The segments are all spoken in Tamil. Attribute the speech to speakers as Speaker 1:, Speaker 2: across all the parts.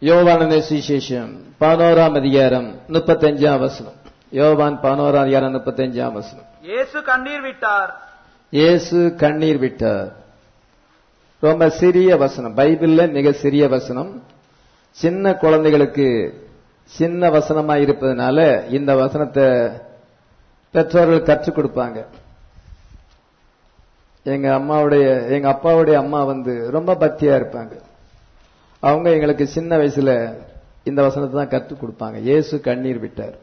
Speaker 1: யோவானந்த சுவிசேஷம் பதினோராம் அதிகாரம் முப்பத்தஞ்சாம் வசனம் யோவான் பதினோராம் அதிகாரம் முப்பத்தஞ்சாம் வசனம்
Speaker 2: இயேசு கண்ணீர் விட்டார்
Speaker 1: இயேசு கண்ணீர் விட்டார் ரொம்ப சிறிய வசனம் பைபிள்ல மிக சிறிய வசனம் சின்ன குழந்தைகளுக்கு சின்ன வசனமா இருப்பதனால இந்த வசனத்தை பெற்றோர்கள் கற்றுக் கொடுப்பாங்க எங்க அம்மாவுடைய எங்க அப்பாவுடைய அம்மா வந்து ரொம்ப பக்தியா இருப்பாங்க அவங்க எங்களுக்கு சின்ன வயசுல இந்த வசனத்தை தான் கற்றுக் கொடுப்பாங்க இயேசு கண்ணீர் விட்டார்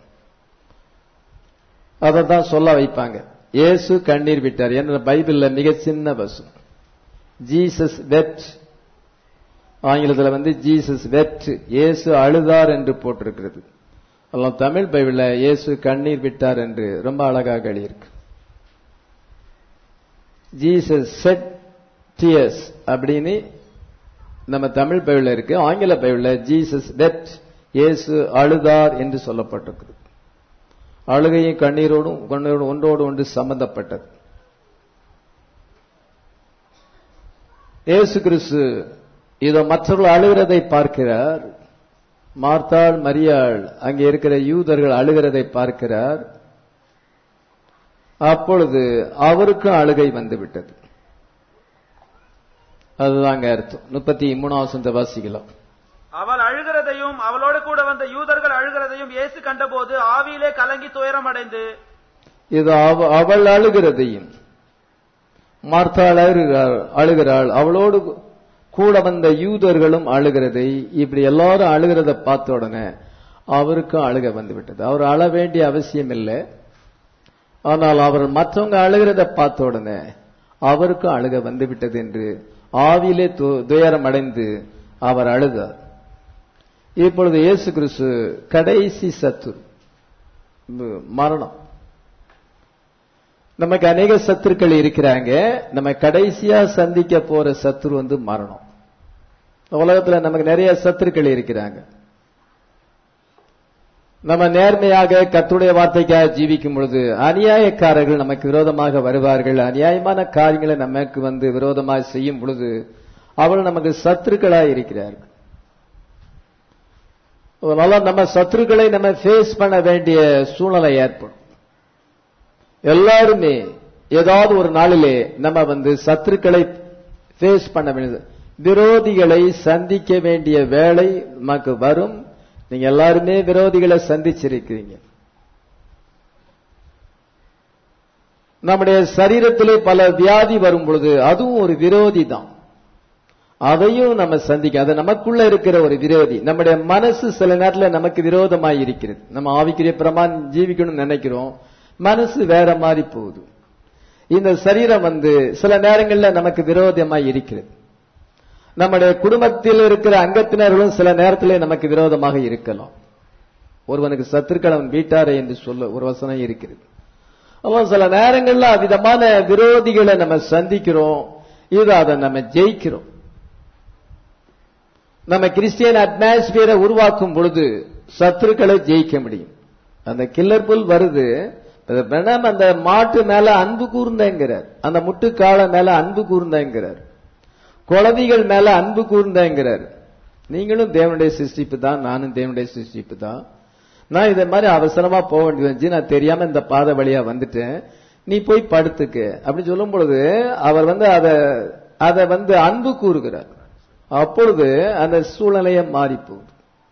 Speaker 1: அதை தான் சொல்ல வைப்பாங்க இயேசு கண்ணீர் விட்டார் என்ற பைபிள்ல மிக சின்ன வசனம் ஜீசஸ் வெட் ஆங்கிலத்தில் வந்து ஜீசஸ் வெட் இயேசு அழுதார் என்று போட்டிருக்கிறது எல்லாம் தமிழ் பைபிள்ல இயேசு கண்ணீர் விட்டார் என்று ரொம்ப அழகாக எழுதியிருக்கு ஜீசஸ் செட் டியர்ஸ் அப்படின்னு நம்ம தமிழ் பைபிள்ல இருக்கு ஆங்கில பைபிள்ல ஜீசஸ் வெட் இயேசு அழுதார் என்று சொல்லப்பட்டிருக்கிறது அழுகையும் கண்ணீரோடும் கண்ணீரோடும் ஒன்றோடு ஒன்று சம்பந்தப்பட்டது இயேசு கிறிஸ்து இதோ மற்றவர்கள் அழுகிறதை பார்க்கிறார் மார்த்தாள் மரியாள் அங்கே இருக்கிற யூதர்கள் அழுகிறதை பார்க்கிறார் அப்பொழுது அவருக்கும் அழுகை வந்துவிட்டது அதுதாங்க அர்த்தம் முப்பத்தி மூணாவது வாசிக்கலாம்
Speaker 2: அவள் அழுகிறதையும் அவளோடு கூட வந்த யூதர்கள் அழுகிறதையும் இயேசு கண்டபோது ஆவியிலே கலங்கி துயரம் அடைந்து
Speaker 1: இது அவ- அவள் அழுகிறதையும் மார்த்தாள் அழுகிறாள் அழுகிறாள் அவளோடு கூட வந்த யூதர்களும் அழுகிறதை இப்படி எல்லாரும் அழுகிறத பார்த்த உடனே அவருக்கும் அழுக வந்து விட்டது அவர் அழ வேண்டிய அவசியம் இல்லை ஆனால் அவர் மற்றவங்க அழுகிறத பார்த்த உடனே அவருக்கும் அழுக வந்து விட்டது என்று ஆவியிலே து- துயரம் அடைந்து அவர் அழுதார் இப்பொழுது இயேசு கிறிஸ்து கடைசி சத்துரு ம- மரணம் நமக்கு அநேக சத்துருக்கள் இருக்கிறாங்க நம்ம கடைசியா சந்திக்க போற சத்துரு வந்து மரணம் உலகத்துல நமக்கு நிறைய சத்துருக்கள் இருக்கிறாங்க நம்ம நேர்மையாக கத்துடைய வார்த்தைக்காக ஜீவிக்கும் பொழுது அநியாயக்காரர்கள் நமக்கு விரோதமாக வருவார்கள் அநியாயமான காரியங்களை நமக்கு வந்து விரோதமாக செய்யும் பொழுது அவர்கள் நமக்கு சத்துருக்களாய் இருக்கிறார்கள் அதனால நம்ம சத்துருக்களை நம்ம ஃபேஸ் பண்ண வேண்டிய சூழ்நிலை ஏற்படும் எல்லாருமே ஏதாவது ஒரு நாளிலே நம்ம வந்து சத்துருக்களை ஃபேஸ் பண்ண வேண்டியது விரோதிகளை சந்திக்க வேண்டிய வேலை நமக்கு வரும் நீங்க எல்லாருமே விரோதிகளை சந்திச்சிருக்கிறீங்க நம்முடைய சரீரத்திலே பல வியாதி வரும் பொழுது அதுவும் ஒரு விரோதி தான் அதையும் நம்ம சந்திக்க அது நமக்குள்ள இருக்கிற ஒரு விரோதி நம்முடைய மனசு சில நேரத்துல நமக்கு விரோதமாய் இருக்கிறது நம்ம ஆவிக்குரிய பிரமான் ஜீவிக்கணும்னு நினைக்கிறோம் மனசு வேற மாதிரி போகுது இந்த சரீரம் வந்து சில நேரங்கள்ல நமக்கு விரோதமாய் இருக்கிறது நம்முடைய குடும்பத்தில் இருக்கிற அங்கத்தினர்களும் சில நேரத்திலே நமக்கு விரோதமாக இருக்கலாம் ஒருவனுக்கு சத்துருக்கள் அவன் வீட்டாரை என்று சொல்ல ஒரு வசனம் இருக்கிறது அப்போ சில நேரங்கள்ல விதமான விரோதிகளை நம்ம சந்திக்கிறோம் இது அதை நம்ம ஜெயிக்கிறோம் நம்ம கிறிஸ்டியன் அட்மாஸ்பியரை உருவாக்கும் பொழுது சத்துருக்களை ஜெயிக்க முடியும் அந்த கில்லர் புல் வருது அது வேணாம் அந்த மாட்டு மேல அன்பு கூர்ந்தங்கிறார் அந்த முட்டுக்கால மேல அன்பு கூர்ந்தங்கிறார் குழந்தைகள் மேல அன்பு கூர்ந்தங்கிறார் நீங்களும் தேவனுடைய சிருஷ்டிப்பு தான் நானும் தேவனுடைய சிருஷ்டிப்பு தான் நான் இதை மாதிரி அவசரமா போக வேண்டியது இருந்துச்சு. நான் தெரியாம இந்த பாதை வழியா வந்துட்டேன் நீ போய் படுத்துக்க அப்படின்னு சொல்லும் பொழுது அவர் வந்து அதை அதை வந்து அன்பு கூறுகிறார் அப்பொழுது அந்த சூழ்நிலையை மாறி போகுது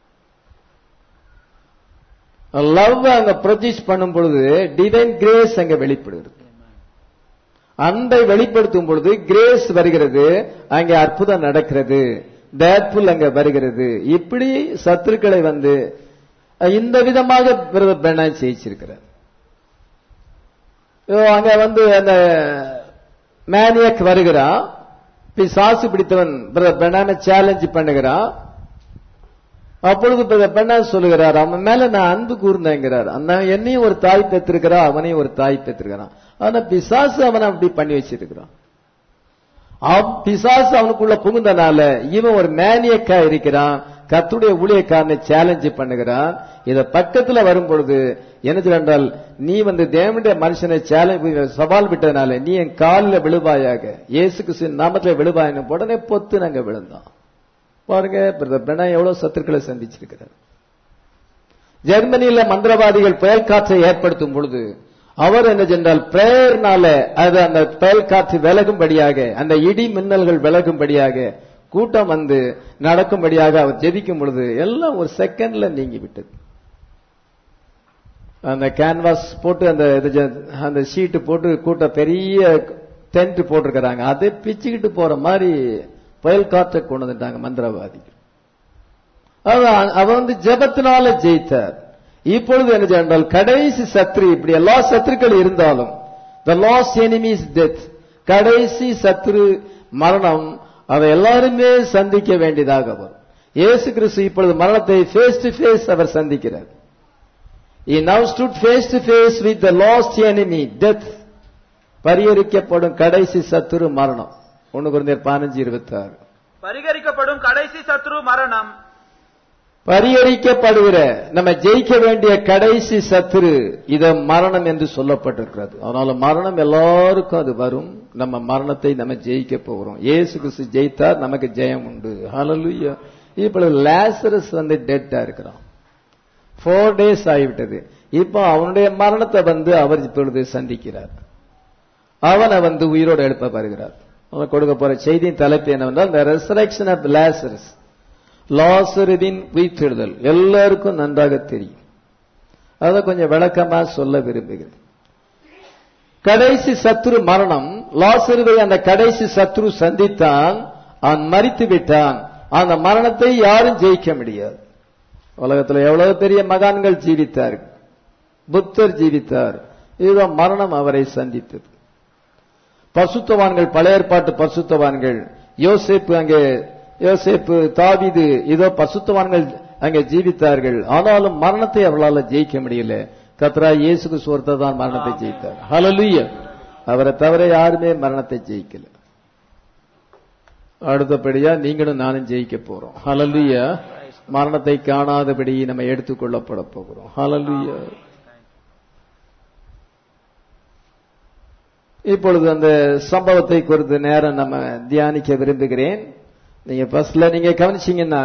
Speaker 1: லவ் அங்க ப்ரொஜெக்ட் பண்ணும் பொழுது டிவைன் கிரேஸ் அங்க வெளிப்படுகிறது அன்பை வெளிப்படுத்தும் பொழுது கிரேஸ் வருகிறது அங்கே அற்புதம் நடக்கிறது தேட்ஃபுல் அங்க வருகிறது இப்படி சத்துருக்களை வந்து இந்த விதமாக பிரதர் பெண்ணா ஜெயிச்சிருக்கிறார் இதோ அங்க வந்து அந்த மேனியக் வருகிறான் பிசாசு பிடித்தவன் பிரதர் பெண்ணான சேலஞ்ச் பண்ணுகிறான் அப்பொழுது பிரதர் பெண்ணா சொல்லுகிறார் அவன் மேல நான் அன்பு கூர்ந்தேங்கிறார் அந்த என்னையும் ஒரு தாய் பெற்றிருக்கிறா அவனையும் ஒரு தாய் பெற்றிருக்கிறான் ஆனா பிசாசு அவனை அப்படி பண்ணி வச்சிருக்கிறான் அவ்- பிசாசு அவனுக்குள்ள புகுந்தனால இவன் ஒரு மேனியக்கா இருக்கிறான் கத்துடைய ஊழியக்காரனை சேலஞ்ச் பண்ணுகிறான் இத பக்கத்துல வரும் பொழுது என்ன என்றால் நீ வந்து தேவனுடைய மனுஷனை சேலஞ்ச் சவால் விட்டதுனால நீ என் காலில் விழுவாயாக இயேசு கிறிஸ்துவின் நாமத்துல விழுவாயின்னு உடனே பொத்து நாங்க விழுந்தான் பாருங்க பிரதர் பெனா எவ்வளவு சத்துருக்களை சந்திச்சிருக்கிறார் ஜெர்மனியில மந்திரவாதிகள் புயல் காற்றை ஏற்படுத்தும் பொழுது அவர் என்ன சென்றால் பிரேயர்னால அது அந்த புயல் காற்று விலகும்படியாக அந்த இடி மின்னல்கள் விலகும்படியாக கூட்டம் வந்து நடக்கும்படியாக அவர் ஜெபிக்கும் பொழுது எல்லாம் ஒரு செகண்ட்ல நீங்கி விட்டது அந்த கேன்வாஸ் போட்டு அந்த இது ஜ- அந்த ஷீட்டு போட்டு கூட்ட பெரிய டென்ட் போட்டிருக்கிறாங்க அதை பிச்சுக்கிட்டு போற மாதிரி புயல் காற்றை கொண்டு வந்துட்டாங்க மந்திரவாதிகள் அவன் அவன் வந்து ஜெபத்தினால ஜெயித்தார் இப்பொழுது என்ன என்றால் கடைசி சத்ரு இப்படி எல்லா சத்துருக்கள் இருந்தாலும் த லாஸ்ட் எனிமீஸ் டெத் கடைசி சத்ரு மரணம் அதை எல்லாருமே சந்திக்க வேண்டியதாக வரும் இயேசு கிறிஸ்து இப்பொழுது மரணத்தை ஃபேஸ் டு ஃபேஸ் அவர் சந்திக்கிறார் He now stood face to face with the lost enemy, death. பரிகரிக்கப்படும் கடைசி சத்துரு மரணம் ஒன்னு குறைந்தர் பதினஞ்சு இருபத்தி ஆறு
Speaker 2: பரிகரிக்கப்படும் கடைசி சத்ரு மரணம்
Speaker 1: பரிகரிக்கப்படுகிற நம்ம ஜெயிக்க வேண்டிய கடைசி சத்துரு இத மரணம் என்று சொல்லப்பட்டிருக்கிறது அதனால மரணம் எல்லாருக்கும் அது வரும் நம்ம மரணத்தை நம்ம ஜெயிக்க போகிறோம் இயேசு கிறிஸ்து ஜெயித்தார் நமக்கு ஜெயம் உண்டு ஹalleluya இப்பொழுது லாசரஸ் வந்து டெட்டா இருக்கிறான் ஃபோர் டேஸ் ஆகிவிட்டது இப்போ அவனுடைய மரணத்தை வந்து அவர் இப்பொழுது சந்திக்கிறார் அவனை வந்து உயிரோடு எழுப்ப வருகிறார் அவன் கொடுக்க போற செய்தியின் தலைப்பு என்னவென்றால் the resurrection of லாசரஸ் லாசருவின் உயிர்த்தெழுதல் எல்லாருக்கும் நன்றாக தெரியும் அதை கொஞ்சம் விளக்கமா சொல்ல விரும்புகிறேன் கடைசி சத்ரு மரணம் லாசருவை அந்த கடைசி சத்ரு சந்தித்தான் அவன் மரித்து விட்டான் அந்த மரணத்தை யாரும் ஜெயிக்க முடியாது உலகத்துல எவ்வளவு பெரிய மகான்கள் ஜீவித்தார்கள் புத்தர் ஜீவித்தார் இதோ மரணம் அவரை சந்தித்தது பசுத்தவான்கள் பழைய ஏற்பாட்டு பசுத்தவான்கள் யோசேப்பு அங்கே யோசேப்பு தாவீது இதோ பசுத்தவான்கள் அங்கே ஜீவித்தார்கள் ஆனாலும் மரணத்தை அவர்களால் ஜெயிக்க முடியல கத்ரா இயேசுக்கு சுவர்த்தை தான் மரணத்தை ஜெயித்தார் ஹalleluya அவரை தவிர யாருமே மரணத்தை ஜெயிக்கல அடுத்தபடியா நீங்களும் நானும் ஜெயிக்க போறோம் ஹalleluya மரணத்தை காணாதபடி நம்ம எடுத்துக்கொள்ளப்பட போகிறோம் ஹalleluya இப்பொழுது அந்த சம்பவத்தை குறித்து நேரம் நம்ம தியானிக்க விரும்புகிறேன் நீங்க ஃபர்ஸ்ட்ல நீங்க கவனிச்சீங்கன்னா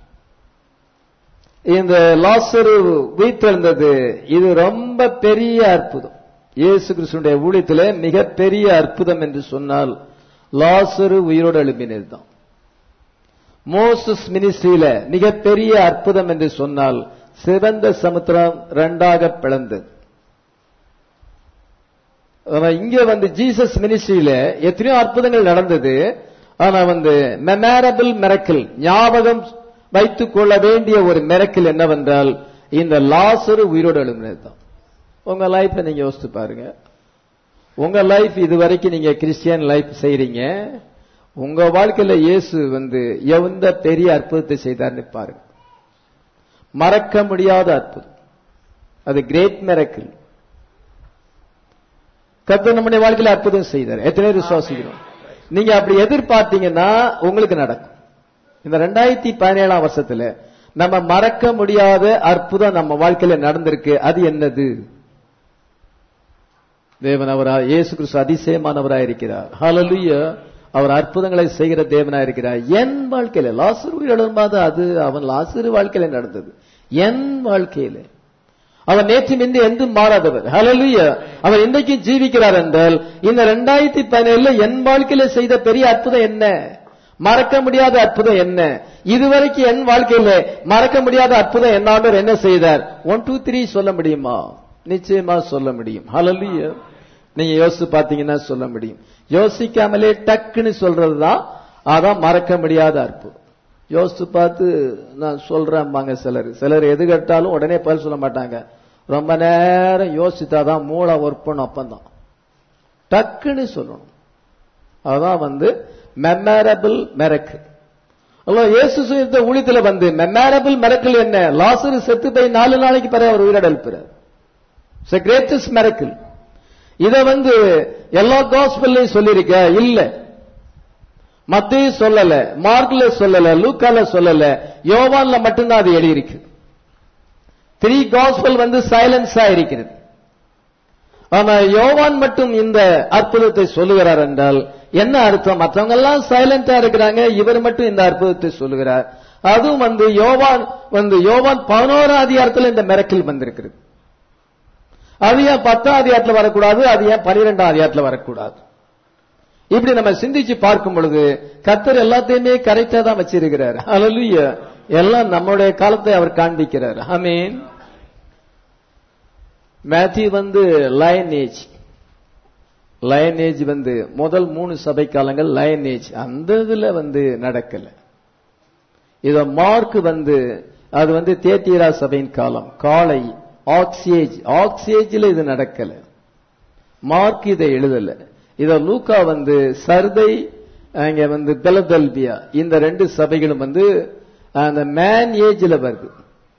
Speaker 1: இந்த லாசரு உயிர்த்தெழுந்தது இது ரொம்ப பெரிய அற்புதம் இயேசு கிறிஸ்துடைய ஊழியத்திலே மிகப்பெரிய அற்புதம் என்று சொன்னால் லாசரு உயிரோடு எழுப்பினது தான் மோசஸ் மினிஸ்ட்ரியில மிகப்பெரிய அற்புதம் என்று சொன்னால் சிவந்த சமுத்திரம் ரெண்டாக பிளந்தது ஆனா இங்க வந்து ஜீசஸ் மினிஸ்ட்ரியில எத்தனையோ அற்புதங்கள் நடந்தது ஆனா வந்து மெமரபிள் மிரக்கல் ஞாபகம் வைத்துக் கொள்ள வேண்டிய ஒரு மிரக்கல் என்னவென்றால் இந்த லாசரு உயிரோடு எழுப்பினது தான் உங்க லைஃப்ல நீங்க யோசித்து பாருங்க உங்க லைஃப் இது வரைக்கும் நீங்க கிறிஸ்டியன் லைஃப் செய்றீங்க உங்க வாழ்க்கையில இயேசு வந்து எந்த பெரிய அற்புதத்தை செய்தார்னு பாருங்க மறக்க முடியாத அற்புதம் அது கிரேட் மிரக்கிள் கர்த்தர் நம்முடைய வாழ்க்கையில அற்புதம் செய்தார் எத்தனை பேர் விசுவாசிக்கிறோம் நீங்க அப்படி எதிர்பார்த்தீங்கன்னா உங்களுக்கு நடக்கும் இந்த ரெண்டாயிரத்தி பதினேழாம் வருஷத்துல நம்ம மறக்க முடியாத அற்புதம் நம்ம வாழ்க்கையில நடந்திருக்கு அது என்னது தேவன் அவரா இயேசு கிறிஸ்து அதிசயமானவராய் இருக்கிறார் ஹalleluya அவர் அற்புதங்களை செய்கிற தேவனா இருக்கிறார் என் வாழ்க்கையில லாசரு உயிரிழந்தாது அது அவன் லாசரு வாழ்க்கையில நடந்தது என் வாழ்க்கையில அவர் நேற்று மின்று என்றும் மாறாதவர் ஹalleluya அவர் இன்றைக்கு ஜீவிக்கிறார் என்றால் இந்த ரெண்டாயிரத்தி பதினேழுல என் வாழ்க்கையில செய்த பெரிய அற்புதம் என்ன மறக்க முடியாத அற்புதம் என்ன இதுவரைக்கும் என் வாழ்க்கையில மறக்க முடியாத அற்புதம் என்னாண்டவர் என்ன செய்தார் ஒன் டூ த்ரீ சொல்ல முடியுமா நிச்சயமா சொல்ல முடியும் ஹalleluya நீங்க யோசிச்சு பாத்தீங்கன்னா சொல்ல முடியும் யோசிக்காமலே டக்குன்னு சொல்றதுதான் அதான் மறக்க முடியாத அற்புதம் யோசிச்சு பார்த்து நான் சொல்றேன்பாங்க சிலர் சிலர் எது கேட்டாலும் உடனே பதில் சொல்ல மாட்டாங்க ரொம்ப நேரம் யோசித்தாதான் மூளை ஒர்க் பண்ணும் அப்பந்தான் டக்குன்னு சொல்லணும் அதான் வந்து மெமரபிள் மெரக்கு அல்ல இயேசு செய்த ஊழியத்துல வந்து மெமரபிள் மெரக்கல் என்ன லாசரு செத்து போய் நாலு நாளைக்கு பிறகு அவர் உயிரிழப்பிறார் கிரேட்டஸ்ட் மெரக்கிள் இத வந்து எல்லா காஸ்பல்லையும் சொல்லியிருக்க இல்ல மத்திய சொல்லல மார்க்ல சொல்லல லூக்கால சொல்லல யோவான்ல மட்டும்தான் அது எழுதியிருக்கு த்ரீ காஸ்பல் வந்து சைலன்ஸா இருக்கிறது ஆனா யோவான் மட்டும் இந்த அற்புதத்தை சொல்லுகிறார் என்றால் என்ன அர்த்தம் மற்றவங்க எல்லாம் சைலண்டா இருக்கிறாங்க இவர் மட்டும் இந்த அற்புதத்தை சொல்லுகிறார் அதுவும் வந்து யோவான் வந்து யோவான் பதினோராம் அதிகாரத்தில் இந்த மிரக்கில் வந்திருக்கிறது அது ஏன் பத்தாம் அதிகாரத்தில் வரக்கூடாது அது ஏன் பனிரெண்டாம் அதிகாரத்தில் வரக்கூடாது இப்படி நம்ம சிந்திச்சு பார்க்கும் பொழுது கத்தர் எல்லாத்தையுமே கரெக்டா தான் வச்சிருக்கிறார் அல்ல எல்லாம் நம்முடைய காலத்தை அவர் காண்பிக்கிறார் ஆமீன் மேத்யூ வந்து லயன் ஏஜ் லயன் ஏஜ் வந்து முதல் மூணு சபை காலங்கள் லயன் ஏஜ் அந்த இதுல வந்து நடக்கல இத மார்க் வந்து அது வந்து தேத்தீரா சபையின் காலம் காலை ஆக்சியேஜ் ஆக்சியேஜ்ல இது நடக்கல மார்க் இதை எழுதல இத லூக்கா வந்து சர்தை அங்க வந்து பெலதல்பியா இந்த ரெண்டு சபைகளும் வந்து அந்த மேன் ஏஜ்ல வருது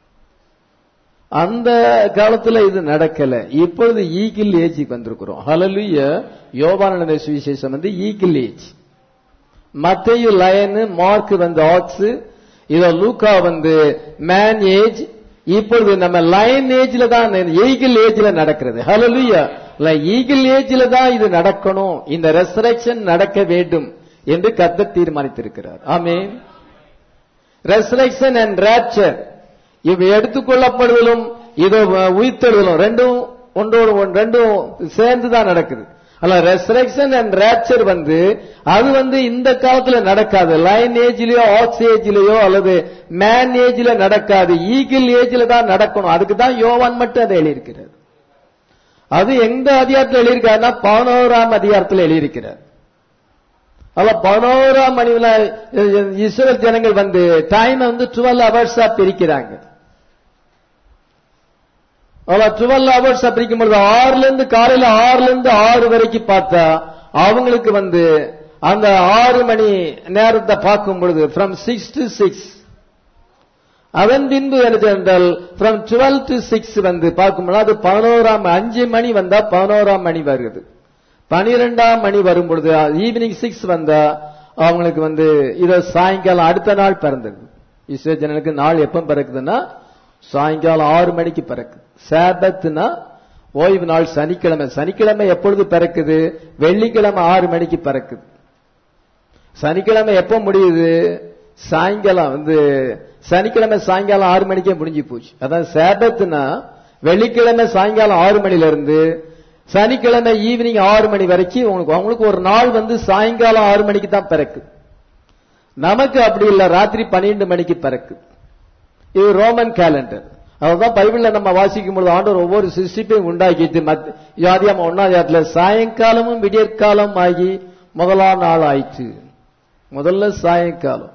Speaker 1: அந்த காலத்துல இது நடக்கல இப்பொழுது ஈகிள் ஏஜுக்கு வந்திருக்கிறோம் ஹலலுய யோபான சுவிசேஷம் வந்து ஈகிள் ஏஜ் மத்தையு லயனு மார்க் வந்து ஆக்ஸ் இத லூக்கா வந்து மேன் ஏஜ் இப்பொழுது நம்ம லயன் ஏஜ்ல தான் ஈகிள் ஏஜ்ல நடக்கிறது ஹலலுயா ஈகிள் ஏஜ்ல தான் இது நடக்கணும் இந்த ரெசரக்ஷன் நடக்க வேண்டும் என்று கத்த தீர்மானித்திருக்கிறார் ஆமே ரெசரக்ஷன் அண்ட் ராப்சர் இவை எடுத்துக்கொள்ளப்படுவதும் இது உயிர்த்தெழுதலும் ரெண்டும் ஒன்றோடு ஒன்று ரெண்டும் சேர்ந்து தான் நடக்குது அல்ல ரெசரக்ஷன் அண்ட் ரேப்சர் வந்து அது வந்து இந்த காலத்துல நடக்காது லைன் ஏஜ்லயோ ஆக்ஸ் ஏஜ்லயோ அல்லது மேன் ஏஜ்ல நடக்காது ஈகிள் ஏஜ்ல தான் நடக்கணும் அதுக்கு தான் யோவான் மட்டும் அதை எழுதியிருக்கிறார் அது எந்த அதிகாரத்தில் எழுதியிருக்காருன்னா பதினோராம் அதிகாரத்தில் எழுதியிருக்கிறார் அல்ல பதினோராம் மணில இஸ்ரேல் ஜனங்கள் வந்து டைம் வந்து டுவெல் ஹவர்ஸா பிரிக்கிறாங்க டுவெல் ஹவர்ஸ் பிரிக்கும் பொழுது ஆறுல இருந்து காலையில ஆறுல இருந்து ஆறு வரைக்கும் பார்த்தா அவங்களுக்கு வந்து அந்த ஆறு மணி நேரத்தை பார்க்கும் பொழுது ஃப்ரம் சிக்ஸ் டு சிக்ஸ் அதன் பின்பு என்றால் ஃப்ரம் டுவெல் டு சிக்ஸ் வந்து பார்க்கும்போது அது பதினோராம் அஞ்சு மணி வந்தா பதினோராம் மணி வருது பனிரெண்டாம் மணி வரும் பொழுது ஈவினிங் சிக்ஸ் வந்தா அவங்களுக்கு வந்து இத சாயங்காலம் அடுத்த நாள் பிறந்தது இஸ்ரோ ஜனனுக்கு நாள் எப்ப பிறக்குதுன்னா சாயங்காலம் ஆறு மணிக்கு பிறக்கு சேபத்துனா ஓய்வு நாள் சனிக்கிழமை சனிக்கிழமை எப்பொழுது பிறக்குது வெள்ளிக்கிழமை ஆறு மணிக்கு பிறக்குது சனிக்கிழமை எப்ப முடியுது சாயங்காலம் வந்து சனிக்கிழமை சாயங்காலம் ஆறு மணிக்கே முடிஞ்சு போச்சு அதான் சேபத்துனா வெள்ளிக்கிழமை சாயங்காலம் ஆறு மணில இருந்து சனிக்கிழமை ஈவினிங் ஆறு மணி வரைக்கும் உங்களுக்கு அவங்களுக்கு ஒரு நாள் வந்து சாயங்காலம் ஆறு மணிக்கு தான் பிறக்கு நமக்கு அப்படி இல்ல ராத்திரி பன்னிரண்டு மணிக்கு பிறக்கு இது ரோமன் கேலண்டர் அதுதான் பைபிள்ல நம்ம வாசிக்கும் பொழுது ஆண்டவர் ஒவ்வொரு சிருஷ்டிப்பையும் உண்டாக்கிட்டு யாதியாம ஒன்னாதியாத்துல சாயங்காலமும் விடியற்காலம் ஆகி முதலாம் நாள் ஆயிற்று முதல்ல சாயங்காலம்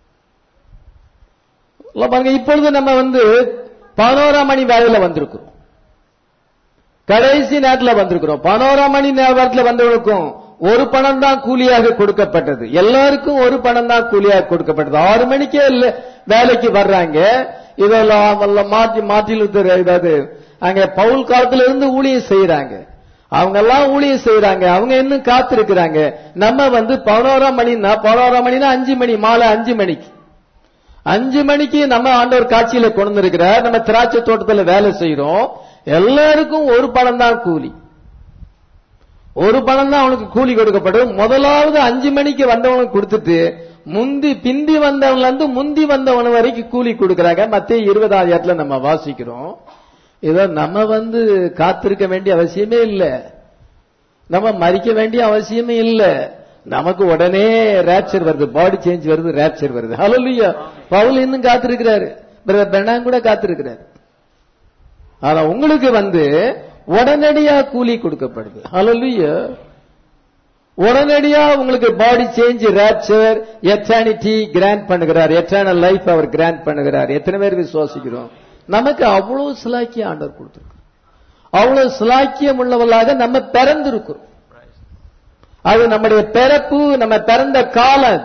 Speaker 1: பாருங்க இப்பொழுது நம்ம வந்து பதினோராம் மணி வேலையில வந்திருக்கிறோம் கடைசி நேரத்தில் வந்திருக்கிறோம் பதினோராம் மணி நேரத்தில் வந்தவனுக்கும் ஒரு பணம் தான் கூலியாக கொடுக்கப்பட்டது எல்லாருக்கும் ஒரு பணம் தான் கூலியாக கொடுக்கப்பட்டது ஆறு மணிக்கே வேலைக்கு வர்றாங்க இதெல்லாம் மாற்றி மாற்றில் ஏதாவது அங்க பவுல் காலத்துல இருந்து ஊழியம் செய்யறாங்க அவங்க எல்லாம் ஊழியம் செய்யறாங்க அவங்க இன்னும் காத்திருக்கிறாங்க நம்ம வந்து பதினோராம் மணினா பதினோராம் மணினா அஞ்சு மணி மாலை அஞ்சு மணிக்கு அஞ்சு மணிக்கு நம்ம ஆண்டவர் காட்சியில கொண்டு இருக்கிறார் நம்ம திராட்சை தோட்டத்துல வேலை செய்யறோம் எல்லாருக்கும் ஒரு பணம் தான் கூலி ஒரு பணம் தான் அவனுக்கு கூலி கொடுக்கப்படும் முதலாவது அஞ்சு மணிக்கு வந்தவனுக்கு கொடுத்துட்டு முந்தி பிந்தி வந்தவன்ல இருந்து முந்தி வந்தவன் வரைக்கும் கூலி கொடுக்கறாங்க மத்திய இருபதாயிரத்துல நம்ம வாசிக்கிறோம் இத நம்ம வந்து காத்திருக்க வேண்டிய அவசியமே இல்ல நம்ம மறிக்க வேண்டிய அவசியமே இல்ல நமக்கு உடனே ரேப்சர் வருது பாடி சேஞ்ச் வருது ரேப்சர் வருது ஹலோ பவுல் இன்னும் காத்திருக்கிறாரு பெண்ணாங்க கூட காத்திருக்கிறாரு ஆனா உங்களுக்கு வந்து உடனடியா கூலி கொடுக்கப்படுது ஹலோ உடனடியா உங்களுக்கு body change rapture eternity grant பண்ணுகிறார் எட்டர்னல் லைஃப் அவர் கிராண்ட் பண்ணுகிறார் எத்தனை பேர் விசுவாசிக்கிறோம் நமக்கு அவ்வளவு சிலாக்கியம் ஆண்டவர் கொடுத்திருக்கிறோம் அவ்வளவு சிலாக்கியம் உள்ளவர்களாக நம்ம பிறந்திருக்கிறோம் அது நம்முடைய பிறப்பு நம்ம பிறந்த காலம்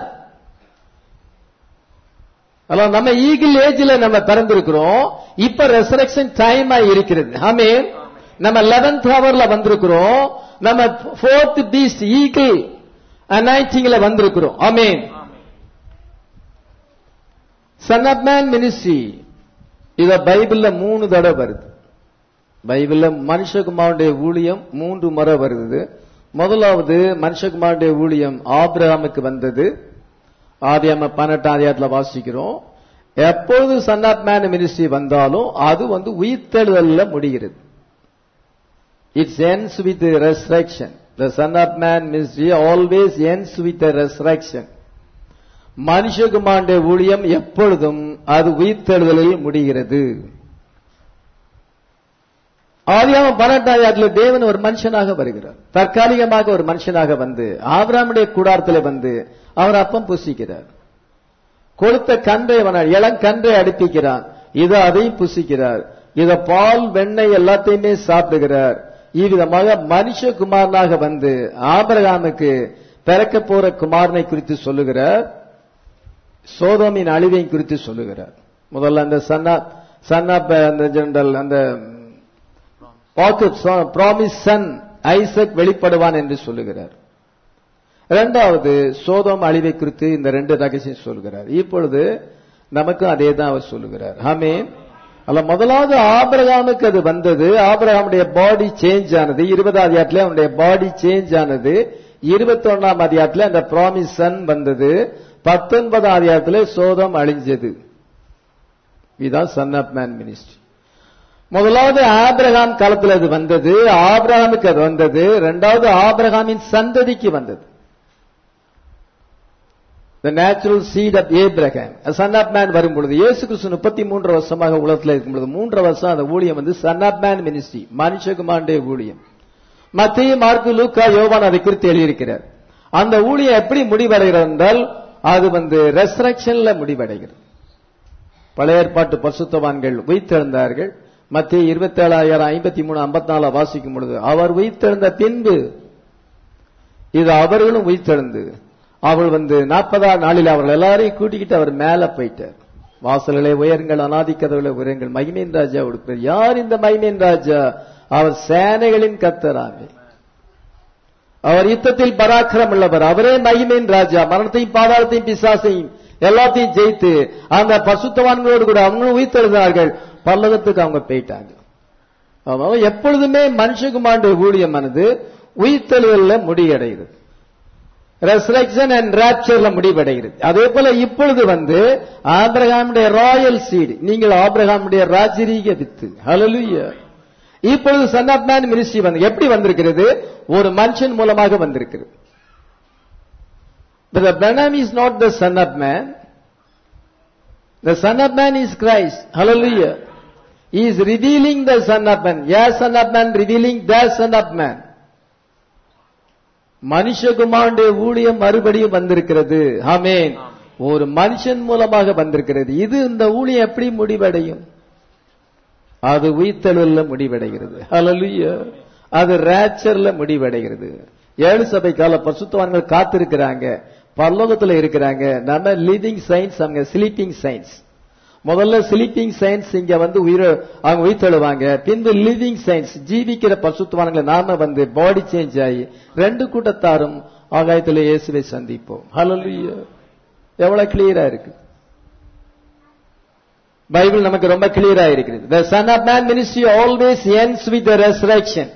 Speaker 1: அது நம்ம ஈகிள் ஏஜ்ல நம்ம பிறந்திருக்கிறோம் இப்ப ரெசரக்ஷன் டைம் இருக்கிறது ஆமே நம்ம லெவன்த் ஹவர்ல வந்திருக்கிறோம் நம்ம போர்த் பீஸ்ட் ஈகிள் அனாய்டிங்ல வந்திருக்கிறோம் ஆமேன் சன் ஆப் மேன் மினிஸ்ட்ரி இத பைபிள்ல மூணு தடவை வருது பைபிள்ல மனுஷகுமாருடைய ஊழியம் மூன்று முறை வருது முதலாவது மனுஷகுமாருடைய ஊழியம் ஆபிரகாமுக்கு வந்தது ஆதியாம பன்னெண்டாம் அதிகாரத்துல வாசிக்கிறோம் எப்பொழுது சன் ஆஃப் மேன் மினிஸ்ட்ரி வந்தாலும் அது வந்து உயிர்த்தெழுதல்ல முடிகிறது it's ends with the resurrection the son of man ministry always ends with the resurrection மனுஷகுமாருடைய ஊழியம் எப்பொழுதும் அது உயிர்த்தெழுதலில் முடிகிறது ஆதியாம பன்னெண்டாயிரத்துல தேவன் ஒரு மனுஷனாக வருகிறார் தற்காலிகமாக ஒரு மனுஷனாக வந்து ஆபிராமுடைய கூடாரத்தில் வந்து அவர் அப்பம் புசிக்கிறார் கொளுத்த கன்றை அவன் இளங்கன்றை அடுப்பிக்கிறான் இதை அதையும் புசிக்கிறார் இத பால் வெண்ணெய் எல்லாத்தையுமே சாப்பிடுகிறார் இவ்விதமாக மனுஷகுமாரனாக வந்து ஆபரகாமுக்கு பிறக்க போற குமாரனை குறித்து சொல்லுகிறார் சோதோமின் அழிவை குறித்து சொல்லுகிறார் முதல்ல அந்த சன்னா சன்னா அந்த ஜெனரல் அந்த ப்ராமிஸ் சன் ஐசக் வெளிப்படுவான் என்று சொல்லுகிறார் இரண்டாவது சோதோம் அழிவை குறித்து இந்த ரெண்டு ரகசியம் சொல்கிறார் இப்பொழுது நமக்கும் அதே தான் அவர் சொல்லுகிறார் ஆமீன் அல்ல முதலாவது ஆபிரகாமுக்கு அது வந்தது ஆபிரகாமுடைய பாடி சேஞ்ச் ஆனது இருபதாம் அதிகாரத்துல அவனுடைய பாடி சேஞ்ச் ஆனது இருபத்தி ஒன்னாம் அதிகாரத்துல அந்த ப்ராமிஸ் சன் வந்தது பத்தொன்பதாம் அதிகாரத்துல சோதம் அழிஞ்சது இதுதான் சன் ஆஃப் மேன் மினிஸ்ட்ரி முதலாவது ஆபிரகாம் காலத்தில் அது வந்தது ஆபிரகாமுக்கு அது வந்தது இரண்டாவது ஆபிரகாமின் சந்ததிக்கு வந்தது the natural seed of Abraham a son of man வரும் பொழுது இயேசு கிறிஸ்து முப்பத்தி மூன்று வருஷமாக உலகத்தில் இருக்கும் பொழுது மூன்று வருஷம் அந்த ஊழியம் வந்து சன் ஆஃப் மேன் மினிஸ்ட்ரி மனுஷகுமாண்டே ஊழியம் மத்திய மார்க்கு லூக்கா யோவான் அதை குறித்து எழுதியிருக்கிறார் அந்த ஊழியம் எப்படி முடிவடைகிறது என்றால் அது வந்து ரெசரக்ஷன்ல முடிவடைகிறது பழைய ஏற்பாட்டு பசுத்தவான்கள் உயிர்த்தெழுந்தார்கள் மத்திய இருபத்தி ஏழாயிரம் ஐம்பத்தி மூணு ஐம்பத்தி நாலு வாசிக்கும் பொழுது அவர் உயிர்த்தெழுந்த பின்பு இது அவர்களும் உயிர்த்தெழுந்து அவள் வந்து நாற்பதாம் நாளில் அவர்கள் எல்லாரையும் கூட்டிக்கிட்டு அவர் மேல போயிட்டார் வாசல்களை உயருங்கள் அனாதிக்கதவுகளை உயருங்கள் மகிமேன் ராஜா உடுப்பார் யார் இந்த மகிமேன் ராஜா அவர் சேனைகளின் கத்தராமே அவர் யுத்தத்தில் பராக்கிரம் உள்ளவர் அவரே மகிமேன் ராஜா மரணத்தையும் பாதாளத்தையும் பிசாசையும் எல்லாத்தையும் ஜெயித்து அந்த பசுத்தவான்களோடு கூட அவங்களும் உயிர்த்தெழுந்தார்கள் பல்லகத்துக்கு அவங்க போயிட்டாங்க அதனால எப்பொழுதுமே மனுஷகுமாருடைய ஊழியமானது உயிர்த்தெழுதல்ல முடிவடைகிறது ரெசரக்ஷன் அண்ட் ராப்சர்ல முடிவடைகிறது அதே போல இப்பொழுது வந்து ஆபிரகாமுடைய ராயல் சீடு நீங்கள் ஆபிரகாமுடைய ராஜரீக வித்து ஹalleluya இப்பொழுது சன் ஆஃப் மேன் மினிஸ்ட்ரி வந்து எப்படி வந்திருக்கிறது ஒரு மனுஷன் மூலமாக வந்திருக்கிறது But the Branham is not the son of man. The son of man is Christ. Hallelujah. He is revealing the son of man. Yes, son of man revealing the son of man. மனுஷகுமாருடைய ஊழியம் மறுபடியும் வந்திருக்கிறது ஆமேன் ஒரு மனுஷன் மூலமாக வந்திருக்கிறது இது இந்த ஊழியம் எப்படி முடிவடையும் அது உயிர்த்தெழுல முடிவடைகிறது ஹalleluya அது ரேச்சர்ல முடிவடைகிறது ஏழு சபை கால பசுத்தவான்கள் காத்திருக்கிறாங்க பரலோகத்துல இருக்கிறாங்க நம்ம லிவிங் சயின்ஸ் அவங்க ஸ்லீப்பிங் சயின்ஸ் முதல்ல ஸ்லீப்பிங் சயின்ஸ் இங்க வந்து உயிர அவங்க உயிர்த்தெழுவாங்க பின்பு லிவிங் சயின்ஸ் ஜீவிக்கிற பசுத்துவான்களை நாம வந்து பாடி சேஞ்ச் ஆகி ரெண்டு கூட்டத்தாரும் ஆகாயத்தில் இயேசுவை சந்திப்போம் ஹalleluya எவ்வளவு கிளியரா இருக்கு பைபிள் நமக்கு ரொம்ப கிளியரா இருக்கிறது the son of man ministry always ends with the resurrection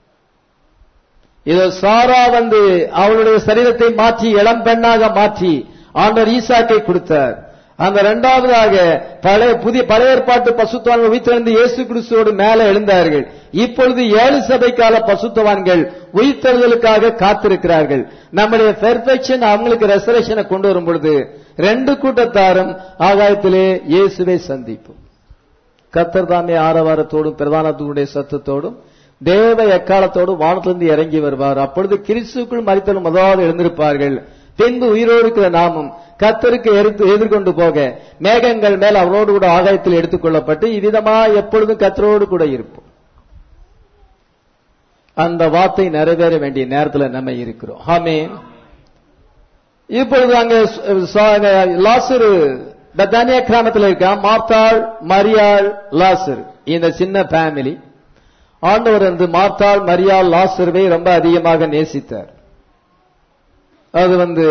Speaker 1: இதோ சாரா வந்து அவளுடைய சரீரத்தை மாற்றி இளம் பெண்ணாக மாற்றி ஆண்டவர் ஈசாக்கை கொடுத்தார் அந்த இரண்டாவதாக பழைய புதிய பழைய ஏற்பாட்டு பசுத்தவான்கள் உயிர்த்தெழுந்து இயேசு கிறிஸ்துவோடு மேலே எழுந்தார்கள் இப்பொழுது ஏழு சபை கால பசுத்தவான்கள் உயிர்த்தெழுதலுக்காக காத்திருக்கிறார்கள் நம்முடைய பெர்ஃபெக்ஷன் அவங்களுக்கு ரெசரேஷனை கொண்டு வரும் பொழுது ரெண்டு கூட்டத்தாரும் ஆகாயத்திலே இயேசுவை சந்திப்போம் கத்தர் தாமே ஆரவாரத்தோடும் பிரதானத்துடைய சத்தத்தோடும் தேவ எக்காலத்தோடு வானத்திலிருந்து இறங்கி வருவார் அப்பொழுது கிறிஸ்துக்குள் மறித்தலும் முதலாவது எழுந்திருப்பார்கள் பின்பு உயிரோடு இருக்கிற நாமும் கத்தருக்கு எடுத்து எதிர்கொண்டு போக மேகங்கள் மேல் அவரோடு கூட ஆகாயத்தில் எடுத்துக் கொள்ளப்பட்டு இவ்விதமா எப்பொழுதும் கத்தரோடு கூட இருப்போம் அந்த வார்த்தை நிறைவேற வேண்டிய நேரத்தில் நம்ம இருக்கிறோம் ஆமேன் இப்பொழுது அங்க லாசரு பத்தானியா கிராமத்தில் இருக்கா மார்த்தாள் மரியாள் லாசர் இந்த சின்ன ஃபேமிலி ஆண்டவர் வந்து மார்த்தாள் மரியாள் லாசருவை ரொம்ப அதிகமாக நேசித்தார் அது வந்து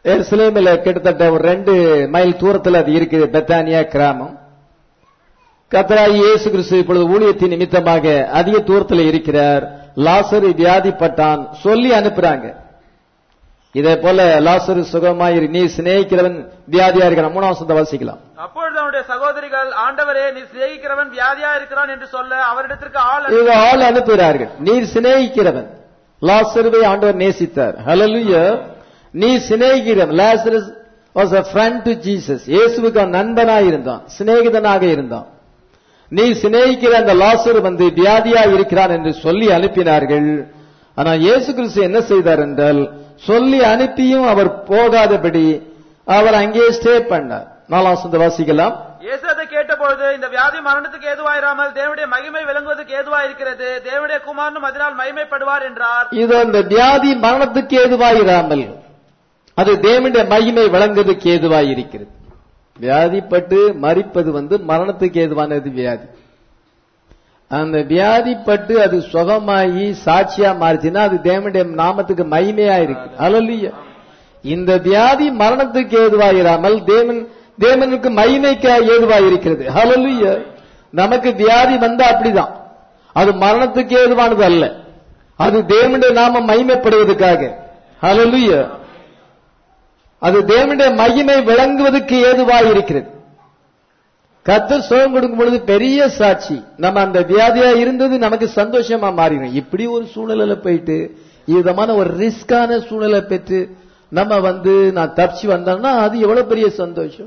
Speaker 1: எருசலேமில் கிட்டத்தட்ட ஒரு ரெண்டு மைல் தூரத்தில் அது இருக்குது பெத்தானியா கிராமம் கத்தராய் இயேசு கிறிஸ்து இப்பொழுது ஊழியத்தின் நிமித்தமாக அதிக தூரத்தில் இருக்கிறார் லாசரு வியாதிப்பட்டான் சொல்லி அனுப்புறாங்க இதே போல லாசரு சுகமாயிரு நீ சிநேகிக்கிறவன் வியாதியா இருக்கிறான் மூணாம் வசனத்தை வாசிக்கலாம்
Speaker 2: அப்பொழுது அவனுடைய சகோதரிகள் ஆண்டவரே நீ சிநேகிக்கிறவன் வியாதியா இருக்கிறான் என்று சொல்ல அவரிடத்திற்கு ஆள் அனுப்பி-
Speaker 1: இவங்க ஆள் அனுப்புகிறார்கள் நீர் சிநேகிக்கிறவன் லாசருவை ஆண்டவர் நேசித்தார் ஹalleluya நீ சிநேகிக்கிறவன் Lazarus was a friend to Jesus இயேசுவுக்கு அவன் நண்பனாய் இருந்தான் சிநேகிதனாக இருந்தான் நீ சிநேகிக்கிற அந்த லாசர் வந்து வியாதியா இருக்கிறான் என்று சொல்லி அனுப்பினார்கள் ஆனா இயேசு கிறிஸ்து என்ன செய்தார் என்றால் சொல்லி அனுப்பியும் அவர் போகாதபடி அவர் அங்கே ஸ்டே பண்ணார் நாலாம் வசனத்தை வாசிக்கலாம்
Speaker 2: இயேசு அதை கேட்டபொழுது இந்த வியாதி மரணத்துக்கு ஏதுவாயிராமல் தேவனுடைய மகிமை விளங்குவதற்கு ஏதுவாயிருக்கிறது தேவனுடைய குமாரனும் அதனால் மகிமைப்படுவார் என்றார்
Speaker 1: இது அந்த வியாதி மரணத்துக்கு ஏதுவாயிராமல் அது தேவனுடைய மகிமை வழங்குவதற்கு ஏதுவாய் இருக்கிறது வியாதிப்பட்டு மறிப்பது வந்து மரணத்துக்கு ஏதுவானது வியாதி அந்த வியாதிப்பட்டு அது சுகமாகி சாட்சியா மாறிச்சுன்னா அது தேவனுடைய நாமத்துக்கு மகிமையா இருக்கு அல்ல இந்த வியாதி மரணத்துக்கு ஏதுவாயிராமல் தேவன் தேவனுக்கு மகிமைக்கு ஏதுவாய் இருக்கிறது ஹalleluya நமக்கு வியாதி வந்தா அப்படிதான் அது மரணத்துக்கு ஏதுவானது அல்ல அது தேவனுடைய நாமம் மகிமைப்படுவதற்காக ஹalleluya அது தேவனுடைய மகிமை விளங்குவதற்கு ஏதுவாய் இருக்கிறது கத்தர் சுகம் கொடுக்கும் பொழுது பெரிய சாட்சி நம்ம அந்த வியாதியா இருந்தது நமக்கு சந்தோஷமா மாறிடும் இப்படி ஒரு சூழ்நிலையில போயிட்டு விதமான ஒரு ரிஸ்கான சூழ்நிலை பெற்று நம்ம வந்து நான் தப்பிச்சு வந்தோம்னா அது எவ்வளவு பெரிய சந்தோஷம்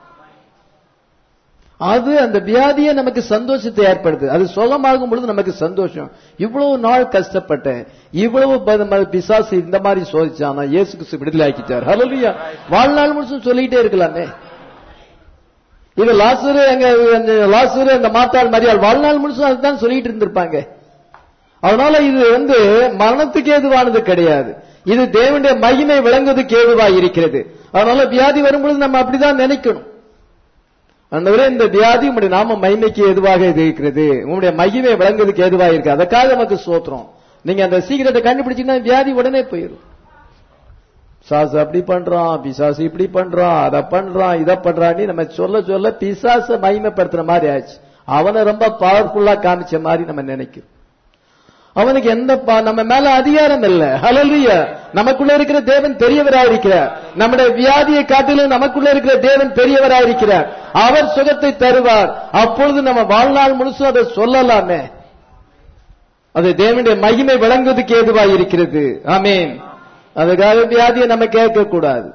Speaker 1: அது அந்த வியாதியே நமக்கு சந்தோஷத்தை ஏற்படுது அது சுகமாகும் பொழுது நமக்கு சந்தோஷம் இவ்வளவு நாள் கஷ்டப்பட்டேன் இவ்வளவு ப- ம- பிசாசு இந்த மாதிரி சோதிச்சானா இயேசு கிறிஸ்து விடுதலை ஆக்கிட்டார் ஹalleluya வாழ்நாள் முழுசும் சொல்லிட்டே இருக்கலாமே இது லாசரு எங்க அந்த லாசரு அந்த மாத்தாள் மரியாள் வாழ்நாள் முழுசும் அதுதான் சொல்லிட்டு இருந்திருப்பாங்க அதனால இது வந்து மரணத்துக்கு ஏதுவானது கிடையாது இது தேவனுடைய மகிமை விளங்குவதற்கு ஏதுவாய் இருக்கிறது அதனால வியாதி வரும்பொழுது நம்ம அப்படிதான் நினைக்கணும் அந்தவரே இந்த வியாதி உங்களுடைய நாம மகிமைக்கு எதுவாக இது இருக்கிறது உங்களுடைய மகிமை விளங்குவதற்கு ஏதுவாக இருக்கு அதுக்காக நமக்கு சோத்திரம் நீங்க அந்த சீக்கிரத்தை கண்டுபிடிச்சீங்கன்னா வியாதி உடனே போயிடும் பிசாசு அப்படி பண்றான் பிசாசு இப்படி பண்றான் அதை பண்றான் இதை பண்றான்னு நம்ம சொல்ல சொல்ல பிசாசை மகிமைப்படுத்துற மாதிரி ஆச்சு அவனை ரொம்ப பவர்ஃபுல்லா காமிச்ச மாதிரி நம்ம நினைக்கிறோம் அவனுக்கு எந்த பா- நம்ம மேல அதிகாரம் இல்ல ஹalleluya நமக்குள்ள இருக்கிற தேவன் பெரியவராயிருக்கிறார் நம்முடைய வியாதியை காட்டிலும் நமக்குள்ள இருக்கிற தேவன் பெரியவராயிருக்கிறார் அவர் சுகத்தை தருவார் அப்பொழுது நம்ம வாழ்நாள் முழுசும் அதை சொல்லலாமே அது தேவனுடைய மகிமை விளங்குவதற்கு ஏதுவாய் இருக்கிறது ஆமென் அதுக்காக வியாதியை நம்ம கேட்க கூடாது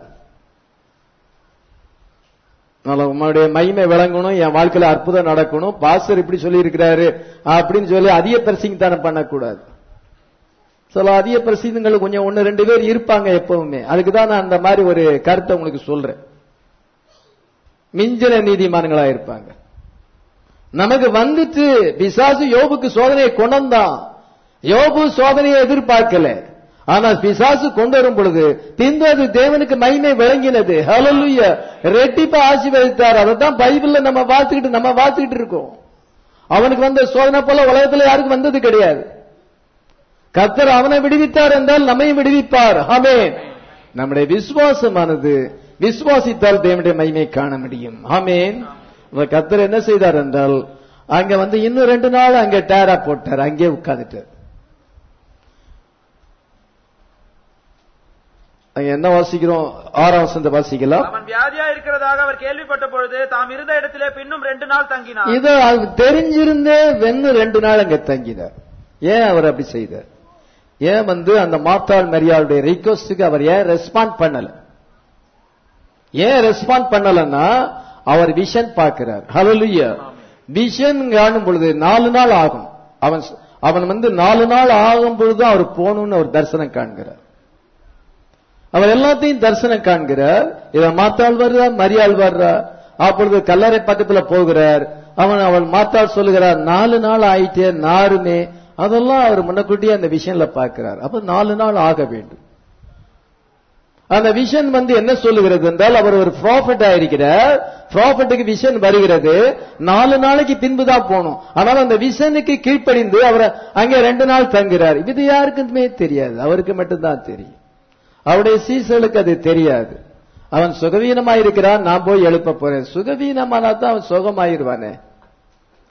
Speaker 1: அதனால உங்களுடைய மகிமை விளங்கணும் என் வாழ்க்கையில அற்புதம் நடக்கணும் பாஸ்டர் இப்படி சொல்லி இருக்கிறாரு அப்படின்னு சொல்லி அதிக பிரசிங்தானம் பண்ணக்கூடாது சில அதிக பிரசிங்கங்கள் கொஞ்சம் ஒன்னு ரெண்டு பேர் இருப்பாங்க எப்பவுமே அதுக்கு தான் நான் அந்த மாதிரி ஒரு கருத்தை உங்களுக்கு சொல்றேன் மிஞ்சின நீதிமான்களா இருப்பாங்க நமக்கு வந்துட்டு பிசாசு யோபுக்கு சோதனையை கொண்டான் யோபு சோதனையை எதிர்பார்க்கல ஆனா பிசாசு கொண்டு வரும் பொழுது பின்பு அது தேவனுக்கு மகிமை விளங்கினது ஹalleluya ரெட்டிப்பா ஆசீர்வதித்தார் அதை தான் பைபிள்ல நம்ம வாசிக்கிட்டு நம்ம வாசிக்கிட்டு இருக்கோம் அவனுக்கு வந்த சோதனை போல உலகத்துல யாருக்கும் வந்தது கிடையாது கர்த்தர் அவனை விடுவித்தார் என்றால் நம்மையும் விடுவிப்பார் ஆமென் நம்முடைய விசுவாசமானது விசுவாசித்தால் தேவனுடைய மகிமை காண முடியும் ஆமென் இப்ப கர்த்தர் என்ன செய்தார் என்றால் அங்க வந்து இன்னும் ரெண்டு நாள் அங்க டேரா போட்டார் அங்கே உட்கார்ந்துட்டார் அங்க என்ன வாசிக்கிறோம் ஆறாம் வசந்த வாசிக்கலாம்
Speaker 2: அவன் வியாதியா இருக்கிறதாக அவர் கேள்விப்பட்ட பொழுது தாம் இருந்த இடத்திலே பின்னும் ரெண்டு நாள் தங்கினார்
Speaker 1: இத அது தெரிஞ்சிருந்தே வென்னு ரெண்டு நாள் அங்க தங்கினார் ஏன் அவர் அப்படி செய்தார் ஏன் வந்து அந்த மாத்தாள் மரியாளுடைய ரிக்வஸ்டுக்கு அவர் ஏன் ரெஸ்பாண்ட் பண்ணல ஏன் ரெஸ்பாண்ட் பண்ணலன்னா அவர் விஷன் பார்க்கிறார் ஹalleluya விஷன் காணும் பொழுது நாலு நாள் ஆகும் அவன் அவன் வந்து நாலு நாள் ஆகும் பொழுது அவர் போகணும்னு அவர் தரிசனம் காண்கிறார் அவர் எல்லாத்தையும் தரிசனம் காண்கிறார் இவன் மாத்தாள் வர்றா மரியாள் வர்றா அப்பொழுது கல்லறை பக்கத்துல போகிறார் அவன் அவள் மாத்தாள் சொல்லுகிறார் நாலு நாள் ஆயிட்டே நாருமே அதெல்லாம் அவர் முன்னக்கூட்டியே அந்த விஷயம்ல பார்க்கிறார் அப்ப நாலு நாள் ஆக வேண்டும் அந்த விஷன் வந்து என்ன சொல்லுகிறது என்றால் அவர் ஒரு ப்ராஃபிட் ஆயிருக்கிறார் ப்ராஃபிட்டுக்கு விஷன் வருகிறது நாலு நாளைக்கு பின்பு தான் போகணும் ஆனால் அந்த விஷனுக்கு கீழ்ப்படிந்து அவர் அங்கே ரெண்டு நாள் தங்குறார் இது யாருக்குமே தெரியாது அவருக்கு மட்டும்தான் தெரியும் அவருடைய சீசலுக்கு அது தெரியாது அவன் சுகவீனமா இருக்கிறான் நான் போய் எழுப்ப போறேன் சுகவீனமானா தான் அவன் சுகமாயிருவானே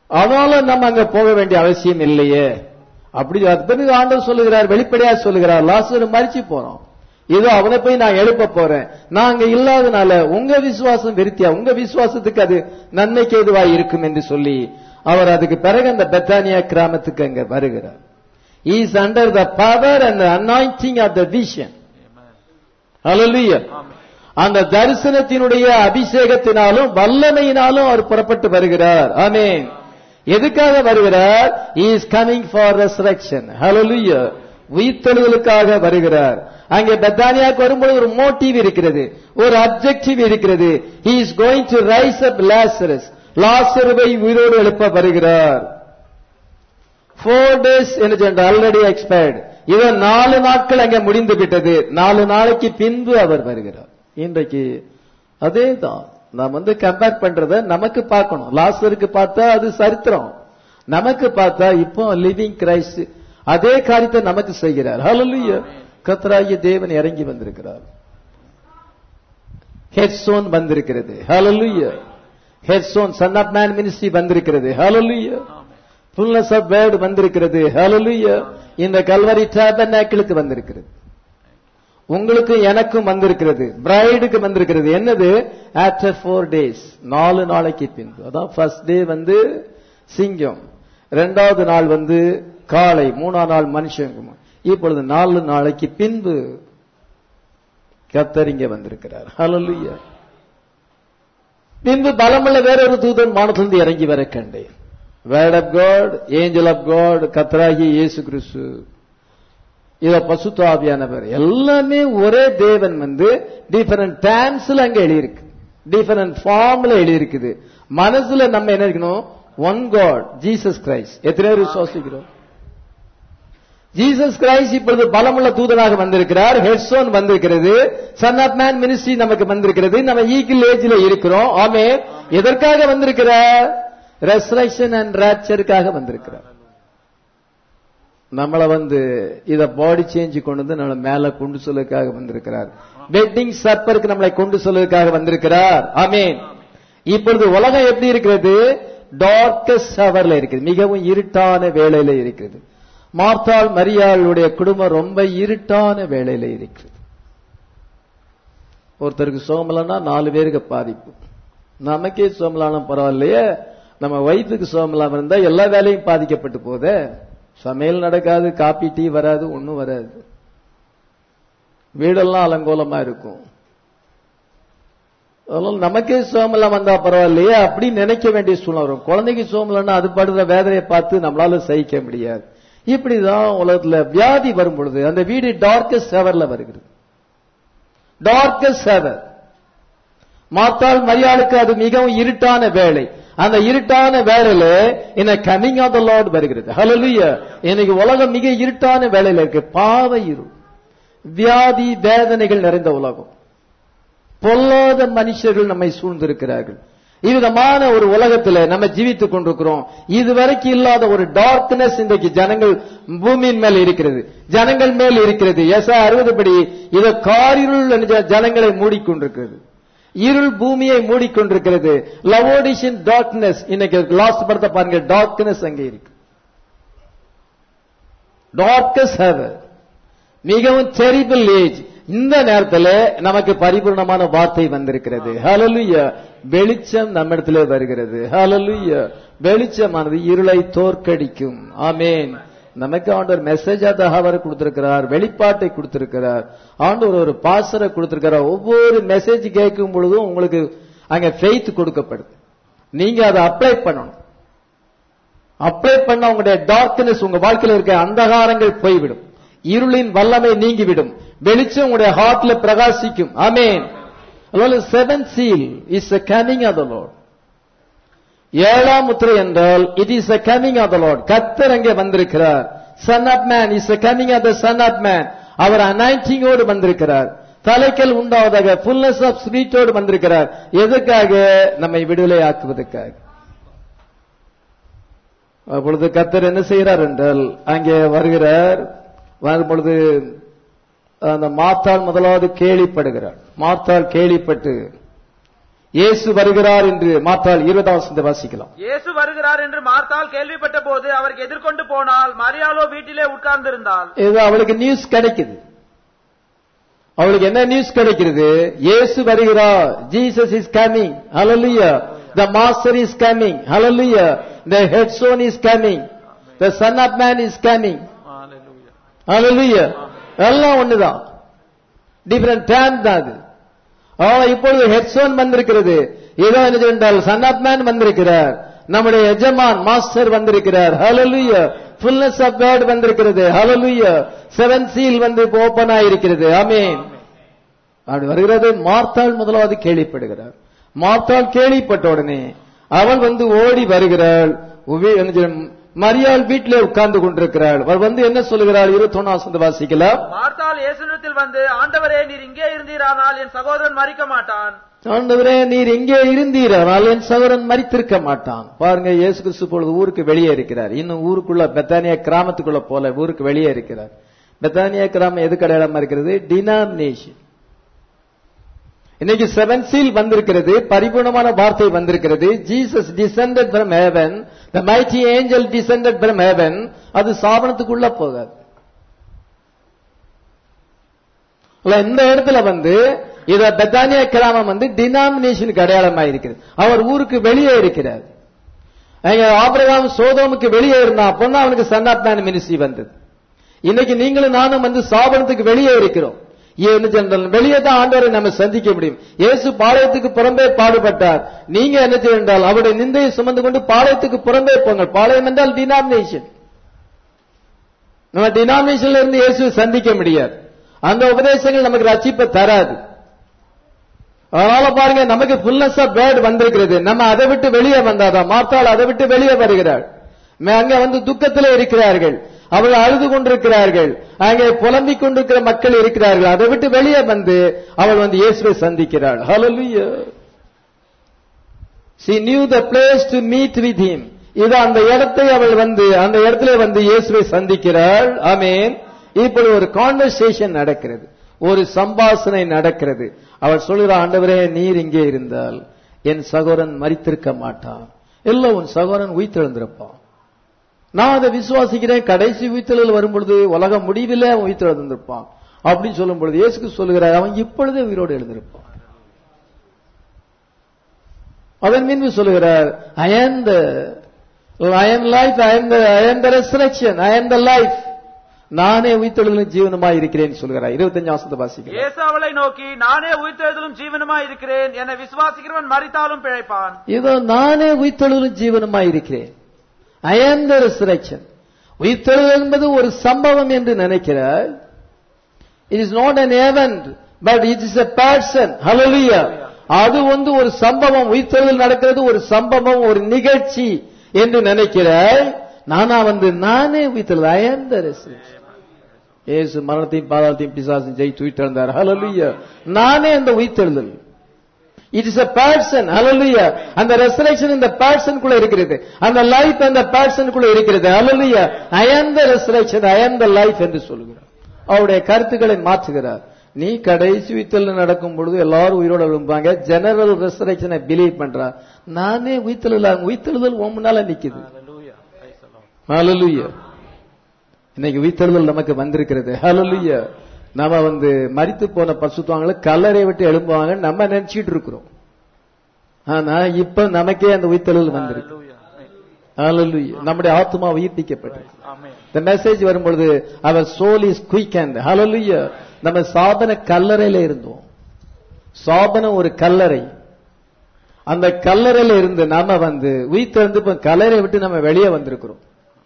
Speaker 1: அதனால நம்ம அங்க போக வேண்டிய அவசியம் இல்லையே அப்படி அது பிறகு ஆண்டவர் சொல்லுகிறார் வெளிப்படையா சொல்லுகிறார் லாசர் மறிச்சு போறோம் இதோ அவனை போய் நான் எழுப்ப போறேன் நான் அங்க இல்லாதனால உங்க விசுவாசம் விருத்தியா உங்க விசுவாசத்துக்கு அது நன்மைக்கு எதுவாய் இருக்கும் என்று சொல்லி அவர் அதுக்கு பிறகு அந்த பெத்தானியா கிராமத்துக்கு அங்க வருகிறார் is under the power and anointing of the vision Hallelujah. அந்த தரிசனத்தினுடைய அபிஷேகத்தினாலும் வல்லமையினாலும் அவர் புறப்பட்டு வருகிறார் ஆமென் எதுக்காக வருகிறார் இஸ் கமிங் ஃபார் ரெசரக்ஷன் ஹalleluya உயிர்த்தெழுதலுக்காக வருகிறார் அங்கே பெத்தானியாக்கு வரும்போது ஒரு மோட்டிவ் இருக்கிறது ஒரு அப்ஜெக்டிவ் இருக்கிறது he is going to rise up lazarus லாசருவை உயிரோடு எழுப்ப வருகிறார் ஃபோர் டேஸ் என்று சொன்ன ஆல்ரெடி எக்ஸ்பயர்டு இவர் நாலு நாட்கள் அங்கே முடிந்து விட்டது நாலு நாளைக்கு பின்பு அவர் வருகிறார் இன்றைக்கு அதே தான் நாம் வந்து கம்பேர் பண்றத நமக்கு பார்க்கணும் லாசருக்கு பார்த்தா அது சரித்திரம் நமக்கு பார்த்தா இப்போ லிவிங் கிரைஸ்ட் அதே காரியத்தை நமக்கு செய்கிறார் ஹalleluya கர்த்தராகிய தேவன் இறங்கி வந்திருக்கிறார் ஹெட்சோன் வந்திருக்கிறது ஹalleluya headstone son of man ministry வந்திருக்கிறது ஹalleluya ஃபுல்னஸ் ஆஃப் வேர்ட் வந்திருக்கிறது ஹalleluya இந்த கல்வரி டாபர்நாக்கிளுக்கு வந்திருக்கிறது உங்களுக்கு எனக்கும் வந்திருக்கிறது பிரைடுக்கு வந்திருக்கிறது என்னது ஆஃப்டர் ஃபோர் டேஸ் நாலு நாளைக்கு பின்பு அதான் ஃபர்ஸ்ட் டே வந்து சிங்கம் ரெண்டாவது நாள் வந்து காளை மூணாம் நாள் மனுஷங்க இப்பொழுது நாலு நாளைக்கு பின்பு கத்தர் இங்க வந்திருக்கிறார் ஹalleluya பின்பு பலமுள்ள வேறொரு தூதன் வானத்திலிருந்து இறங்கி வர கண்டேன் word of God angel of God கத்தராகி இயேசு கிறிஸ்து இத பசுத்தாவியானவர் எல்லாமே ஒரே தேவன் வந்து டிஃபரண்ட் டைம்ஸ்ல அங்க எழுதியிருக்கு டிஃபரண்ட் ஃபார்ம்ல எழுதியிருக்குது மனசுல நம்ம என்ன இருக்கணும் ஒன் காட் ஜீசஸ் கிரைஸ்ட் எத்தனை பேர் விசுவாசிக்கிறோம் ஜீசஸ் கிரைஸ்ட் இப்பொழுது பலமுள்ள தூதனாக வந்திருக்கிறார் ஹெட்ஸோன் வந்திருக்கிறது சன் ஆஃப் மேன் மினிஸ்ட்ரி நமக்கு வந்திருக்கிறது நம்ம ஈக்கிள் ஏஜ்ல இருக்கிறோம் ஆமே எதற்காக வந்திருக்கிறார் ரெசரக்ஷன் அண்ட் ராப்சருக்காக வந்திருக்கிறார் நம்மளை வந்து இத பாடி சேஞ்ச் கொண்டு வந்து நம்மளை மேல கொண்டு சொல்லுவதற்காக வந்திருக்கிறார் வெட்டிங் சப்பருக்கு நம்மளை கொண்டு சொல்வதற்காக வந்திருக்கிறார் ஆமீன் இப்பொழுது உலகம் எப்படி இருக்கிறது டார்க்கஸ்ட் ஹவர்ல இருக்குது மிகவும் இருட்டான வேளையில இருக்கிறது மார்த்தாள் மரியாளுடைய குடும்பம் ரொம்ப இருட்டான வேளையில இருக்கிறது ஒருத்தருக்கு சோமலன்னா நாலு பேருக்கு பாதிப்பு நமக்கே சோமலானம் பரவாயில்லையே நம்ம வயிற்றுக்கு சோமலாம் இருந்தா எல்லா வேலையும் பாதிக்கப்பட்டு போதே சமையல் நடக்காது காப்பி டீ வராது ஒன்னும் வராது வீடெல்லாம் அலங்கோலமா இருக்கும் அதனால நமக்கே சோமலாம் வந்தா பரவாயில்லையே அப்படி நினைக்க வேண்டிய சூழ்நிலை வரும் குழந்தைக்கு சோமலன்னா அது படுற வேதனையை பார்த்து நம்மளால சகிக்க முடியாது இப்படிதான் உலகத்துல வியாதி வரும் பொழுது அந்த வீடு டார்க்கஸ்ட் ஹவர்ல வருகிறது டார்க்கஸ்ட் ஹவர் மாத்தாள் மரியாளுக்கு அது மிகவும் இருட்டான வேலை அந்த இருட்டான வேலையில என்ன கமிங் ஆஃப் த லார்ட் வருகிறது ஹalleluya இன்னைக்கு உலகம் மிக இருட்டான வேலையில இருக்கு பாவ இருள் வியாதி வேதனைகள் நிறைந்த உலகம் பொல்லாத மனுஷர்கள் நம்மை சூழ்ந்திருக்கிறார்கள் இவ்விதமான ஒரு உலகத்துல நம்ம ஜீவித்துக் கொண்டிருக்கிறோம் இதுவரைக்கும் இல்லாத ஒரு டார்க்னஸ் இன்றைக்கு ஜனங்கள் பூமியின் மேல் இருக்கிறது ஜனங்கள் மேல் இருக்கிறது எஸ் அறுபது படி இத காரிருள் என்ற ஜனங்களை மூடிக்கொண்டிருக்கிறது இருள் பூமியை மூடிக்கொண்டிருக்கிறது லவோடிஷன் டார்க்னஸ் இன்னைக்கு லாஸ்ட் படத்தை பாருங்க டார்க்னஸ் அங்கே இருக்கு டார்க்கஸ் ஹவர் மிகவும் டெரிபிள் ஏஜ் இந்த நேரத்தில் நமக்கு பரிபூர்ணமான வார்த்தை வந்திருக்கிறது ஹalleluya வெளிச்சம் நம்மிடத்திலே வருகிறது ஹalleluya வெளிச்சமானது இருளை தோற்கடிக்கும் ஆமென் நமக்கு ஆண்டவர் மெசேஜ் ஆஃப் த ஹவர் கொடுத்திருக்கிறார் வெளிப்பாட்டை கொடுத்திருக்கிறார் ஆண்டவர் ஒரு பாசரை கொடுத்திருக்கிறார் ஒவ்வொரு மெசேஜ் கேட்கும் பொழுதும் உங்களுக்கு அங்க ஃபெய்த் கொடுக்கப்படுது நீங்க அதை அப்ளை பண்ணணும் அப்ளை பண்ண உங்களுடைய டார்க்னஸ் உங்க வாழ்க்கையில் இருக்க அந்தகாரங்கள் போய்விடும் இருளின் வல்லமை நீங்கிவிடும் வெளிச்சம் உங்களுடைய ஹார்ட்ல பிரகாசிக்கும் ஆமேன் seven seal is a coming of the lord ஏழாம் முத்திரை என்றால் it is a coming of the lord கத்தர் அங்கே வந்திருக்கிறார் son of man is a coming of the son of man அவர் அனாயிண்டிங்கோடு வந்திருக்கிறார் தலைக்கல் உண்டாவதாக ஃபுல்னஸ் ஆஃப் ஸ்வீட்டோடு வந்திருக்கிறார் எதுக்காக நம்மை விடுதலை ஆக்குவதற்காக அப்பொழுது கத்தர் என்ன செய்கிறார் என்றால் அங்கே வருகிறார் வரும் பொழுது அந்த மாத்தாள் முதலாவது கேள்விப்படுகிறார் மாத்தாள் கேள்விப்பட்டு இயேசு வருகிறார் என்று மாற்றால் இருபதாம் வசனத்தை வாசிக்கலாம்
Speaker 2: இயேசு வருகிறார் என்று மார்த்தால் கேள்விப்பட்ட போது அவருக்கு எதிர்கொண்டு போனால் மரியாளோ வீட்டிலே உட்கார்ந்திருந்தாள்
Speaker 1: ஏதோ அவளுக்கு நியூஸ் கிடைக்குது அவளுக்கு என்ன நியூஸ் கிடைக்கிறது இயேசு வருகிறார் ஜீசஸ் இஸ் கமிங் ஹalleluya the master is coming hallelujah the head son is coming the son of man is coming hallelujah எல்லாம் ஒண்ணுதான் டிஃபரண்ட் டேம் தான் அது ஆனா இப்பொழுது ஹெட்சோன் வந்திருக்கிறது ஏதோ என்ன என்றால் சன் ஆஃப் மேன் வந்திருக்கிறார் நம்முடைய எஜமான் மாஸ்டர் வந்திருக்கிறார் ஹalleluya ஃபுல்னஸ் ஆஃப் காட் வந்திருக்கிறது ஹalleluya செவன் சீல் வந்து ஓபன் ஆயிருக்கிறது ஆமென் அப்படி வருகிறது மார்த்தாள் முதலாவது கேள்விப்படுகிறார் மார்த்தாள் கேள்விப்பட்ட உடனே அவள் வந்து ஓடி வருகிறாள் உவி- என்ன சொல்ல- மரியாள் வீட்டிலே உட்கார்ந்து கொண்டிருக்கிறாள் அவள் வந்து என்ன சொல்லுகிறாள் இருபத்தொன்னாம் வாசிக்கலாம்
Speaker 2: மார்த்தாள் இயேசுனிடத்தில் வந்து ஆண்டவரே நீர் இங்கே இருந்தீரானால் என் சகோதரன் மறிக்க மாட்டான்
Speaker 1: ஆண்டவரே நீர் எங்கே இருந்தீர் ஆனால் என் சகோதரன் மறித்திருக்க மாட்டான் பாருங்க இயேசு கிறிஸ்து பொழுது ஊருக்கு வெளியே இருக்கிறார் இன்னும் ஊருக்குள்ள பெத்தானியா கிராமத்துக்குள்ள போல ஊருக்கு வெளியே இருக்கிறார் பெத்தானியா கிராமம் எதுக்கு அடையாளமா இருக்கிறது டினாமினேஷன் இன்னைக்கு செவன் சீல் வந்திருக்கிறது பரிபூர்ணமான வார்த்தை வந்திருக்கிறது Jesus descended from heaven the mighty angel descended from heaven அது சாபனத்துக்குள்ள போகாது இல்ல, இந்த இடத்துல வந்து இத பெத்தானியா கிராமம் வந்து டினாமினேஷனுக்கு அடையாளமா இருக்கிறது அவர் ஊருக்கு வெளியே இருக்கிறார் அங்க ஆபிரகாம் சோதோமுக்கு வெளியே இருந்தா அப்பொன்னா அவனுக்கு சன் ஆஃப் மேன் மினிஸ்ட்ரி வந்தது இன்னைக்கு நீங்களும் நானும் வந்து சாபனத்துக்கு வெளியே இருக்கிறோம் ஏன்னு சொன்னால் வெளியே தான் ஆண்டவரை நம்ம சந்திக்க முடியும் இயேசு பாளையத்துக்கு புறம்பே பாடுபட்டார் நீங்க என்ன செய்ய என்றால் அவருடைய நிந்தையை சுமந்து கொண்டு பாளையத்துக்கு புறம்பே போங்கள் பாளையம் என்றால் டினாமினேஷன் நம்ம டினாமினேஷன்ல இருந்து இயேசு சந்திக்க முடியாது அந்த உபதேசங்கள் நமக்கு ரட்சிப்பை தராது அதனால பாருங்க நமக்கு ஃபுல்னஸ் ஆஃப் பேர்ட் வந்திருக்கிறது நம்ம அதை விட்டு வெளியே வந்தாதான் மார்த்தாள் அதை விட்டு வெளியே வருகிறாள் ம- அங்க வந்து துக்கத்திலே இருக்கிறார்கள் அவர்கள் அழுது கொண்டிருக்கிறார்கள் அங்கே புலம்பிக் கொண்டிருக்கிற மக்கள் இருக்கிறார்கள் அதை விட்டு வெளியே வந்து அவள் வந்து இயேசுவை சந்திக்கிறாள் ஹalleluya she knew the place to meet with him இது அந்த இடத்தை அவள் வந்து அந்த இடத்துல வந்து இயேசுவை சந்திக்கிறாள் ஆமென் இப்படி ஒரு கான்வர்சேஷன் நடக்கிறது ஒரு சம்பாஷணை நடக்கிறது அவள் சொல்கிற ஆண்டவரே நீர் இங்கே இருந்தால் என் சகோதரன் மரித்திருக்க மாட்டான் இல்ல உன் சகோதரன் உயிர்த்தெழுந்திருப்பான் நான் அதை விசுவாசிக்கிறேன் கடைசி உயிர்த்தெழுதல் வரும் பொழுது உலகம் முடிவிலே அவன் உயிர்த்தெழுந்திருப்பான் அப்படின்னு சொல்லும் பொழுது இயேசுக்கு சொல்லுகிறார் அவன் இப்பொழுதே உயிரோடு எழுந்திருப்பான் அதன் மீன்பு சொல்லுகிறார் ஐ am the I am life I am the I am the resurrection I am the life நானே உயிர்த்தெழுதலும் ஜீவனமாய் இருக்கிறேன் சொல்கிறார் இருபத்தஞ்சு வாசத்தை வாசிக்கிறேன்
Speaker 2: இயேசு அவளை நோக்கி நானே உயிர்த்தெழுதலும் ஜீவனுமா இருக்கிறேன் என்னை விசுவாசிக்கிறவன் மறித்தாலும் பிழைப்பான்
Speaker 1: இதோ நானே உயிர்த்தெழுதலும் ஜீவனமாய் இருக்கிறேன் ஐ am the resurrection உயிர்த்தெழுதல் என்பது ஒரு சம்பவம் என்று நினைக்கிறார் it is not an event but it is a person hallelujah அது வந்து ஒரு சம்பவம் உயிர்த்தெழுதல் நடக்கிறது ஒரு சம்பவம் ஒரு நிகழ்ச்சி என்று நினைக்கிறாய் நானா வந்து நானே உயிர்த்தெழுதல் ஐ am the resurrection இயேசு மரணத்தையும் பாதாளத்தையும் பிசாசையும் ஜெயித்து உயிர்த்தெழுந்தார் ஹalleluya நானே அந்த உயிர்த்தெழுதல் it is a person hallelujah அந்த resurrection இந்த person குள்ள இருக்கிறது அந்த லைஃப் அந்த person குள்ள இருக்கிறது hallelujah i am the resurrection i am the life என்று சொல்கிறார் அவருடைய கருத்துக்களை மாற்றுகிறார் நீ கடைசி உயிர்த்தல் நடக்கும் பொழுது எல்லாரும் உயிரோட விழும்பாங்க ஜெனரல் ரெசரேஷனை பிலீவ் பண்றா நானே உயிர்த்தெழுதல் உயிர்த்தெழுதல் உன் முன்னால நிக்குது ஹalleluya இன்னைக்கு உயிர்த்தெழுதல் நமக்கு வந்திருக்கிறது ஹalleluya நாம வந்து மரித்து போன பசுத்துவாங்கள கல்லறை விட்டு எழும்புவாங்க நம்ம நினைச்சிட்டு இருக்கிறோம் ஆனா இப்ப நமக்கே அந்த உயிர்த்தெழுதல் வந்திருக்கு ஹalleluya நம்முடைய ஆத்மா உயிர்ப்பிக்கப்பட்டது இந்த மெசேஜ் வரும்பொழுது அவர் சோல் இஸ் குயிக் அண்ட் ஹalleluya நம்ம சாதன கல்லறையில இருந்தோம் சாதன ஒரு கல்லறை அந்த கல்லறையில இருந்து நாம வந்து உயிர்த்தெழுந்து இப்ப கல்லறை விட்டு நம்ம வெளியே வந்திருக்கிறோம்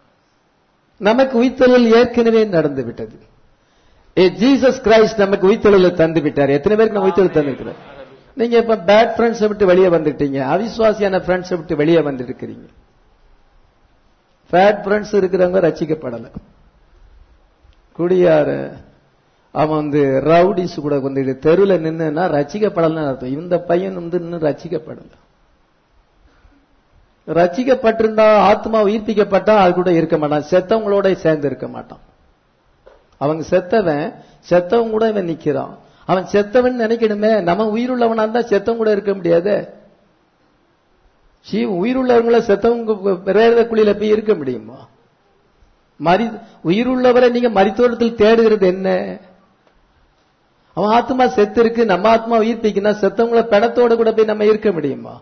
Speaker 1: நமக்கு உயிர்த்தெழுதல் ஏற்கனவே நடந்து விட்டது ஏ ஜீசஸ் கிரைஸ்ட் நமக்கு உயிர்த்தெழுதல் தந்து விட்டார் எத்தனை பேருக்கு நம்ம உயிர்த்தெழுதல் தந்திருக்கிறார் நீங்க இப்ப பேட் ஃப்ரெண்ட்ஸை விட்டு வெளியே வந்துட்டீங்க அவிசுவாசியான ஃப்ரெண்ட்ஸை விட்டு வெளியே வந்துருக்கிறீங்க ஃபேட் ஃப்ரெண்ட்ஸ் இருக்கிறவங்க ரசிக்கப்படல குடியார அவன் வந்து ரவுடிஸ் கூட வந்து தெருவில் நின்னுன்னா ரசிக்கப்படலன்னு அர்த்தம் இந்த பையன் வந்து இன்னும் ரசிக்கப்படல ரசிக்கப்பட்டிருந்தா ஆத்மா உயிர்ப்பிக்கப்பட்டா அது கூட இருக்க மாட்டான் செத்தவங்களோட சேர்ந்து இருக்க மாட்டான் அவங்க செத்தவன் செத்தவங்க கூட இவன் நிக்கிறான் அவன் செத்தவன் நினைக்கணுமே நம்ம உயிருள்ளவனா இருந்தா செத்தவன் கூட இருக்க முடியாது சீ உயிருள்ளவங்கள செத்தவங்க பிரேத குழியில போய் இருக்க முடியுமா மரி உயிருள்ளவரை நீங்க மரித்தோட்டத்தில் தேடுகிறது என்ன அவன் ஆத்மா செத்து இருக்கு நம்ம ஆத்மா உயிர்ப்பிக்குன்னா செத்தவங்கள பிணத்தோட கூட போய் நம்ம இருக்க முடியுமா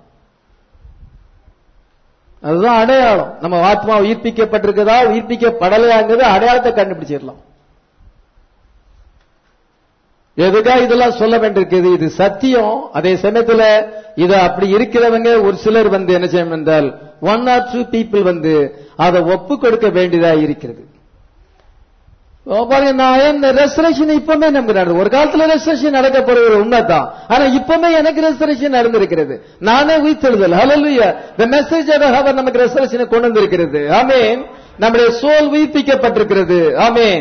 Speaker 1: அதுதான் அடையாளம் நம்ம ஆத்மா உயிர்ப்பிக்கப்பட்டிருக்கதா உயிர்ப்பிக்கப்படலையாங்கிறது அடையாளத்தை கண்டுபிடிச்சிடலாம் எதுக்கா இதெல்லாம் சொல்ல வேண்டியிருக்குது இது சத்தியம் அதே சமயத்துல இது அப்படி இருக்கிறவங்க ஒரு சிலர் வந்து என்ன செய்யும் என்றால் ஒன் ஆர் டூ பீப்புள் வந்து அதை ஒப்பு கொடுக்க வேண்டியதா இருக்கிறது ஓ, பாருங்க நான் இந்த ரெசரேஷன் இப்பவுமே நம்புறாரு ஒரு காலத்துல ரெசரேஷன் நடக்க போறது உண்மைதான் ஆனா இப்பவுமே எனக்கு ரெசரேஷன் நடந்திருக்கிறது நானே உயிர்த்தெழுதல் ஹalleluya the message of heaven நமக்கு ரெசரேஷனை கொண்டு வந்திருக்கிறது ஆமென் நம்முடைய சோல் உயிர்ப்பிக்கப்பட்டிருக்கிறது ஆமென்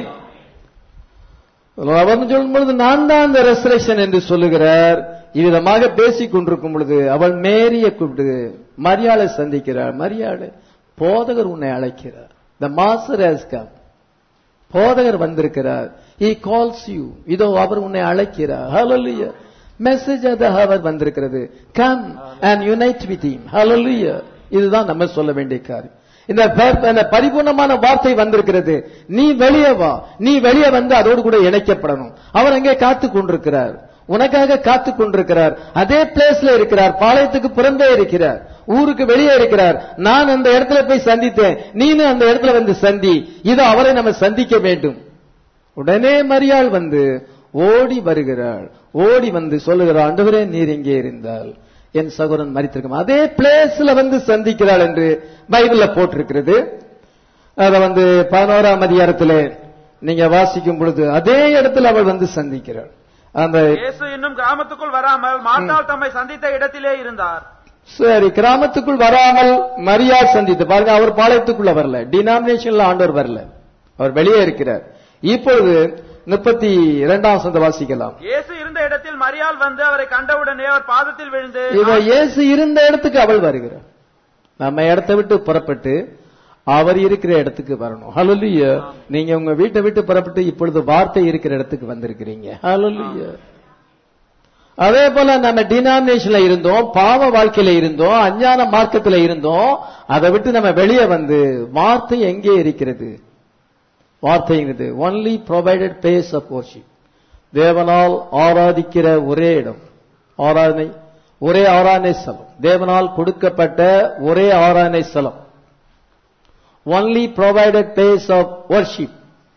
Speaker 1: அவர் சொல்லும் பொழுது நான் தான் அந்த ரெசரேஷன் என்று சொல்லுகிறார் இவ்விதமாக பேசிக் கொண்டிருக்கும் பொழுது அவள் மேரிய கூப்பிட்டு மரியாதை சந்திக்கிறார் மரியாதை போதகர் உன்னை அழைக்கிறார் த மாஸ்டர் ஹஸ் கம் போதகர் வந்திருக்கிறார் he calls you இதோ அவர் உன்னை அழைக்கிறார் hallelujah மெசேஜ் அது அவர் வந்திருக்கிறது come and unite with him hallelujah இதுதான் நம்ம சொல்ல வேண்டிய காரியம் இந்த ப- இந்த பரிபூர்ணமான வார்த்தை வந்திருக்கிறது நீ வெளியே வா நீ வெளியே வந்து அதோடு கூட இணைக்கப்படணும் அவர் அங்கே காத்து கொண்டிருக்கிறார் உனக்காக காத்து கொண்டிருக்கிறார் அதே பிளேஸ்ல இருக்கிறார் பாளையத்துக்கு புறம்பே இருக்கிறார் ஊருக்கு வெளியே இருக்கிறார் நான் அந்த இடத்துல போய் சந்தித்தேன் நீனும் அந்த இடத்துல வந்து சந்தி இது அவரை நம்ம சந்திக்க வேண்டும் உடனே மரியாள் வந்து ஓடி வருகிறாள் ஓடி வந்து சொல்லுகிறாள் ஆண்டவரே நீர் இங்கே இருந்தால் என் சகோதரன் மறித்திருக்கும் அதே பிளேஸ்ல வந்து சந்திக்கிறாள் என்று பைபிள்ல போட்டிருக்கிறது அத வந்து பதினோராம் அதிகாரத்திலே நீங்க வாசிக்கும் பொழுது அதே இடத்துல அவள் வந்து சந்திக்கிறாள் அந்த
Speaker 2: இயேசு இன்னும் கிராமத்துக்குள் வராமல் மார்த்தாள் தம்மை சந்தித்த இடத்திலே இருந்தார்
Speaker 1: சரி கிராமத்துக்குள் வராமல் மரியாள் சந்தித்து பாருங்க அவர் பாளையத்துக்குள்ள வரல டினாமினேஷன்ல ஆண்டவர் வரல அவர் வெளியே இருக்கிறார் இப்பொழுது முப்பத்தி இரண்டாம் சந்த வாசிக்கலாம்
Speaker 2: இயேசு இருந்த இடத்தில் மரியாள் வந்து அவரை கண்டவுடனே அவர் பாதத்தில் விழுந்து
Speaker 1: இவ இயேசு இருந்த இடத்துக்கு அவள் வருகிறார் நம்ம இடத்தை விட்டு புறப்பட்டு அவர் இருக்கிற இடத்துக்கு வரணும் ஹalleluya நீங்க உங்க வீட்டை விட்டு புறப்பட்டு இப்பொழுது வார்த்தை இருக்கிற இடத்துக்கு வந்திருக்கிறீங்க ஹalleluya அதே போல நம்ம டினாமினேஷன்ல இருந்தோம் பாவ வாழ்க்கையில இருந்தோம் அஞ்ஞான மார்க்கத்துல இருந்தோம் அதை விட்டு நம்ம வெளியே வந்து வார்த்தை எங்கே இருக்கிறது வார்த்தைங்கிறது only provided place of worship தேவனால் ஆராதிக்கிற ஒரே இடம் ஆராதனை ஒரே ஆராதனை ஸ்தலம் தேவனால் கொடுக்கப்பட்ட ஒரே ஆராதனை ஸ்தலம் only provided place of worship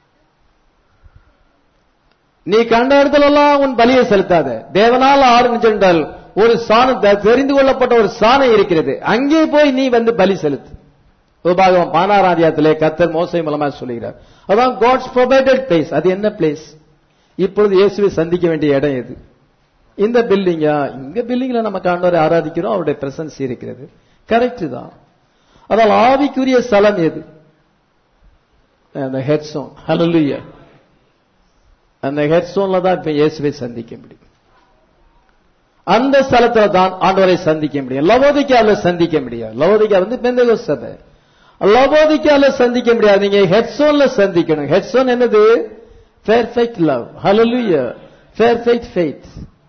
Speaker 1: நீ கண்ட இடத்துல எல்லாம் உன் பலியை செலுத்தாத தேவனால் ஆரம்பிச்சென்றால் ஒரு சாண தெரிந்து கொள்ளப்பட்ட ஒரு சாணை இருக்கிறது அங்கே போய் நீ வந்து பலி செலுத்து உபாகம் பானாராதியத்திலே கத்தர் மோசை மூலமா சொல்லுகிறார் அதான் காட்ஸ் ப்ரொவைடட் பிளேஸ் அது என்ன பிளேஸ் இப்பொழுது இயேசுவை சந்திக்க வேண்டிய இடம் எது இந்த பில்டிங்கா இங்க பில்டிங்ல நம்ம காண்டவரை ஆராதிக்கிறோம் அவருடைய பிரசன்ஸ் இருக்கிறது கரெக்ட் தான் அதால் ஆவிக்குரிய ஸ்தலம் எது அந்த ஹெட்ஸோன் ஹalleluya அந்த ஹெட்ஸோன்ல தான் இப்ப இயேசுவை சந்திக்க முடியும் அந்த ஸ்தலத்துல தான் ஆண்டவரை சந்திக்க முடியும் லவோதிக்கால சந்திக்க முடியாது லவோதிக்கா வந்து பெந்தகோஸ் சபை லவோதிக்கால சந்திக்க முடியாது நீங்க ஹெட்ஸோன்ல சந்திக்கணும் ஹெட்ஸோன் என்னது பெர்ஃபெக்ட் லவ் ஹalleluya பெர்ஃபெக்ட் ஃபெய்த்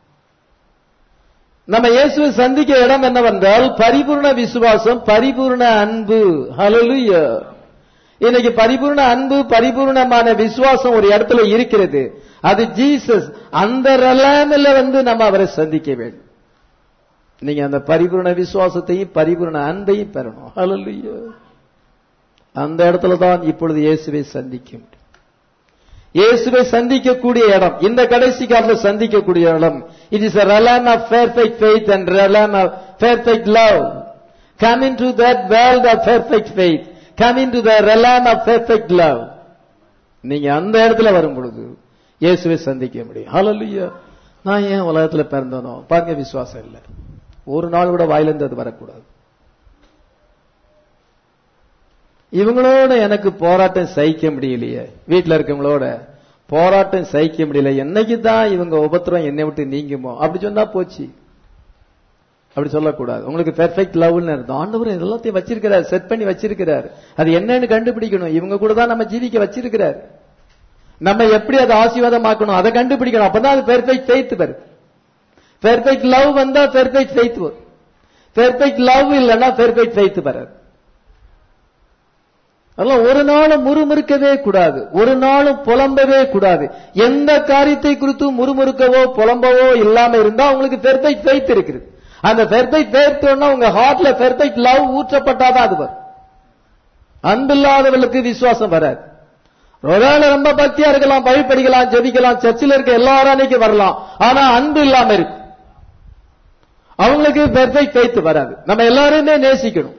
Speaker 1: நம்ம இயேசுவை சந்திக்க இடம் என்னவென்றால் பரிபூர்ண விசுவாசம் பரிபூர்ண அன்பு ஹalleluya இன்னைக்கு பரிபூர்ண அன்பு பரிபூர்ணமான விசுவாசம் ஒரு இடத்துல இருக்கிறது அது ஜீசஸ் அந்த ரெலாமில் வந்து நம்ம அவரை சந்திக்க வேண்டும் நீங்க அந்த பரிபூர்ண விசுவாசத்தையும் பரிபூர்ண அன்பையும் பெறணும் ஹalleluya அந்த இடத்துல தான் இப்பொழுது இயேசுவை சந்திக்க முடியும் இயேசுவை சந்திக்கக்கூடிய இடம் இந்த கடைசி காலத்தில் சந்திக்கக்கூடிய இடம் it is a realm of perfect faith and realm of perfect love come into that world of perfect faith come into the realm of perfect love நீங்க அந்த இடத்துல வரும் பொழுது இயேசுவை சந்திக்க முடியும் ஹalleluya நான் ஏன் உலகத்துல பிறந்தனோ பாருங்க விசுவாசம் இல்லை ஒரு நாள் கூட வாயிலிருந்து அது வரக்கூடாது இவங்களோட எனக்கு போராட்டம் சகிக்க முடியலையே வீட்டுல இருக்கவங்களோட போராட்டம் சகிக்க முடியல என்னைக்கு தான் இவங்க உபத்திரம் என்னை விட்டு நீங்குமோ அப்படி சொன்னா போச்சு அப்படி சொல்லக்கூடாது உங்களுக்கு பெர்ஃபெக்ட் லவ்னு அர்த்தம் ஆண்டவர் எல்லாத்தையும் வச்சிருக்கிறார் செட் பண்ணி வச்சிருக்கிறார் அது என்னன்னு கண்டுபிடிக்கணும் இவங்க கூட தான் நம்ம ஜீவிக்க வச்சிருக்கிறார் நம்ம எப்படி அதை ஆசீர்வாதமாக்கணும் அதை கண்டுபிடிக்கணும் அப்பதான் அது பெர்ஃபெக்ட் ஃபெய்த் வருது பெர்ஃபெக்ட் லவ் வந்தா பெர்ஃபெக்ட் ஃபெய்த் வரும் பெர்ஃபெக்ட் லவ் இல்லைன்னா பெர்ஃபெக்ட் ஃபெய்த் வராது அதெல்லாம் ஒரு நாளும் முறுமுறுக்கவே கூடாது ஒரு நாளும் புலம்பவே கூடாது எந்த காரியத்தை குறித்து முறுமுறுக்கவோ புலம்பவோ இல்லாம இருந்தா உங்களுக்கு பெர்ஃபெக்ட் ஃபெய்த் இருக்குது அந்த பெர்ஃபெக்ட் ஃபெய்த் உங்க ஹார்ட்ல பெர்ஃபெக்ட் லவ் ஊற்றப்பட்டாதான் அது வரும் அன்பில்லாதவர்களுக்கு விசுவாசம் வராது ஒருவேளை ரொம்ப பக்தியா இருக்கலாம் வழிபடிக்கலாம் ஜெபிக்கலாம் சர்ச்சில் இருக்க எல்லாரும் அன்னைக்கு வரலாம் ஆனா அன்பு இல்லாம இருக்கு அவங்களுக்கு பெர்ஃபெக்ட் ஃபெய்த் வராது நம்ம எல்லாருமே நேசிக்கணும்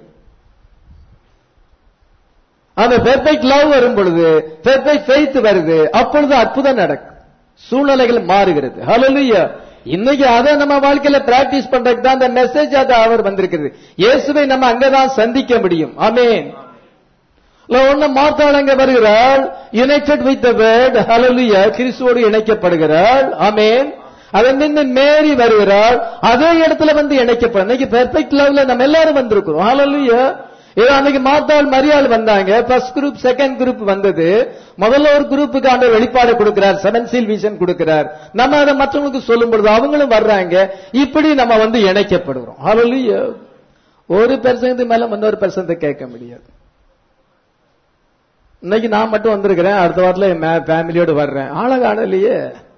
Speaker 1: அந்த பெர்ஃபெக்ட் லவ் வரும் பொழுது பெர்ஃபெக்ட் ஃபெய்த் வருது அப்பொழுது அற்புதம் நடக்கும் சூழ்நிலைகள் மாறுகிறது ஹalleluya இன்னைக்கு அதை நம்ம வாழ்க்கையில பிராக்டிஸ் பண்றதுக்கு தான் அந்த மெசேஜ் அது அவர் வந்திருக்கிறது இயேசுவை நம்ம அங்கதான் சந்திக்க முடியும் ஆமென் ஒன்னு மாத்தாள் அங்க வருகிறாள் யுனைடெட் வித் த வேர்ட் ஹalleluya கிறிஸ்துவோடு இணைக்கப்படுகிறாள் ஆமென் அதன் பின் மேரி வருகிறாள் அதே இடத்துல வந்து இணைக்கப்படும் இன்னைக்கு பெர்ஃபெக்ட் லவ்ல நம்ம எல்லாரும் வந்திருக்கிறோம் ஹalleluya ஏதோ அன்னைக்கு மாத்தாள் மரியாள் வந்தாங்க ஃபர்ஸ்ட் குரூப் செகண்ட் குரூப் வந்தது முதல்ல ஒரு குரூப்புக்கு ஆண்டு வெளிப்பாடு கொடுக்கிறார் செவன் சீல் விஷன் கொடுக்கிறார் நம்ம அதை மற்றவங்களுக்கு சொல்லும் பொழுது அவங்களும் வர்றாங்க இப்படி நம்ம வந்து இணைக்கப்படுகிறோம் ஹalleluya ஒரு பெர்சன்ட் மேல இன்னொரு பெர்சன்ட் கேட்க முடியாது இன்னைக்கு நான் மட்டும் வந்திருக்கிறேன் அடுத்த வாரத்துல என் ஃபேமிலியோடு வர்றேன் ஆளை காணலையே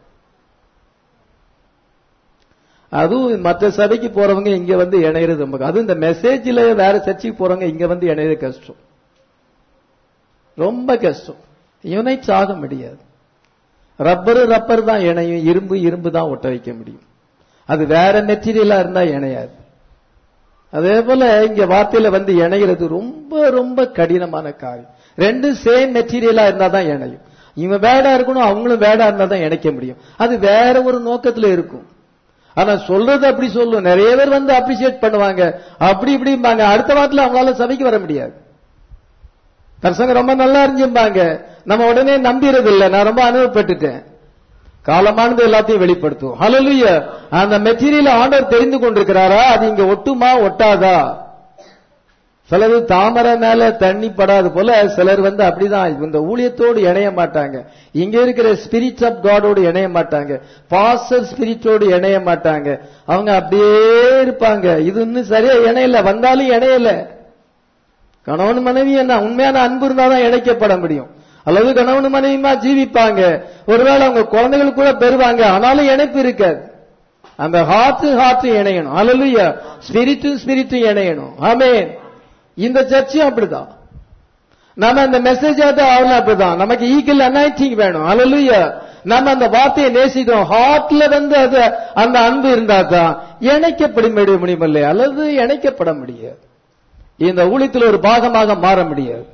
Speaker 1: அதுவும் மற்ற சபைக்கு போறவங்க இங்க வந்து இணையிறது ரொம்ப அதுவும் இந்த மெசேஜ்ல வேற சர்ச்சுக்கு போறவங்க இங்க வந்து இணையிறது கஷ்டம் ரொம்ப கஷ்டம் யுனைட்ஸ் ஆக முடியாது ரப்பரு ரப்பர் தான் இணையும் இரும்பு இரும்பு தான் ஒட்ட வைக்க முடியும் அது வேற மெட்டீரியலா இருந்தா இணையாது அதே போல இங்க வார்த்தையில வந்து இணைகிறது ரொம்ப ரொம்ப கடினமான காரியம் ரெண்டு சேம் மெட்டீரியலா இருந்தா தான் இணையும் இவன் வேடா இருக்கணும் அவங்களும் வேடா இருந்தா தான் இணைக்க முடியும் அது வேற ஒரு நோக்கத்துல இருக்கும் ஆனா சொல்றது அப்படி சொல்லும் நிறைய பேர் வந்து அப்ரிசியேட் பண்ணுவாங்க அப்படி இப்படிம்பாங்க அடுத்த வாரத்துல அவங்களால சபைக்கு வர முடியாது பிரசங்க ரொம்ப நல்லா இருந்தும்பாங்க நம்ம உடனே நம்பிறது இல்ல நான் ரொம்ப அனுபவப்பட்டுட்டேன் காலமானது எல்லாத்தையும் வெளிப்படுத்தும் ஹalleluya அந்த மெட்டீரியல் ஆண்டவர் தெரிந்து கொண்டிருக்கிறாரா அது இங்க ஒட்டுமா ஒட்டாதா சிலர் தாமரை மேல தண்ணி படாது போல சிலர் வந்து அப்படிதான் இந்த ஊழியத்தோடு இணைய மாட்டாங்க இங்க இருக்கிற ஸ்பிரிட் ஆஃப் காடோடு இணைய மாட்டாங்க பாஸ்டர் ஸ்பிரிட்டோடு இணைய மாட்டாங்க அவங்க அப்படியே இருப்பாங்க இது இன்னும் சரியா இணையல வந்தாலும் இணையல கணவன் மனைவி என்ன உண்மையான அன்பு இருந்தாதான் இணைக்கப்பட முடியும் அல்லது கணவன் மனைவிமா ஜீவிப்பாங்க ஒருவேளை அவங்க குழந்தைகள் கூட பெறுவாங்க ஆனாலும் இணைப்பு இருக்காது அந்த ஹார்ட் ஹார்ட் இணையணும் அலலுயா ஸ்பிரிட்டு ஸ்பிரிட்டு இணையணும் ஆமேன் இந்த சர்ச்சையும் அப்படிதான் நம்ம அந்த மெசேஜ் ஆகலாம் அப்படிதான் நமக்கு ஈக்குவல் அனாய்டிங் வேணும் அலலுயா நம்ம அந்த வார்த்தையை நேசிக்கிறோம் ஹார்ட்ல வந்து அது அந்த அன்பு இருந்தா தான் இணைக்கப்பட முடியும் இல்லையா அல்லது இணைக்கப்பட முடியாது இந்த ஊழியத்தில் ஒரு பாகமாக மாற முடியாது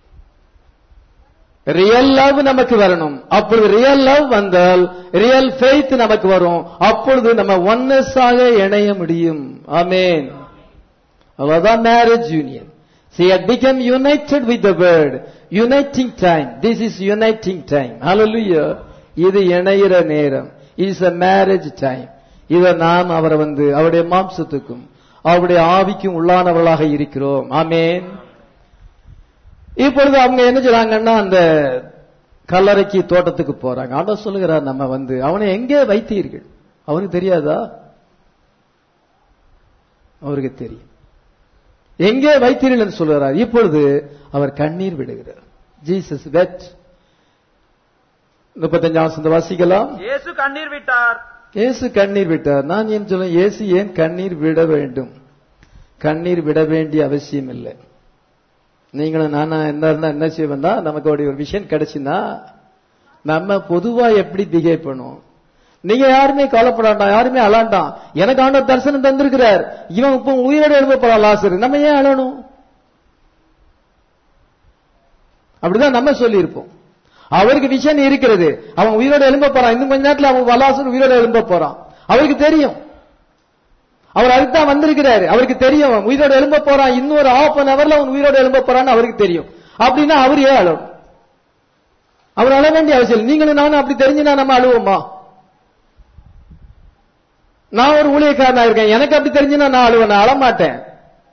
Speaker 1: ரியல் லவ் நமக்கு வரணும் அப்பொழுது ரியல் லவ் வந்தால் ரியல் ஃபெய்த் நமக்கு வரும் அப்பொழுது நம்ம ஒன்னஸ் ஆக இணைய முடியும் ஆமேன் அவ்வளவுதான் marriage union See, had become united with the word. Uniting time. This is uniting time. Hallelujah. இது இணையிற நேரம். It is a marriage time. இத நாம் அவரை வந்து அவருடைய மாம்சத்துக்கும் அவருடைய ஆவிக்கும் உள்ளானவர்களாக இருக்கிறோம் ஆமேன் இப்பொழுது அவங்க என்ன செய்றாங்கன்னா அந்த கல்லறைக்கு தோட்டத்துக்கு போறாங்க ஆண்டவர் சொல்லுகிறார் நம்ம வந்து அவனை எங்கே வைத்தீர்கள் அவனுக்கு தெரியாதா அவருக்கு தெரியும் எங்கே வைத்தீர்கள் என்று சொல்கிறார் இப்பொழுது அவர் கண்ணீர் விடுகிறார் ஜீசஸ் வெட் முப்பத்தஞ்சாம் வசந்த வாசிக்கலாம்
Speaker 2: இயேசு கண்ணீர் விட்டார்
Speaker 1: இயேசு கண்ணீர் விட்டார் நான் ஏன் சொல்ல இயேசு ஏன் கண்ணீர் விட வேண்டும் கண்ணீர் விட வேண்டிய அவசியம் இல்லை நீங்களும் நானா என்ன இருந்தா என்ன செய்வோம்னா நமக்கு அப்படி ஒரு விஷயம் கிடைச்சுன்னா நம்ம பொதுவா எப்படி பிஹேவ் பண்ணுவோம் நீங்க யாருமே கவலைப்படாண்டாம் யாருமே அழாண்டாம் எனக்கு ஆண்டவர் தரிசனம் தந்திருக்கிறார் இவன் இப்போ உயிரோட எழுப்பப்படலாம் லாசர் நம்ம ஏன் அழணும் அப்படிதான் நம்ம சொல்லியிருப்போம் அவருக்கு விஷன் இருக்கிறது அவன் உயிரோட எழும்ப போறான் இன்னும் கொஞ்ச நேரத்துல அவன் வலாசர் உயிரோட எழும்ப போறான் அவருக்கு தெரியும் அவர் அதுதான் வந்திருக்கிறாரு அவருக்கு தெரியும் அவன் உயிரோட எழும்ப போறான் இன்னும் ஒரு ஹாஃப் அன் அவர்ல அவன் உயிரோட எழும்ப போறான்னு அவருக்கு தெரியும் அப்படின்னா அவர் ஏன் அழணும் அவர் அழ வேண்டிய அவசியம் இல்லை. நீங்களும் நானும் அப்படி தெரிஞ்சுனா நம்ம அழுவோமா நான் ஒரு ஊழியக்காரனா இருக்கேன் எனக்கு அப்படி தெரிஞ்சுனா நான் அழுவேன் நான் அழமாட்டேன்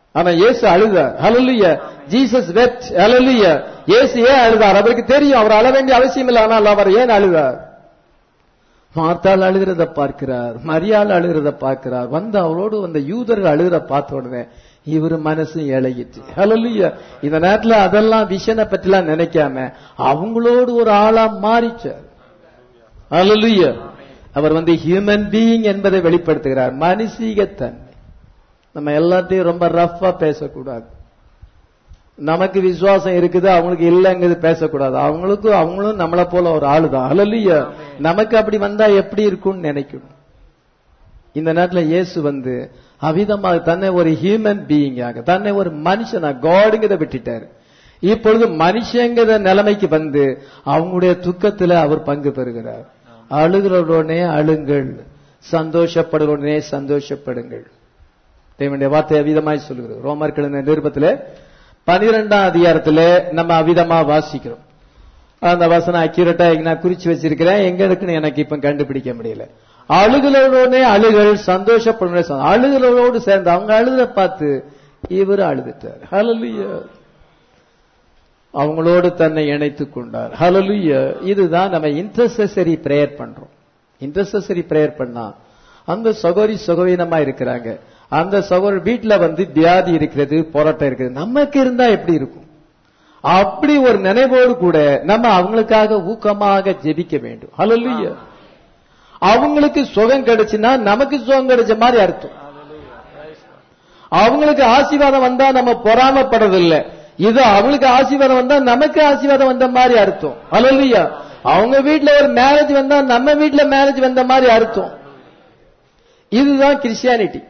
Speaker 1: ஆனா இயேசு அழுதார் ஹalleluya ஜீசஸ் வெப்ட் ஹalleluya இயேசு ஏன் அழுதார் அவருக்கு தெரியும் அவர் அழ வேண்டிய அவசியம் இல்லை ஆனால் அவர் ஏன் அழுதார் மார்த்தாள் அழுகிறத பார்க்கிறார் மரியாள் அழுகிறத பார்க்கிறார் வந்து அவளோடு வந்த யூதர்கள் அழுகிற பார்த்த உடனே இவர் மனசு இழகிட்டு ஹalleluya இந்த நேரத்துல அதெல்லாம் விஷனை பற்றிலாம் நினைக்காம அவங்களோடு ஒரு ஆளா மாறிச்சார் ஹalleluya அவர் வந்து ஹியூமன் பீயிங் என்பதை வெளிப்படுத்துகிறார் மனுஷீகத்தன்மை நம்ம எல்லாத்தையும் ரொம்ப ரஃப்பா பேசக்கூடாது நமக்கு விசுவாசம் இருக்குது அவங்களுக்கு இல்லைங்கிறது பேசக்கூடாது அவங்களுக்கும் அவங்களும் நம்மளை போல ஒரு ஆளு தான் ஹalleluya நமக்கு அப்படி வந்தா எப்படி இருக்கும்னு நினைக்கணும் இந்த நேரத்துல இயேசு வந்து அவிதமாக தன்னை ஒரு ஹியூமன் பீயிங்காக தன்னை ஒரு மனுஷனா காடுங்கிறத விட்டுட்டாரு இப்பொழுது மனுஷங்கிற நிலைமைக்கு வந்து அவங்களுடைய துக்கத்துல அவர் பங்கு பெறுகிறார் அழுகிறவுடனே அழுங்கள் சந்தோஷப்படுகிறவுடனே சந்தோஷப்படுங்கள் தேவனுடைய வார்த்தை அவிதமாய் சொல்லுகிறது ரோமர் கிழந்த நிருபத்திலே பனிரெண்டாம் அதிகாரத்துல நம்ம அவிதமா வாசிக்கிறோம் அந்த வசனம் அக்யூரேட்டா நான் குறிச்சு வச்சிருக்கிறேன் எங்க இருக்குன்னு எனக்கு இப்ப கண்டுபிடிக்க முடியல அழுகிறவரோடனே அழுகள் சந்தோஷப்படும் அழுகிறவரோடு சேர்ந்து அவங்க அழுத பார்த்து இவர் அழுதுட்டார் ஹalleluya அவங்களோடு தன்னை இணைத்துக் கொண்டார் ஹalleluya இதுதான் நம்ம இன்டர்செசரி பிரேயர் பண்றோம் இன்டர்செசரி பிரேயர் பண்ணா அந்த சகோரி சகோதரமா இருக்கிறாங்க அந்த சகோதரர் வீட்டுல வந்து வியாதி இருக்கிறது போராட்டம் இருக்கிறது நமக்கு இருந்தா எப்படி இருக்கும் அப்படி ஒரு நினைவோடு கூட நம்ம அவங்களுக்காக ஊக்கமாக ஜெபிக்க வேண்டும் ஹalleluya அவங்களுக்கு சுகம் கிடைச்சுன்னா நமக்கு சுகம் கிடைச்ச மாதிரி அர்த்தம் அவங்களுக்கு ஆசீர்வாதம் வந்தா நம்ம பொறாமப்படுறதில்லை இது அவங்களுக்கு ஆசீர்வாதம் வந்தா நமக்கு ஆசீர்வாதம் வந்த மாதிரி அர்த்தம் ஹalleluya அவங்க வீட்டுல ஒரு மேரேஜ் வந்தா நம்ம வீட்டுல மேரேஜ் வந்த மாதிரி அர்த்தம் இதுதான் கிறிஸ்டியானிட்டி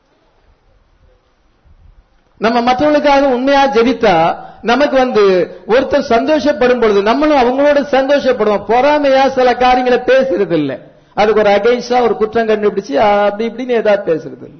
Speaker 1: நம்ம மற்றவங்களுக்காக உண்மையா ஜெபித்தா நமக்கு வந்து ஒருத்தர் சந்தோஷப்படும் பொழுது நம்மளும் அவங்களோட சந்தோஷப்படுவோம் பொறாமையா சில காரியங்களை பேசுறது இல்ல அதுக்கு ஒரு அகைன்ஸ்டா ஒரு குற்றம் கண்டுபிடிச்சு அப்படி இப்படின்னு ஏதாவது பேசுறது இல்ல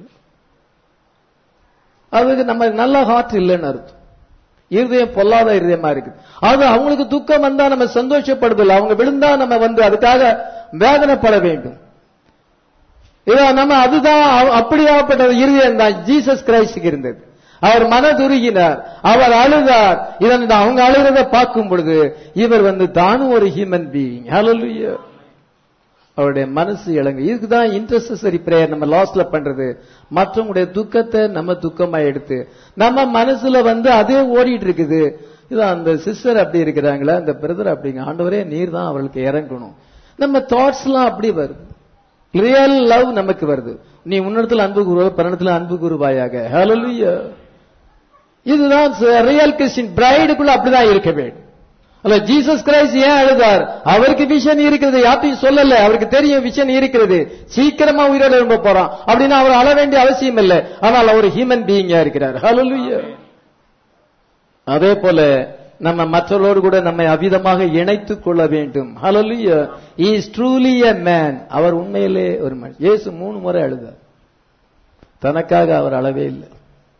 Speaker 1: அதுக்கு நம்ம நல்ல ஹார்ட் இல்லைன்னு அர்த்தம் இருதயம் பொல்லாத இருதயமா இருக்கு அது அவங்களுக்கு துக்கம் வந்தா நம்ம சந்தோஷப்படுதில்லை அவங்க விழுந்தா நம்ம வந்து அதுக்காக வேதனைப்பட வேண்டும் இதோ நம்ம அதுதான் அவ- அப்படியாப்பட்ட இருதயம் தான் ஜீசஸ் கிரைஸ்டுக்கு இருந்தது அவர் மனதுருகினார் அவர் அழுதார் இதன் அவங்க அழுகிறத பார்க்கும் பொழுது இவர் வந்து தானும் ஒரு ஹியூமன் பீயிங் ஹalleluya அவருடைய மனசு இளங்கு இதுக்குதான் இன்டர்செசரி பிரேயர் நம்ம லாஸ்ட்ல பண்றது மற்றவங்களுடைய துக்கத்தை நம்ம துக்கமா எடுத்து நம்ம மனசுல வந்து அதே ஓடிட்டு இருக்குது இது அந்த சிஸ்டர் அப்படி இருக்கிறாங்களா அந்த பிரதர் அப்படிங்க ஆண்டவரே நீர் தான் அவளுக்கு இறங்கணும் நம்ம தாட்ஸ் எல்லாம் அப்படி வருது ரியல் லவ் நமக்கு வருது நீ உன்னிடத்துல அன்பு கூறுவ பரணத்துல அன்பு கூறுவாயாக ஹalleluya இதுதான் ரியல் கிறிஸ்டின் பிரைடுக்குள்ள அப்படிதான் இருக்க வேண்டும் அல்ல ஜீசஸ் கிரைஸ்ட் ஏன் அழுதார் அவருக்கு விஷன் இருக்கிறது யார்ட்டையும் சொல்லல அவருக்கு தெரியும் விஷன் இருக்கிறது சீக்கிரமா உயிரோட எழும்ப போறான் அப்படின்னா அவர் அழ வேண்டிய அவசியம் இல்லை ஆனால் அவர் ஹியூமன் பீயிங்கா இருக்கிறார் ஹalleluya அதே போல நம்ம மற்றவர்களோடு கூட நம்மை அவிதமாக இணைத்துக் கொள்ள வேண்டும் ஹalleluya he is truly a man அவர் உண்மையிலே ஒரு மனுஷன் இயேசு மூணு முறை அழுதார் தனக்காக அவர் அழவே இல்லை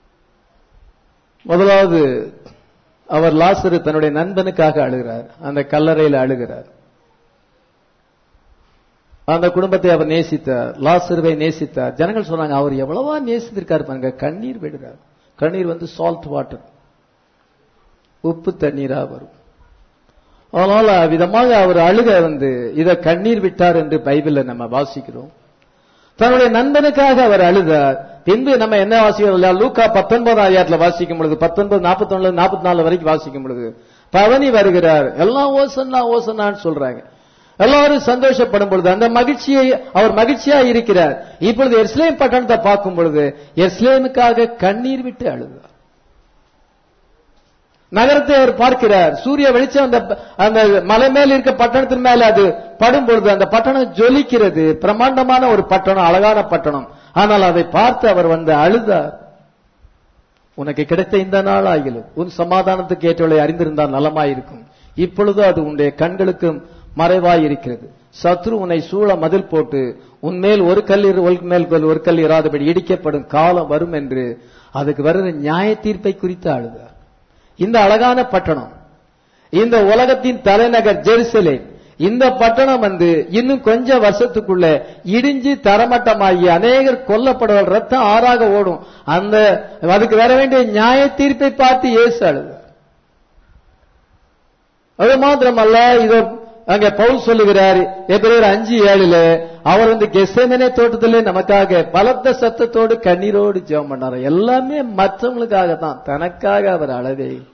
Speaker 1: முதலாவது அவர் லாசரு தன்னுடைய நண்பனுக்காக அழுகிறார் அந்த கல்லறையில் அழுகிறார் அந்த குடும்பத்தை அவர் நேசித்தார் லாசருவை நேசித்தார் ஜனங்கள் சொன்னாங்க அவர் எவ்வளவா நேசித்திருக்காரு பாருங்க கண்ணீர் விடுறார் கண்ணீர் வந்து சால்ட் வாட்டர் உப்பு தண்ணீரா வரும் அதனால விதமாக அவர் அழுக வந்து இத கண்ணீர் விட்டார் என்று பைபிள்ல நம்ம வாசிக்கிறோம் தன்னுடைய நண்பனுக்காக அவர் அழுதார் பின்பு நம்ம என்ன வாசிக்கிறோம் லூக்கா பத்தொன்பதாம் அதிகாரத்துல வாசிக்கும் பொழுது பத்தொன்பது நாற்பத்தி ஒண்ணு நாற்பத்தி நாலு வரைக்கும் வாசிக்கும் பொழுது பவனி வருகிறார் எல்லாம் ஓசன்னா ஓசன்னான்னு சொல்றாங்க எல்லாரும் சந்தோஷப்படும் பொழுது அந்த மகிழ்ச்சியை அவர் மகிழ்ச்சியா இருக்கிறார் இப்பொழுது எர்ஸ்லேம் பட்டணத்தை பார்க்கும் பொழுது எர்ஸ்லேமுக்காக கண்ணீர் விட்டு அழுதார் நகரத்தை அவர் பார்க்கிறார் சூரிய வெளிச்சம் அந்த அந்த மலை மேல் இருக்க பட்டணத்தின் மேல அது படும் பொழுது அந்த பட்டணம் ஜொலிக்கிறது பிரமாண்டமான ஒரு பட்டணம் அழகான பட்டணம் ஆனால் அதை பார்த்து அவர் வந்து அழுதார் உனக்கு கிடைத்த இந்த நாள் ஆகிலும் உன் சமாதானத்துக்கு ஏற்றவளை அறிந்திருந்தால் நலமாயிருக்கும் இப்பொழுது அது உன்னுடைய கண்களுக்கு மறைவாய் இருக்கிறது சத்ரு உன்னை சூழ மதில் போட்டு உன்மேல் ஒரு கல் இரு- ஒரு மேல் கல் ஒரு கல் இராதபடி இடிக்கப்படும் காலம் வரும் என்று அதுக்கு வருகிற நியாய தீர்ப்பை குறித்து அழுதார் இந்த அழகான பட்டணம் இந்த உலகத்தின் தலைநகர் ஜெருசலேம் இந்த பட்டணம் வந்து இன்னும் கொஞ்ச வருஷத்துக்குள்ள இடிஞ்சு தரமட்டமாகி அநேகர் கொல்லப்படுவார் ரத்தம் ஆறாக ஓடும் அந்த அதுக்கு வர வேண்டிய நியாய தீர்ப்பை பார்த்து இயேசு அழுது அது மாத்திரமல்ல இத அங்க பவுல் சொல்லுகிறார் எபிரேயர் அஞ்சு ஏழுல அவர் வந்து கெசமனே தோட்டத்திலே நமக்காக பலத்த சத்தத்தோடு கண்ணீரோடு ஜெபம் பண்ணார் எல்லாமே மற்றவங்களுக்காக தான் தனக்காக அவர் அழவே இல்லை.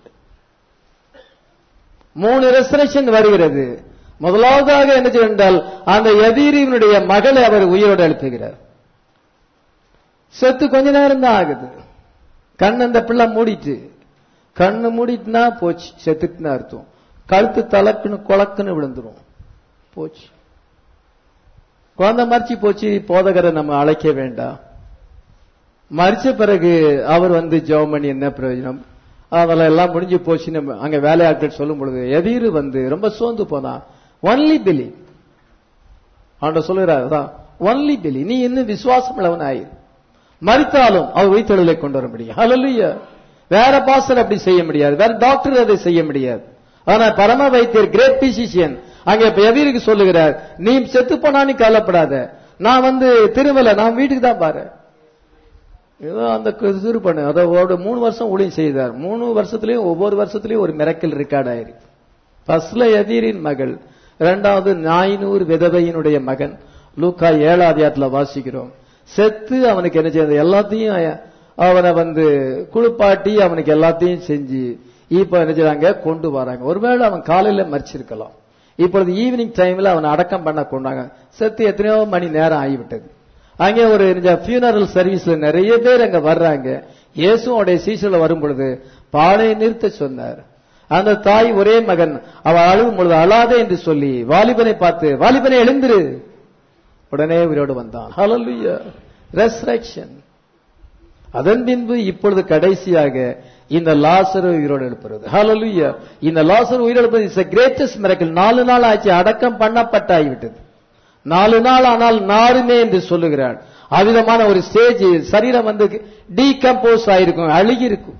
Speaker 1: மூணு ரெசரேஷன் வருகிறது முதலாவதாக என்ன என்றால் அந்த எதிரியினுடைய மகளை அவர் உயிரோடு எழுப்புகிறார் செத்து கொஞ்ச நேரம் தான் ஆகுது கண் அந்த பிள்ளை மூடிட்டு கண்ணு மூடிட்டுனா போச்சு செத்துட்டுன்னு அர்த்தம் கழுத்து தலக்குன்னு குளக்குன்னு விழுந்துரும் போச்சு குழந்தை மறிச்சு போச்சு போதகரை நம்ம அழைக்க வேண்டாம் மறிச்ச பிறகு அவர் வந்து ஜெபம் பண்ணி என்ன பிரயோஜனம் அதெல்லாம் எல்லாம் முடிஞ்சு போச்சுன்னு அங்க வேலையாட்கள் சொல்லும் பொழுது எதிர் வந்து ரொம்ப சோர்ந்து போனா ஒன்லி பிலி அவன் சொல்லுறாரு ஒன்லி பிலி நீ இன்னும் விசுவாசம் உள்ளவன் ஆயிரு மறித்தாலும் அவர் உயிர்த்தெழுதலை கொண்டு வர முடியும் ஹalleluya வேற பாஸ்டர் அப்படி செய்ய முடியாது வேற டாக்டர் அதை செய்ய முடியாது ஆனா பரம வைத்தியர் கிரேட் பிசிஷியன் அங்க இப்ப எதிருக்கு சொல்லுகிறார் நீ செத்து போனா நீ கவலைப்படாத நான் வந்து திருமலை நான் வீட்டுக்கு தான் பாரு ஏதோ அந்த சிறு பண்ணு அதோட மூணு வருஷம் ஊழியம் செய்தார் மூணு வருஷத்துலயும் ஒவ்வொரு வருஷத்துலயும் ஒரு மிரக்கல் ரெக்கார்ட் ஆயிருக்கு ஃபர்ஸ்ட்ல எதிரின் மகள் இரண்டாவது நாயினூர் விதவையினுடைய மகன் லூக்கா ஏழாதியாத்துல வாசிக்கிறோம் செத்து அவனுக்கு என்ன செய்யறது எல்லாத்தையும் அவனை வந்து குளிப்பாட்டி அவனுக்கு எல்லாத்தையும் செஞ்சு இப்ப என்ன செய்றாங்க கொண்டு வராங்க ஒருவேளை அவன் காலையில மறிச்சிருக்கலாம் இப்பொழுது ஈவினிங் டைம்ல அவனை அடக்கம் பண்ண கொண்டாங்க செத்து எத்தனையோ மணி நேரம் ஆகிவிட்டது அங்கே ஒரு ஃபியூனரல் சர்வீஸ்ல நிறைய பேர் அங்க வர்றாங்க இயேசுவோடைய சீசல வரும் பொழுது பாலை நிறுத்த சொன்னார் அந்த தாய் ஒரே மகன் அவ அழுகும் பொழுது அழாதே என்று சொல்லி வாலிபனை பார்த்து வாலிபனை எழுந்திரு உடனே உயிரோடு வந்தான் ஹalleluya ரெசரக்ஷன் அதன் பின்பு இப்பொழுது கடைசியாக இந்த லாசரு உயிரோடு எழுப்புறது ஹalleluya இந்த லாசரு உயிரெழுப்பது இஸ் கிரேட்டஸ்ட் மிரக்கல் நாலு நாள் ஆச்சு அடக்கம் பண்ணப்பட்டாகிவிட்டது நாலு நாள் ஆனால் நாருமே என்று சொல்லுகிறாள் அவ்விதமான ஒரு ஸ்டேஜ் சரீரம் வந்து டீகம்போஸ் ஆயிருக்கும் அழுகி இருக்கும்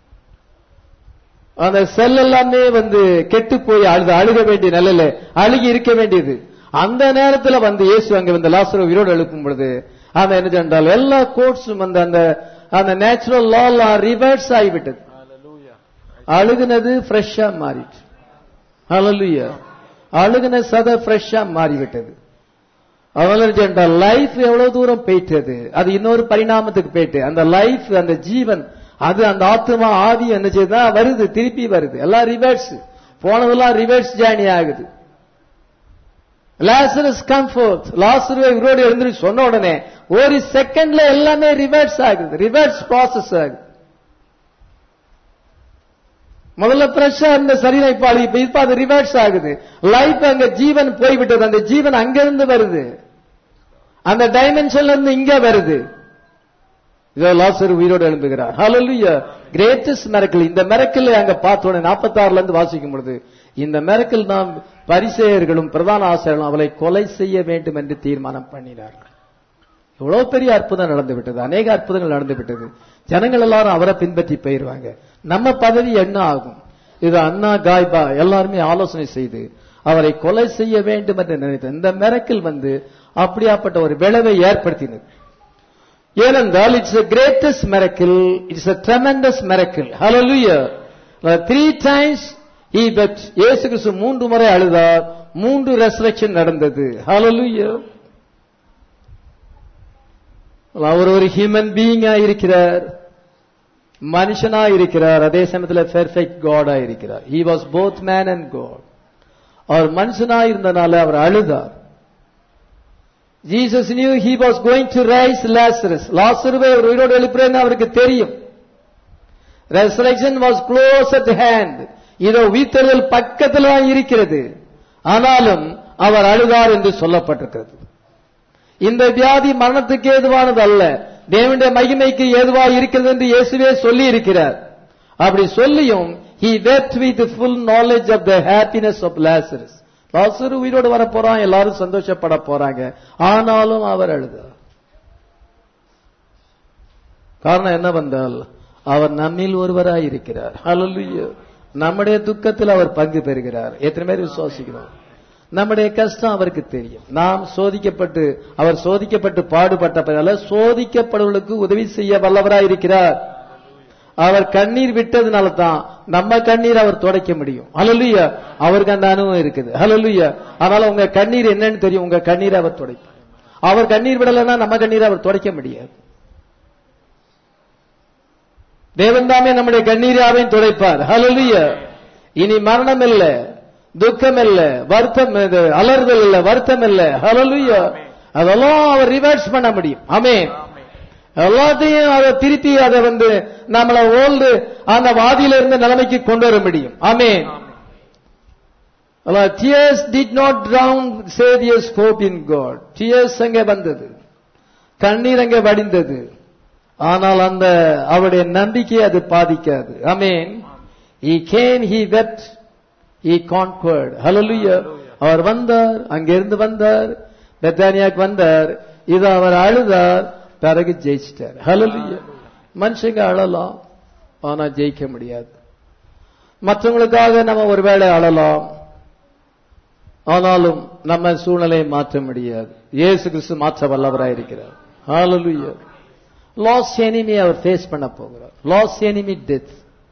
Speaker 1: அந்த செல் எல்லாமே வந்து கெட்டு போய் அழுது அழுக வேண்டிய நிலையில அழுகி இருக்க வேண்டியது அந்த நேரத்துல வந்து இயேசு அங்க வந்து லாசரு உயிரோடு எழுப்பும் பொழுது அந்த என்ன சென்றால் எல்லா கோட்ஸும் வந்து அந்த அந்த நேச்சுரல் லா ரிவர்ஸ் ஆகிவிட்டது அழுகுனது ஃப்ரெஷ்ஷா மாறிட்டு ஹalleluya அழுகுன சத ஃப்ரெஷ்ஷா மாறிவிட்டது அதனால லைஃப் எவ்வளவு தூரம் போயிட்டது அது இன்னொரு பரிணாமத்துக்கு போயிட்டு அந்த லைஃப் அந்த ஜீவன் அது அந்த ஆத்மா ஆவி என்ன செய்யுதா வருது திருப்பி வருது எல்லாம் ரிவர்ஸ் போனதெல்லாம் ரிவர்ஸ் ஜேர்னி ஆகுது லாசரஸ் கம்ஃபோர்ட் லாசருவை இவரோடு எழுந்து சொன்ன உடனே ஒரு செகண்ட்ல எல்லாமே ரிவர்ஸ் ஆகுது ரிவர்ஸ் ப்ராசஸ் ஆகுது முதல்ல ஃப்ரெஷ்ஷா இருந்த சரீரம் இப்ப அது இப்ப இப்ப அது ரிவர்ஸ் ஆகுது லைஃப் அங்க ஜீவன் போய்விட்டது அந்த ஜீவன் அங்கிருந்து வருது அந்த டைமென்ஷன்ல இருந்து இங்க வருது இதோ லாசர் உயிரோடு எழும்புகிறார் ஹalleluya கிரேட்டஸ்ட் மிரக்கல் இந்த மிரக்கல் அங்க பார்த்த உடனே 46ல இருந்து வாசிக்கும் பொழுது இந்த மிரக்கல் நாம் பரிசேயர்களும் பிரதான ஆசிரியர்களும் அவளை கொலை செய்ய வேண்டும் என்று தீர்மானம் பண்ணினார்கள் எவ்வளவு பெரிய அற்புதம் நடந்து விட்டது அநேக அற்புதங்கள் நடந்து விட்டது ஜனங்கள் எல்லாரும் அவரை பின்பற்றி போயிருவாங்க நம்ம பதவி என்ன ஆகும் இது அண்ணா காய்பா எல்லாருமே ஆலோசனை செய்து அவரை கொலை செய்ய வேண்டும் என்று நினைத்த இந்த மிரக்கல் வந்து அப்படியாப்பட்ட ஒரு விளைவை ஏற்படுத்தினது ஏனென்றால் it's a greatest miracle it's a tremendous miracle hallelujah three times he wept இயேசு கிறிஸ்து மூன்று முறை அழுதார் மூன்று ரெசரக்ஷன் நடந்தது hallelujah அவர் ஒரு ஹியூமன் பீயிங்கா இருக்கிறார் மனுஷனா இருக்கிறார் அதே சமயத்துல பெர்ஃபெக்ட் காடா இருக்கிறார் he was both man and god அவர் மனுஷனா இருந்தனால அவர் அழுதார் Jesus knew he was going to rise Lazarus லாசருவை அவர் உயிரோடு எழுப்புறேன்னு அவருக்கு தெரியும் resurrection was close at hand இதோ உயிர்த்தெழுதல் பக்கத்தில் தான் இருக்கிறது ஆனாலும் அவர் அழுதார் என்று சொல்லப்பட்டிருக்கிறது இந்த வியாதி மரணத்துக்கு ஏதுவானது அல்ல தேவனுடைய மகிமைக்கு ஏதுவாக இருக்கிறது என்று இயேசுவே சொல்லி இருக்கிறார் அப்படி சொல்லியும் he wept with the full knowledge of the happiness of Lazarus லாசரு உயிரோடு வர போறான் எல்லாரும் சந்தோஷப்பட போறாங்க ஆனாலும் அவர் அழுதார் காரணம் என்ன வந்தால் அவர் நம்மில் ஒருவராய் இருக்கிறார் ஹalleluya நம்முடைய துக்கத்தில் அவர் பங்கு பெறுகிறார் எத்தனை பேர் விசுவாசிக்கிறோம் நம்முடைய கஷ்டம் அவருக்கு தெரியும் நாம் சோதிக்கப்பட்டு அவர் சோதிக்கப்பட்டு பாடுபட்டதால சோதிக்கப்படுவர்களுக்கு உதவி செய்ய வல்லவராய் இருக்கிறார் அவர் கண்ணீர் விட்டதுனால தான் நம்ம கண்ணீர் அவர் துடைக்க முடியும் ஹalleluya அவருக்கு அந்த அனுபவம் இருக்குது ஹalleluya அதனால உங்க கண்ணீர் என்னன்னு தெரியும் உங்க கண்ணீரை அவர் துடைப்பார் அவர் கண்ணீர் விடலைன்னா நம்ம கண்ணீரை அவர் துடைக்க முடியாது தேவன் தாமே நம்முடைய கண்ணீராவையும் துடைப்பார் ஹalleluya இனி மரணம் இல்ல துக்கம் இல்ல வருத்தம் இது அலறுதல் இல்ல வருத்தம் இல்ல ஹalleluya அதெல்லாம் அவர் ரிவர்ஸ் பண்ண முடியும் ஆமென் எல்லாத்தையும் அதை திருப்பி அதை வந்து நம்மள ஓல்டு அந்த வாதியில இருந்த நிலைமைக்கு கொண்டு வர முடியும் ஆமென் tears did not drown Savior's hope in God. Tears அங்கே வந்தது கண்ணீர் அங்கே வடிந்தது ஆனால் அந்த அவருடைய நம்பிக்கை அது பாதிக்காது அமேன் he came he wept he conquered hallelujah அவர் வந்தார் அங்கிருந்து வந்தார் பெத்தானியாக்கு வந்தார் இது அவர் அழுதார் பிறகு ஜெயிச்சிட்டார் hallelujah மனுஷங்க அழலாம் ஆனா ஜெயிக்க முடியாது மற்றவங்களுக்காக நம்ம ஒருவேளை அழலாம் ஆனாலும் நம்ம சூழ்நிலையை மாற்ற முடியாது இயேசு கிறிஸ்து மாற்ற வல்லவராயிருக்கிறார் ஹalleluya லாஸ் enemy அவர் ஃபேஸ் பண்ண போகிறார் லாஸ் enemy டெத்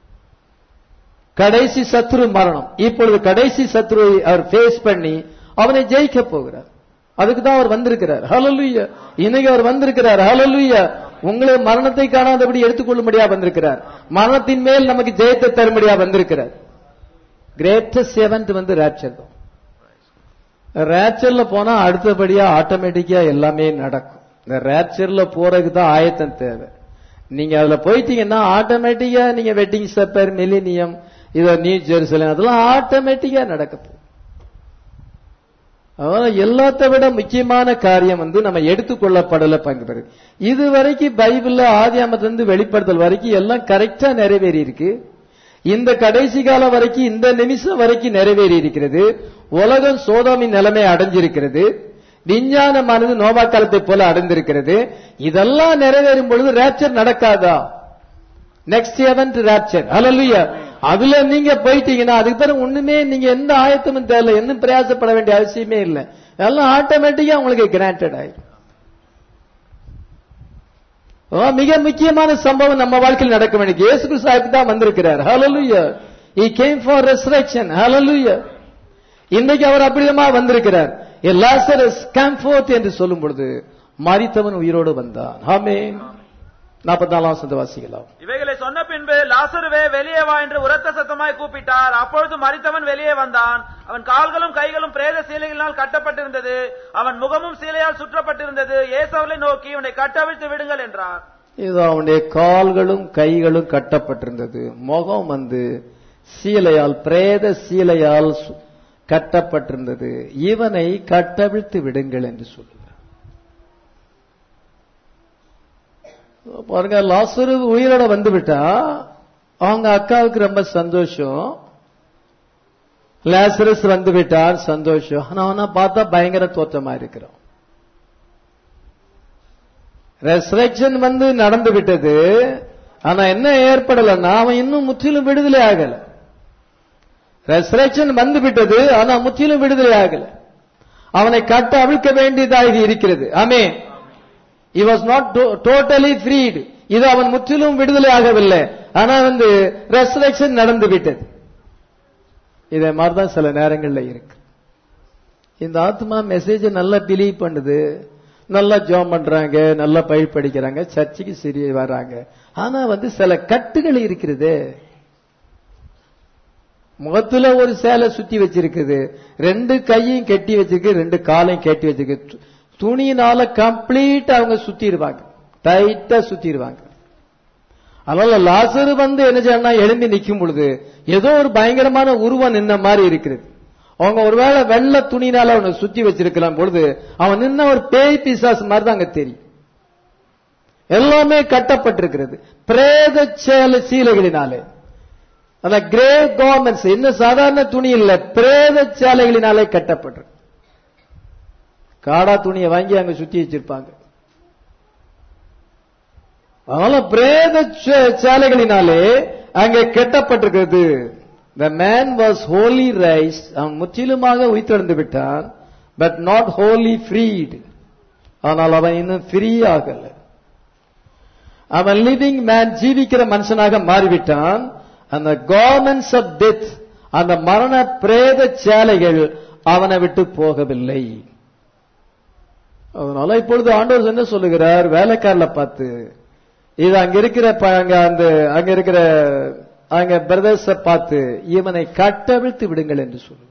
Speaker 1: கடைசி சத்ரு மரணம் இப்பொழுது கடைசி சத்ருவை அவர் ஃபேஸ் பண்ணி அவனை ஜெயிக்க போகிறார் அதுக்கு தான் அவர் வந்திருக்கிறார் ஹalleluya இன்னைக்கு அவர் வந்திருக்கிறார் ஹalleluya உங்களை மரணத்தை காணாதபடி எடுத்துக்கொள்ளும்படியா வந்திருக்கிறார் மரணத்தின் மேல் நமக்கு ஜெயத்தை தரும்படியா வந்திருக்கிறார் கிரேட்டஸ்ட் செவன்த் வந்து ரேப்சர் தான் ரேப்சர்ல போனா அடுத்தபடியா ஆட்டோமேட்டிக்கா எல்லாமே நடக்கும் இந்த ரேப்சர்ல போறதுக்கு தான் ஆயத்தம் தேவை நீங்க அதுல போயிட்டீங்கன்னா ஆட்டோமேட்டிக்கா நீங்க வெட்டிங் சப்பர் மில்லினியம் இத நியூ ஜெருசலம் அதெல்லாம் ஆட்டோமேட்டிக்கா நடக்க போகுது அதனால எல்லாத்தை விட முக்கியமான காரியம் வந்து நம்ம எடுத்துக்கொள்ளப்படல பங்கு பெறுது இது வரைக்கும் பைபிள்ல ஆதியாமத்திலிருந்து வெளிப்படுத்தல் வரைக்கும் எல்லாம் கரெக்டா நிறைவேறி இருக்கு இந்த கடைசி காலம் வரைக்கும் இந்த நிமிஷம் வரைக்கும் நிறைவேறி இருக்கிறது உலகம் சோதாமின் நிலைமை அடைஞ்சிருக்கிறது விஞ்ஞானமானது நோபா காலத்தை போல அடைந்திருக்கிறது இதெல்லாம் நிறைவேறும் பொழுது ரேப்சர் நடக்காதா நெக்ஸ்ட் எவன்ட் ரேப்சர் ஹalleluya அதுல நீங்க போயிட்டீங்கன்னா அதுக்கு பிறகு ஒண்ணுமே நீங்க எந்த ஆயத்தமும் தேவையில்ல என்ன பிரயாசப்பட வேண்டிய அவசியமே இல்லை எல்லாம் ஆட்டோமேட்டிக்கா உங்களுக்கு கிராண்டட் ஆயிடும் ஆ, மிக முக்கியமான சம்பவம் நம்ம வாழ்க்கையில் நடக்க வேண்டியது இயேசு கிறிஸ்து தான் வந்திருக்கிறார் ஹalleluya he came for resurrection hallelujah இன்னைக்கு அவர் அப்படிதமா வந்திருக்கிறார் லாசரஸ் கம் forth என்று சொல்லும் பொழுது மரித்தவன் உயிரோடு வந்தான் ஆமென் நாற்பத்தாலாம் சந்த வாசிக்கலாம்
Speaker 2: இவைகளை சொன்ன பின்பு லாசருவே வெளியே வா என்று உரத்த சத்தமாய் கூப்பிட்டார் அப்பொழுது மரித்தவன் வெளியே வந்தான் அவன் கால்களும் கைகளும் பிரேத சீலைகளினால் கட்டப்பட்டிருந்தது அவன் முகமும் சீலையால் சுற்றப்பட்டிருந்தது ஏசவலை நோக்கி இவனை கட்டவிழ்த்து விடுங்கள் என்றார்
Speaker 1: இது அவனுடைய கால்களும் கைகளும் கட்டப்பட்டிருந்தது முகம் வந்து சீலையால் பிரேத சீலையால் சு- கட்டப்பட்டிருந்தது இவனை கட்டவிழ்த்து விடுங்கள் என்று சொல்லுகிறார் பாருங்க லாசரு உயிரோட வந்து விட்டா அவங்க அக்காவுக்கு ரொம்ப சந்தோஷம் லாசரஸ் வந்து விட்டார் சந்தோஷம் ஆனா அவனை பார்த்தா பயங்கர தோற்றமா இருக்கிறான் ரெசரக்ஷன் வந்து நடந்து விட்டது ஆனா என்ன ஏற்படலைன்னா அவன் இன்னும் முற்றிலும் விடுதலை ஆகல ரெசரக்ஷன் வந்து விட்டது ஆனா முற்றிலும் விடுதலை ஆகல அவனை கட்ட அவிழ்க்க வேண்டியதாக இருக்கிறது ஆமே he was not to- totally freed இது அவன் முற்றிலும் விடுதலை ஆகவில்லை ஆனா வந்து ரெசரக்ஷன் நடந்து விட்டது இதே மாதிரிதான் சில நேரங்கள்ல இருக்கு இந்த ஆத்மா மெசேஜ் நல்லா பிலீவ் பண்ணுது நல்லா ஜோம் பண்றாங்க நல்லா பயிர் படிக்கிறாங்க சர்ச்சுக்கு சரி வர்றாங்க ஆனா வந்து சில கட்டுகள் இருக்கிறது முகத்துல ஒரு சேலை சுத்தி வச்சிருக்குது ரெண்டு கையும் கட்டி வச்சிருக்கு ரெண்டு காலையும் கட்டி வச்சிருக்கு து- துணியினால கம்ப்ளீட் அவங்க சுத்திடுவாங்க டைட்டா சுத்திடுவாங்க அதனால லாசரு வந்து என்ன செய்யணும்னா எழும்பி நிக்கும் பொழுது ஏதோ ஒரு பயங்கரமான உருவம் நின்ன மாதிரி இருக்கிறது அவங்க ஒருவேளை வெள்ளை துணினால அவனை சுத்தி வச்சிருக்கலாம் பொழுது அவன் நின்ன ஒரு பேய் பிசாசு மாதிரி தான் அங்க தெரியும் எல்லாமே கட்டப்பட்டிருக்கிறது பிரேத சேல சீலைகளினாலே அந்த கிரே கவர்மெண்ட்ஸ் இன்னும் சாதாரண துணி இல்ல பிரேத சேலைகளினாலே கட்டப்பட்டிருக்கு காடா துணியை வாங்கி அங்க சுத்தி வச்சிருப்பாங்க அதனால பிரேத சே- சேலைகளினாலே அங்கே கட்டப்பட்டிருக்கிறது The man was wholly raised அவன் முற்றிலுமாக உயிர்த்தெழுந்து விட்டான் பட் நாட் wholly freed ஆனால் அவன் இன்னும் ஃப்ரீ ஆகல அவன் லிவிங் மேன் ஜீவிக்கிற மனுஷனாக மாறிவிட்டான் அந்த கவர்மெண்ட்ஸ் ஆஃப் டெத் அந்த மரண பிரேத சேலைகள் அவனை விட்டு போகவில்லை அதனால இப்பொழுது ஆண்டவர் என்ன சொல்லுகிறார் வேலைக்காரல பார்த்து இது அங்க இருக்கிற ப- அங்க அந்த அங்க இருக்கிற அங்க பிரதர்ஸ பார்த்து இவனை கட்டவிழ்த்து விடுங்கள் என்று சொல்லுகிறார்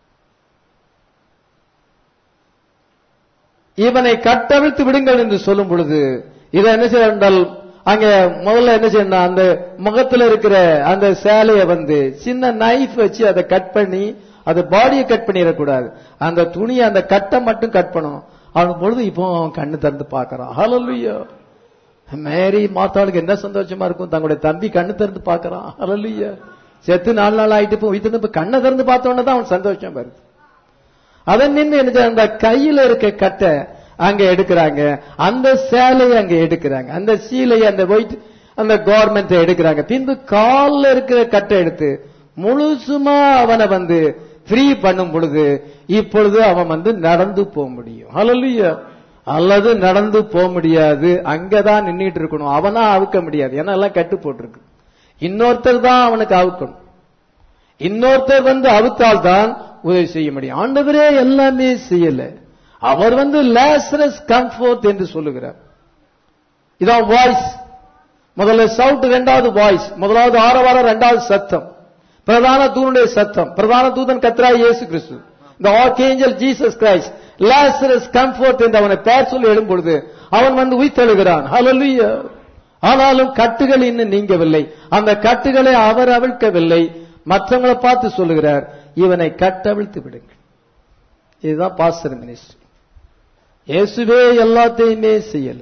Speaker 1: இவனை கட்டவிழ்த்து விடுங்கள் என்று சொல்லும் பொழுது இதை என்ன செய்ய என்றால் அங்க முதல்ல என்ன செய்யணும் அந்த முகத்துல இருக்கிற அந்த சேலையை வந்து சின்ன நைஃப் வச்சு அதை கட் பண்ணி அது பாடியை கட் பண்ணிடக்கூடாது அந்த துணியை அந்த கட்டை மட்டும் கட் பண்ணும் அவன் பொழுது இப்போ அவன் கண்ணு திறந்து பார்க்கறான் ஹalleluya மேரி மாத்தாளுக்கு என்ன சந்தோஷமா இருக்கும் தங்களுடைய தம்பி கண்ணு திறந்து பார்க்கறான் ஹalleluya செத்து நாலு நாள் ஆயிட்டு இப்போ உயிர்த்து இப்ப கண்ணை திறந்து பார்த்த உடனே தான் அவன் சந்தோஷம் வருது அதன் நின்று என்ன செய்ய- அந்த கையில இருக்க கட்டை அங்க எடுக்கிறாங்க அந்த சேலையை அங்க எடுக்கிறாங்க அந்த சீலையை அந்த ஒயிட் அந்த கவர்மெண்ட் எடுக்கிறாங்க பின்பு கால்ல இருக்கிற கட்டை எடுத்து முழுசுமா அவனை வந்து ஃப்ரீ பண்ணும் பொழுது இப்பொழுது அவன் வந்து நடந்து போக முடியும் ஹalleluya அல்லது நடந்து போக முடியாது அங்கதான் நின்னுட்டு இருக்கணும் அவனா அவுக்க முடியாது ஏன்னா எல்லாம் கட்டு போட்டிருக்கு இன்னொருத்தர் தான் அவனுக்கு அவுக்கணும் இன்னொருத்தர் வந்து அவுத்தால் தான் உதவி செய்ய முடியும் ஆண்டவரே எல்லாமே செய்யல அவர் வந்து லேசரஸ் கம்ஃபோர்ட் என்று சொல்லுகிறார் இதான் வாய்ஸ் முதல்ல சவுட் இரண்டாவது வாய்ஸ் முதலாவது ஆரவாரம் இரண்டாவது சத்தம் பிரதான தூதனுடைய சத்தம் பிரதான தூதன் கத்ரா இயேசு கிறிஸ்து இந்த archangel Jesus Christ Lazarus come forth என்று அவனை பெயர் சொல்லி எழும் பொழுது அவன் வந்து உயிர்த்தெழுகிறான் ஹalleluya ஆனாலும் கட்டுகள் இன்னும் நீங்கவில்லை அந்த கட்டுகளை அவர் அவிழ்க்கவில்லை மற்றவங்களை பார்த்து சொல்லுகிறார் இவனை கட்டவிழ்த்து விடுங்கள் இதுதான் பாஸ்டர் மினிஸ்ட்ரி இயேசுவே எல்லாத்தையுமே செய்யல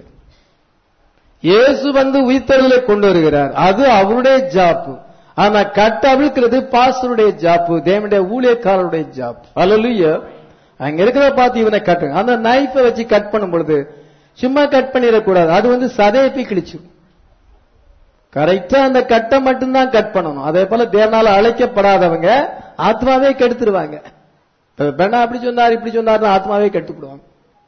Speaker 1: இயேசு வந்து உயிர்த்தெழுதலை கொண்டு வருகிறார் அது அவருடைய ஜாப்பு ஆனா கட்ட அவிழ்க்கிறது பாஸ்டருடைய ஜாப்பு தேவனுடைய ஊழியக்காரருடைய ஜாப் அல்லலுயா அங்க இருக்கிற பார்த்து இவனை கட்டுங்க அந்த நைஃபை வச்சு கட் பண்ணும் பொழுது சும்மா கட் பண்ணிடக்கூடாது அது வந்து சதையை போய் கிழிச்சிடும் கரெக்டா அந்த கட்டை மட்டும்தான் கட் பண்ணணும் அதே போல தேவனால அழைக்கப்படாதவங்க ஆத்மாவே கெடுத்துருவாங்க இப்ப பெண்ணா அப்படி சொன்னார் இப்படி சொன்னார்னு ஆத்மாவே கெடுத்துடுவாங்க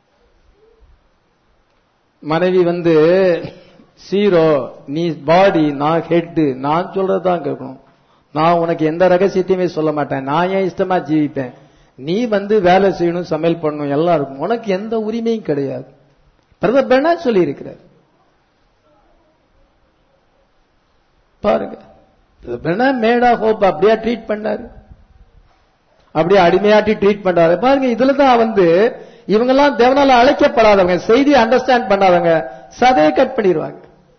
Speaker 1: மனைவி வந்து சீரோ நீ பாடி நான் ஹெட் நான் சொல்றதுதான் கேட்கணும் நான் உனக்கு எந்த ரகசியத்தையுமே சொல்ல மாட்டேன் நான் ஏன் இஷ்டமா ஜீவிப்பேன் நீ வந்து வேலை செய்யணும் சமையல் பண்ணணும் எல்லாம் இருக்கும் உனக்கு எந்த உரிமையும் கிடையாது பிரதர் பெண்ணா சொல்லி இருக்கிறார் பாருங்க பெண்ணா மேடா ஹோப் அப்படியா ட்ரீட் பண்ணாரு அப்படியே அடிமையாட்டி ட்ரீட் பண்றாரு பாருங்க இதுல தான் வந்து இவங்கெல்லாம் தேவனால அழைக்கப்படாதவங்க செய்தி அண்டர்ஸ்டாண்ட் பண்ணாதவங்க சதையை கட் பண்ணிடுவாங்க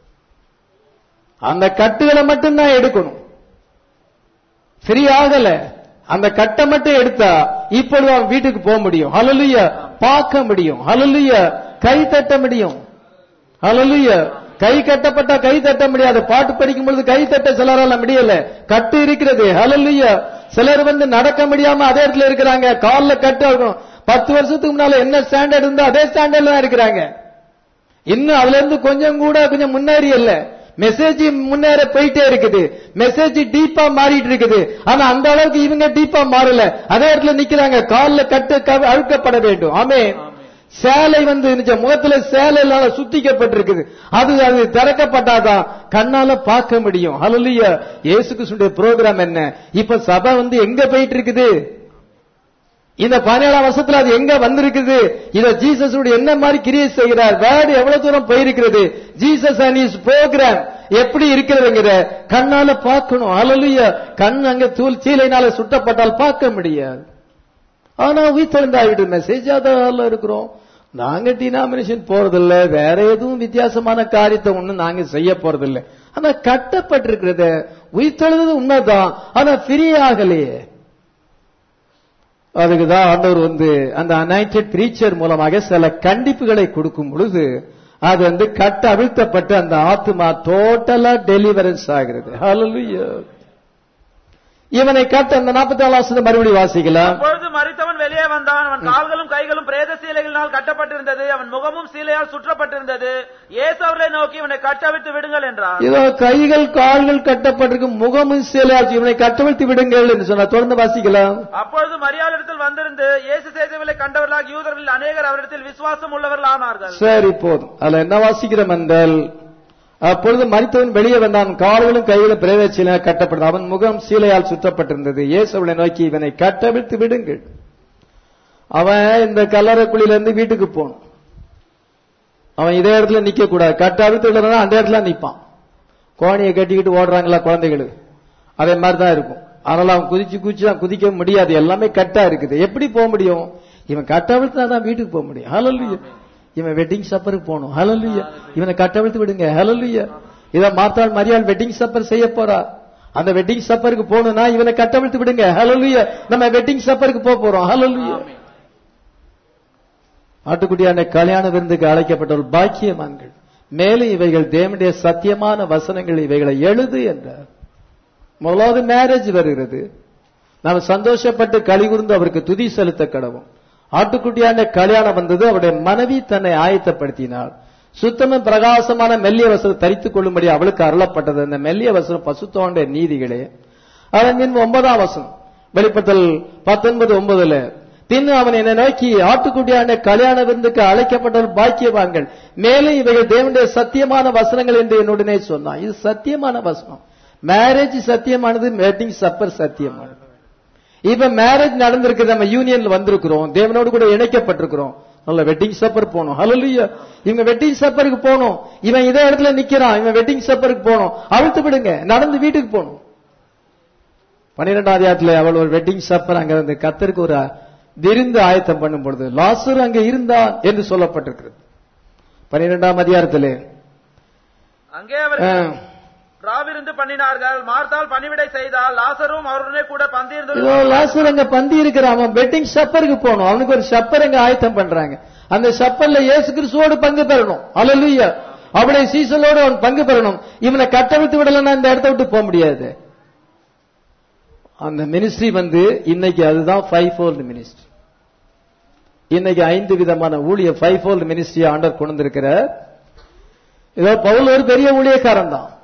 Speaker 1: அந்த கட்டுகளை மட்டும்தான் எடுக்கணும் ஃப்ரீ ஆகல அந்த கட்டை மட்டும் எடுத்தா இப்பொழுது அவன் வீட்டுக்கு போக முடியும் ஹalleluya பார்க்க முடியும் ஹalleluya கை தட்ட முடியும் ஹalleluya கை கட்டப்பட்டா கை தட்ட முடியாது பாட்டு படிக்கும் பொழுது கை தட்ட சிலரால முடியல கட்டு இருக்கிறது ஹalleluya சிலர் வந்து நடக்க முடியாம அதே இடத்துல இருக்கிறாங்க கால்ல கட்டு இருக்கும் பத்து வருஷத்துக்கு முன்னால என்ன ஸ்டாண்டர்ட் இருந்தோ அதே ஸ்டாண்டர்ட்ல தான் இருக்கிறாங்க இன்னும் அதுல இருந்து கொஞ்சம் கூட கொஞ்சம் முன்னேறி இல்ல மெசேஜ் முன்னேற போயிட்டே இருக்குது மெசேஜ் டீப்பா மாறிட்டு இருக்குது ஆனா அந்த அளவுக்கு இவங்க டீப்பா மாறல அதே இடத்துல நிக்கிறாங்க கால்ல கட்டு கவ- அழுக்கப்பட வேண்டும் ஆமே சேலை வந்து நிஜ முகத்துல சேலையினால சுத்திக்கப்பட்டிருக்குது அது அது திறக்கப்பட்டாதான் கண்ணால பார்க்க முடியும் ஹalleluya இயேசு கிறிஸ்துடைய ப்ரோக்ராம் என்ன இப்ப சபை வந்து எங்க போயிட்டு இருக்குது இந்த பதினேழாம் வருஷத்துல அது எங்க வந்திருக்குது இத ஜீசஸ் என்ன மாதிரி கிரியேட் செய்கிறார் வேர்டு எவ்வளவு தூரம் போயிருக்கிறது ஜீசஸ் அண்ட் இஸ் ப்ரோக்ராம் எப்படி இருக்கிறதுங்கிற கண்ணால பார்க்கணும் ஹalleluya கண் அங்க தூள் சீலைனால சுட்டப்பட்டால் பார்க்க முடியாது ஆனா உயிர்த்தெழுந்தாவிட்டு மெசேஜ் அதால இருக்கிறோம் நாங்க டினாமினேஷன் போறதில்ல வேற எதுவும் வித்தியாசமான காரியத்தை ஒண்ணும் நாங்க செய்ய போறதில்ல ஆனா கட்டப்பட்டிருக்கிறத உயிர்த்தெழுது உண்மைதான் ஆனா ஃப்ரீ ஆகலையே அதுக்குதான் ஆண்டவர் வந்து அந்த அனைட்டட் பிரீச்சர் மூலமாக சில கண்டிப்புகளை கொடுக்கும் பொழுது அது வந்து கட்ட அவிழ்த்தப்பட்டு அந்த ஆத்மா டோட்டலா டெலிவரன்ஸ் ஆகிறது ஹalleluya இவனை கட்ட அந்த நாற்பத்தி நாலாம் மறுபடியும் வாசிக்கலாம்
Speaker 2: அப்பொழுது மரித்தவன் வெளியே வெளியே வந்தான் அவன் கால்களும் கைகளும் பிரேத சீலைகளினால் கட்டப்பட்டிருந்தது அவன் முகமும் சீலையால் சுற்றப்பட்டிருந்தது இயேசு அவர்களை நோக்கி இவனை கட்டவிழ்த்து விடுங்கள் என்றார்
Speaker 1: இதோ கைகள் கால்கள் கட்டப்பட்டிருக்கு முகமும் சேலையாச்சு இவனை கட்டவிழ்த்து விடுங்கள் என்று சொன்னார் தொடர்ந்து வாசிக்கலாம்
Speaker 2: அப்பொழுது மரியாளிடத்தில் வந்திருந்து இயேசு செய்தவர்களை கண்டவர்களாக யூதர்களில் அநேகர் அவரிடத்தில் விசுவாசம் உள்ளவர்கள் ஆனார்கள்
Speaker 1: சரி போதும் அதுல என்ன வாசிக்கிறோம் என்றால் அப்பொழுது மரித்தவன் வெளியே வந்தான் கால்களும் கைகளும் பிரேதச்சில கட்டப்பட்டது அவன் முகம் சீலையால் சுற்றப்பட்டிருந்தது இயேசுவை நோக்கி இவனை கட்டவிழ்த்து விடுங்கள் அவன் இந்த கல்லறைக்குழியில இருந்து வீட்டுக்கு போகணும் அவன் இதே இடத்துல நிக்க கூடாது கட்டவிழ்த்து விடுறதா அந்த இடத்துல நிப்பான் கோணியை கட்டிக்கிட்டு ஓடுறாங்களா குழந்தைகள் அதே மாதிரி தான் இருக்கும் அதனால அவன் குதிச்சு குதிச்சு தான் குதிக்க முடியாது எல்லாமே கட்டா இருக்குது எப்படி போக முடியும் இவன் கட்டவிழ்த்தா தான் வீட்டுக்கு போக முடியும் ஹalleluya இவன் வெட்டிங் சப்பருக்கு போகணும் ஹalleluya இவனை கட்டவிழ்த்து விடுங்க ஹalleluya இத மார்த்தாள் மரியாள் வெட்டிங் சப்பர் செய்ய போறா அந்த வெட்டிங் சப்பருக்கு போகணும்னா இவனை கட்டவிழ்த்து விடுங்க ஹalleluya நம்ம வெட்டிங் சப்பருக்கு போக போறோம் ஹalleluya ஆட்டுக்குட்டியான கல்யாண விருந்துக்கு அழைக்கப்பட்டவர்கள் பாக்கியமான்கள் மேலும் இவைகள் தேவனுடைய சத்தியமான வசனங்கள் இவைகளை எழுது என்றார் முதலாவது மேரேஜ் வருகிறது நாம் சந்தோஷப்பட்டு கலிகுர்ந்து அவருக்கு துதி செலுத்த கடவும் ஆட்டுக்குட்டியான கல்யாணம் வந்தது அவருடைய மனைவி தன்னை ஆயத்தப்படுத்தினாள் சுத்தமும் பிரகாசமான மெல்லிய வசனம் தரித்துக் கொள்ளும்படி அவளுக்கு அருளப்பட்டது அந்த மெல்லிய வசனம் பசுத்தோண்ட நீதிகளே அதன் பின் ஒன்பதாம் வசனம் வெளிப்பத்தல் பத்தொன்பது ஒன்பதுல பின் அவன் என்னை நோக்கி ஆட்டுக்குட்டியான கல்யாண விருந்துக்கு அழைக்கப்பட்டவர்கள் பாக்கியவான்கள் மேலும் இவைகள் தேவனுடைய சத்தியமான வசனங்கள் என்று என்னுடனே சொன்னான் இது சத்தியமான வசனம் மேரேஜ் சத்தியமானது வெட்டிங் சப்பர் சத்தியமானது இப்ப மேரேஜ் நடந்திருக்கு நம்ம யூனியன்ல வந்திருக்கிறோம் தேவனோடு கூட இணைக்கப்பட்டிருக்கிறோம் நல்ல வெட்டிங் சப்பர் போகணும் ஹalleluya இவங்க வெட்டிங் சப்பருக்கு போகணும் இவன் இதே இடத்துல நிக்கிறான் இவன் வெட்டிங் சப்பருக்கு போகணும் அழுத்து விடுங்க நடந்து வீட்டுக்கு போகணும் பன்னிரெண்டாம் அதிகாரத்துல அவள் ஒரு வெட்டிங் சப்பர் அங்க இருந்து கத்தருக்கு ஒரு விருந்து ஆயத்தம் பண்ணும் பொழுது லாசர் அங்க இருந்தான் என்று சொல்லப்பட்டிருக்கிறது பன்னிரெண்டாம் அதிகாரத்திலே
Speaker 2: அங்கே அவர் ராவிருந்து பண்ணினார்கள் மார்த்தால் பணிவிடை செய்தால் லாசரும் அவருடனே கூட பந்தியிருந்தது
Speaker 1: இதோ லாசர் அங்க பந்தி இருக்கிறான் அவன் வெட்டிங் ஷப்பருக்கு போகணும் அவனுக்கு ஒரு ஷப்பர் அங்க ஆயத்தம் பண்றாங்க அந்த ஷப்பர்ல இயேசு கிறிஸ்துவோடு பங்கு பெறணும் அல்லலுயா அவளை சீசலோடு அவன் பங்கு பெறணும் இவனை கட்டவிழ்த்து விடலன்னா இந்த இடத்த விட்டு போக முடியாது அந்த மினிஸ்ட்ரி வந்து இன்னைக்கு அதுதான் ஃபைவ் ஃபோல்டு மினிஸ்ட்ரி இன்னைக்கு ஐந்து விதமான ஊழிய ஃபைவ் ஃபோல்டு மினிஸ்ட்ரி ஆண்டர் கொண்டு வந்திருக்கிற இதோ பவுல் ஒரு பெரிய ஊழியக்காரன் தான்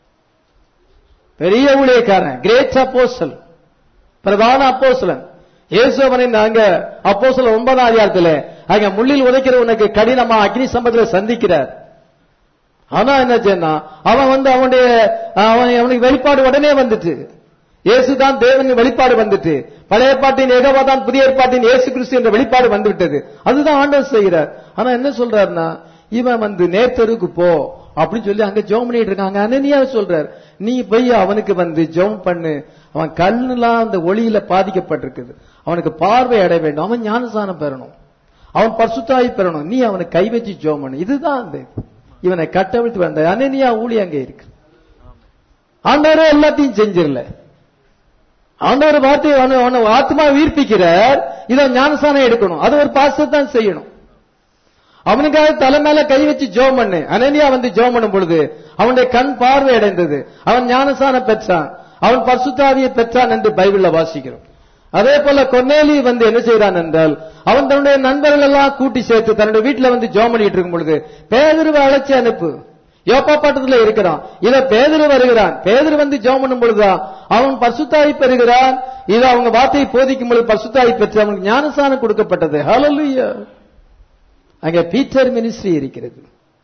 Speaker 1: பெரிய ஊழியக்காரன் கிரேட் அப்போஸ்டல் பிரதான அப்போஸ்தலன் இயேசு அவனை நாங்க அப்போஸ்தலர் ஒன்பதாம் அதிகாரத்தில் அங்க முள்ளில் உதைக்கிற உனக்கு கடினமா அக்னி சம்பத்துல சந்திக்கிறார் ஆனா என்ன செய்யனா அவன் வந்து அவனுடைய அவன் அவனுக்கு வெளிப்பாடு உடனே வந்துட்டு இயேசு தான் தேவன் வெளிப்பாடு வந்துட்டு பழைய பாட்டின் ஏகவா தான் புதிய ஏற்பாட்டின் இயேசு கிறிஸ்து என்ற வெளிப்பாடு வந்து விட்டது அதுதான் ஆண்டவர் செய்கிறார் ஆனா என்ன சொல்றாருன்னா இவன் வந்து நேர்த்தருக்கு போ அப்படின்னு சொல்லி அங்க ஜெபம் பண்ணிட்டு இருக்காங்க அனனியா சொல்றார் நீ போய் அவனுக்கு வந்து ஜெபம் பண்ணு அவன் கண்ணுலாம் அந்த ஒளியில பாதிக்கப்பட்டிருக்குது அவனுக்கு பார்வை அடைய வேண்டும் அவன் ஞானசானம் பெறணும் அவன் பசுத்தாய் பெறணும் நீ அவனுக்கு கை வச்சு ஜெபம் பண்ணு இதுதான் அந்த இவனை கட்டவிழ்த்து வந்த அனனியா ஊழி அங்க இருக்கு ஆண்டவரே எல்லாத்தையும் செஞ்சிடல ஆண்டவர் வார்த்தை அவனை ஆத்மா உயிர்ப்பிக்கிறார் இதை ஞானசானம் எடுக்கணும் அது ஒரு பாசத்தை தான் செய்யணும் அவனுக்காக தலை மேல கை வச்சு ஜோம் பண்ணு அனனியா வந்து ஜோம் பண்ணும் பொழுது அவனுடைய கண் பார்வை அடைந்தது அவன் ஞானசானம் பெற்றான் அவன் பசுத்தாவியை பெற்றான் என்று பைபிள்ல வாசிக்கிறோம் அதே போல கொன்னேலி வந்து என்ன செய்யறான் என்றால் அவன் தன்னுடைய நண்பர்கள் எல்லாம் கூட்டி சேர்த்து தன்னுடைய வீட்டுல வந்து ஜோம் பண்ணிட்டு இருக்கும் பொழுது பேதருவை அழைச்சி அனுப்பு யோப்பா பாட்டத்துல இருக்கிறான் இத பேதரு வருகிறான் பேதரு வந்து ஜோம் பண்ணும் பொழுதுதான் அவன் பசுத்தாய் பெறுகிறான் இதை அவங்க வார்த்தையை போதிக்கும் பொழுது பசுத்தாய் பெற்று அவனுக்கு ஞானசானம் கொடுக்கப்பட்டது ஹalleluya அங்க பீட்டர் மினிஸ்ட்ரி இருக்கிறது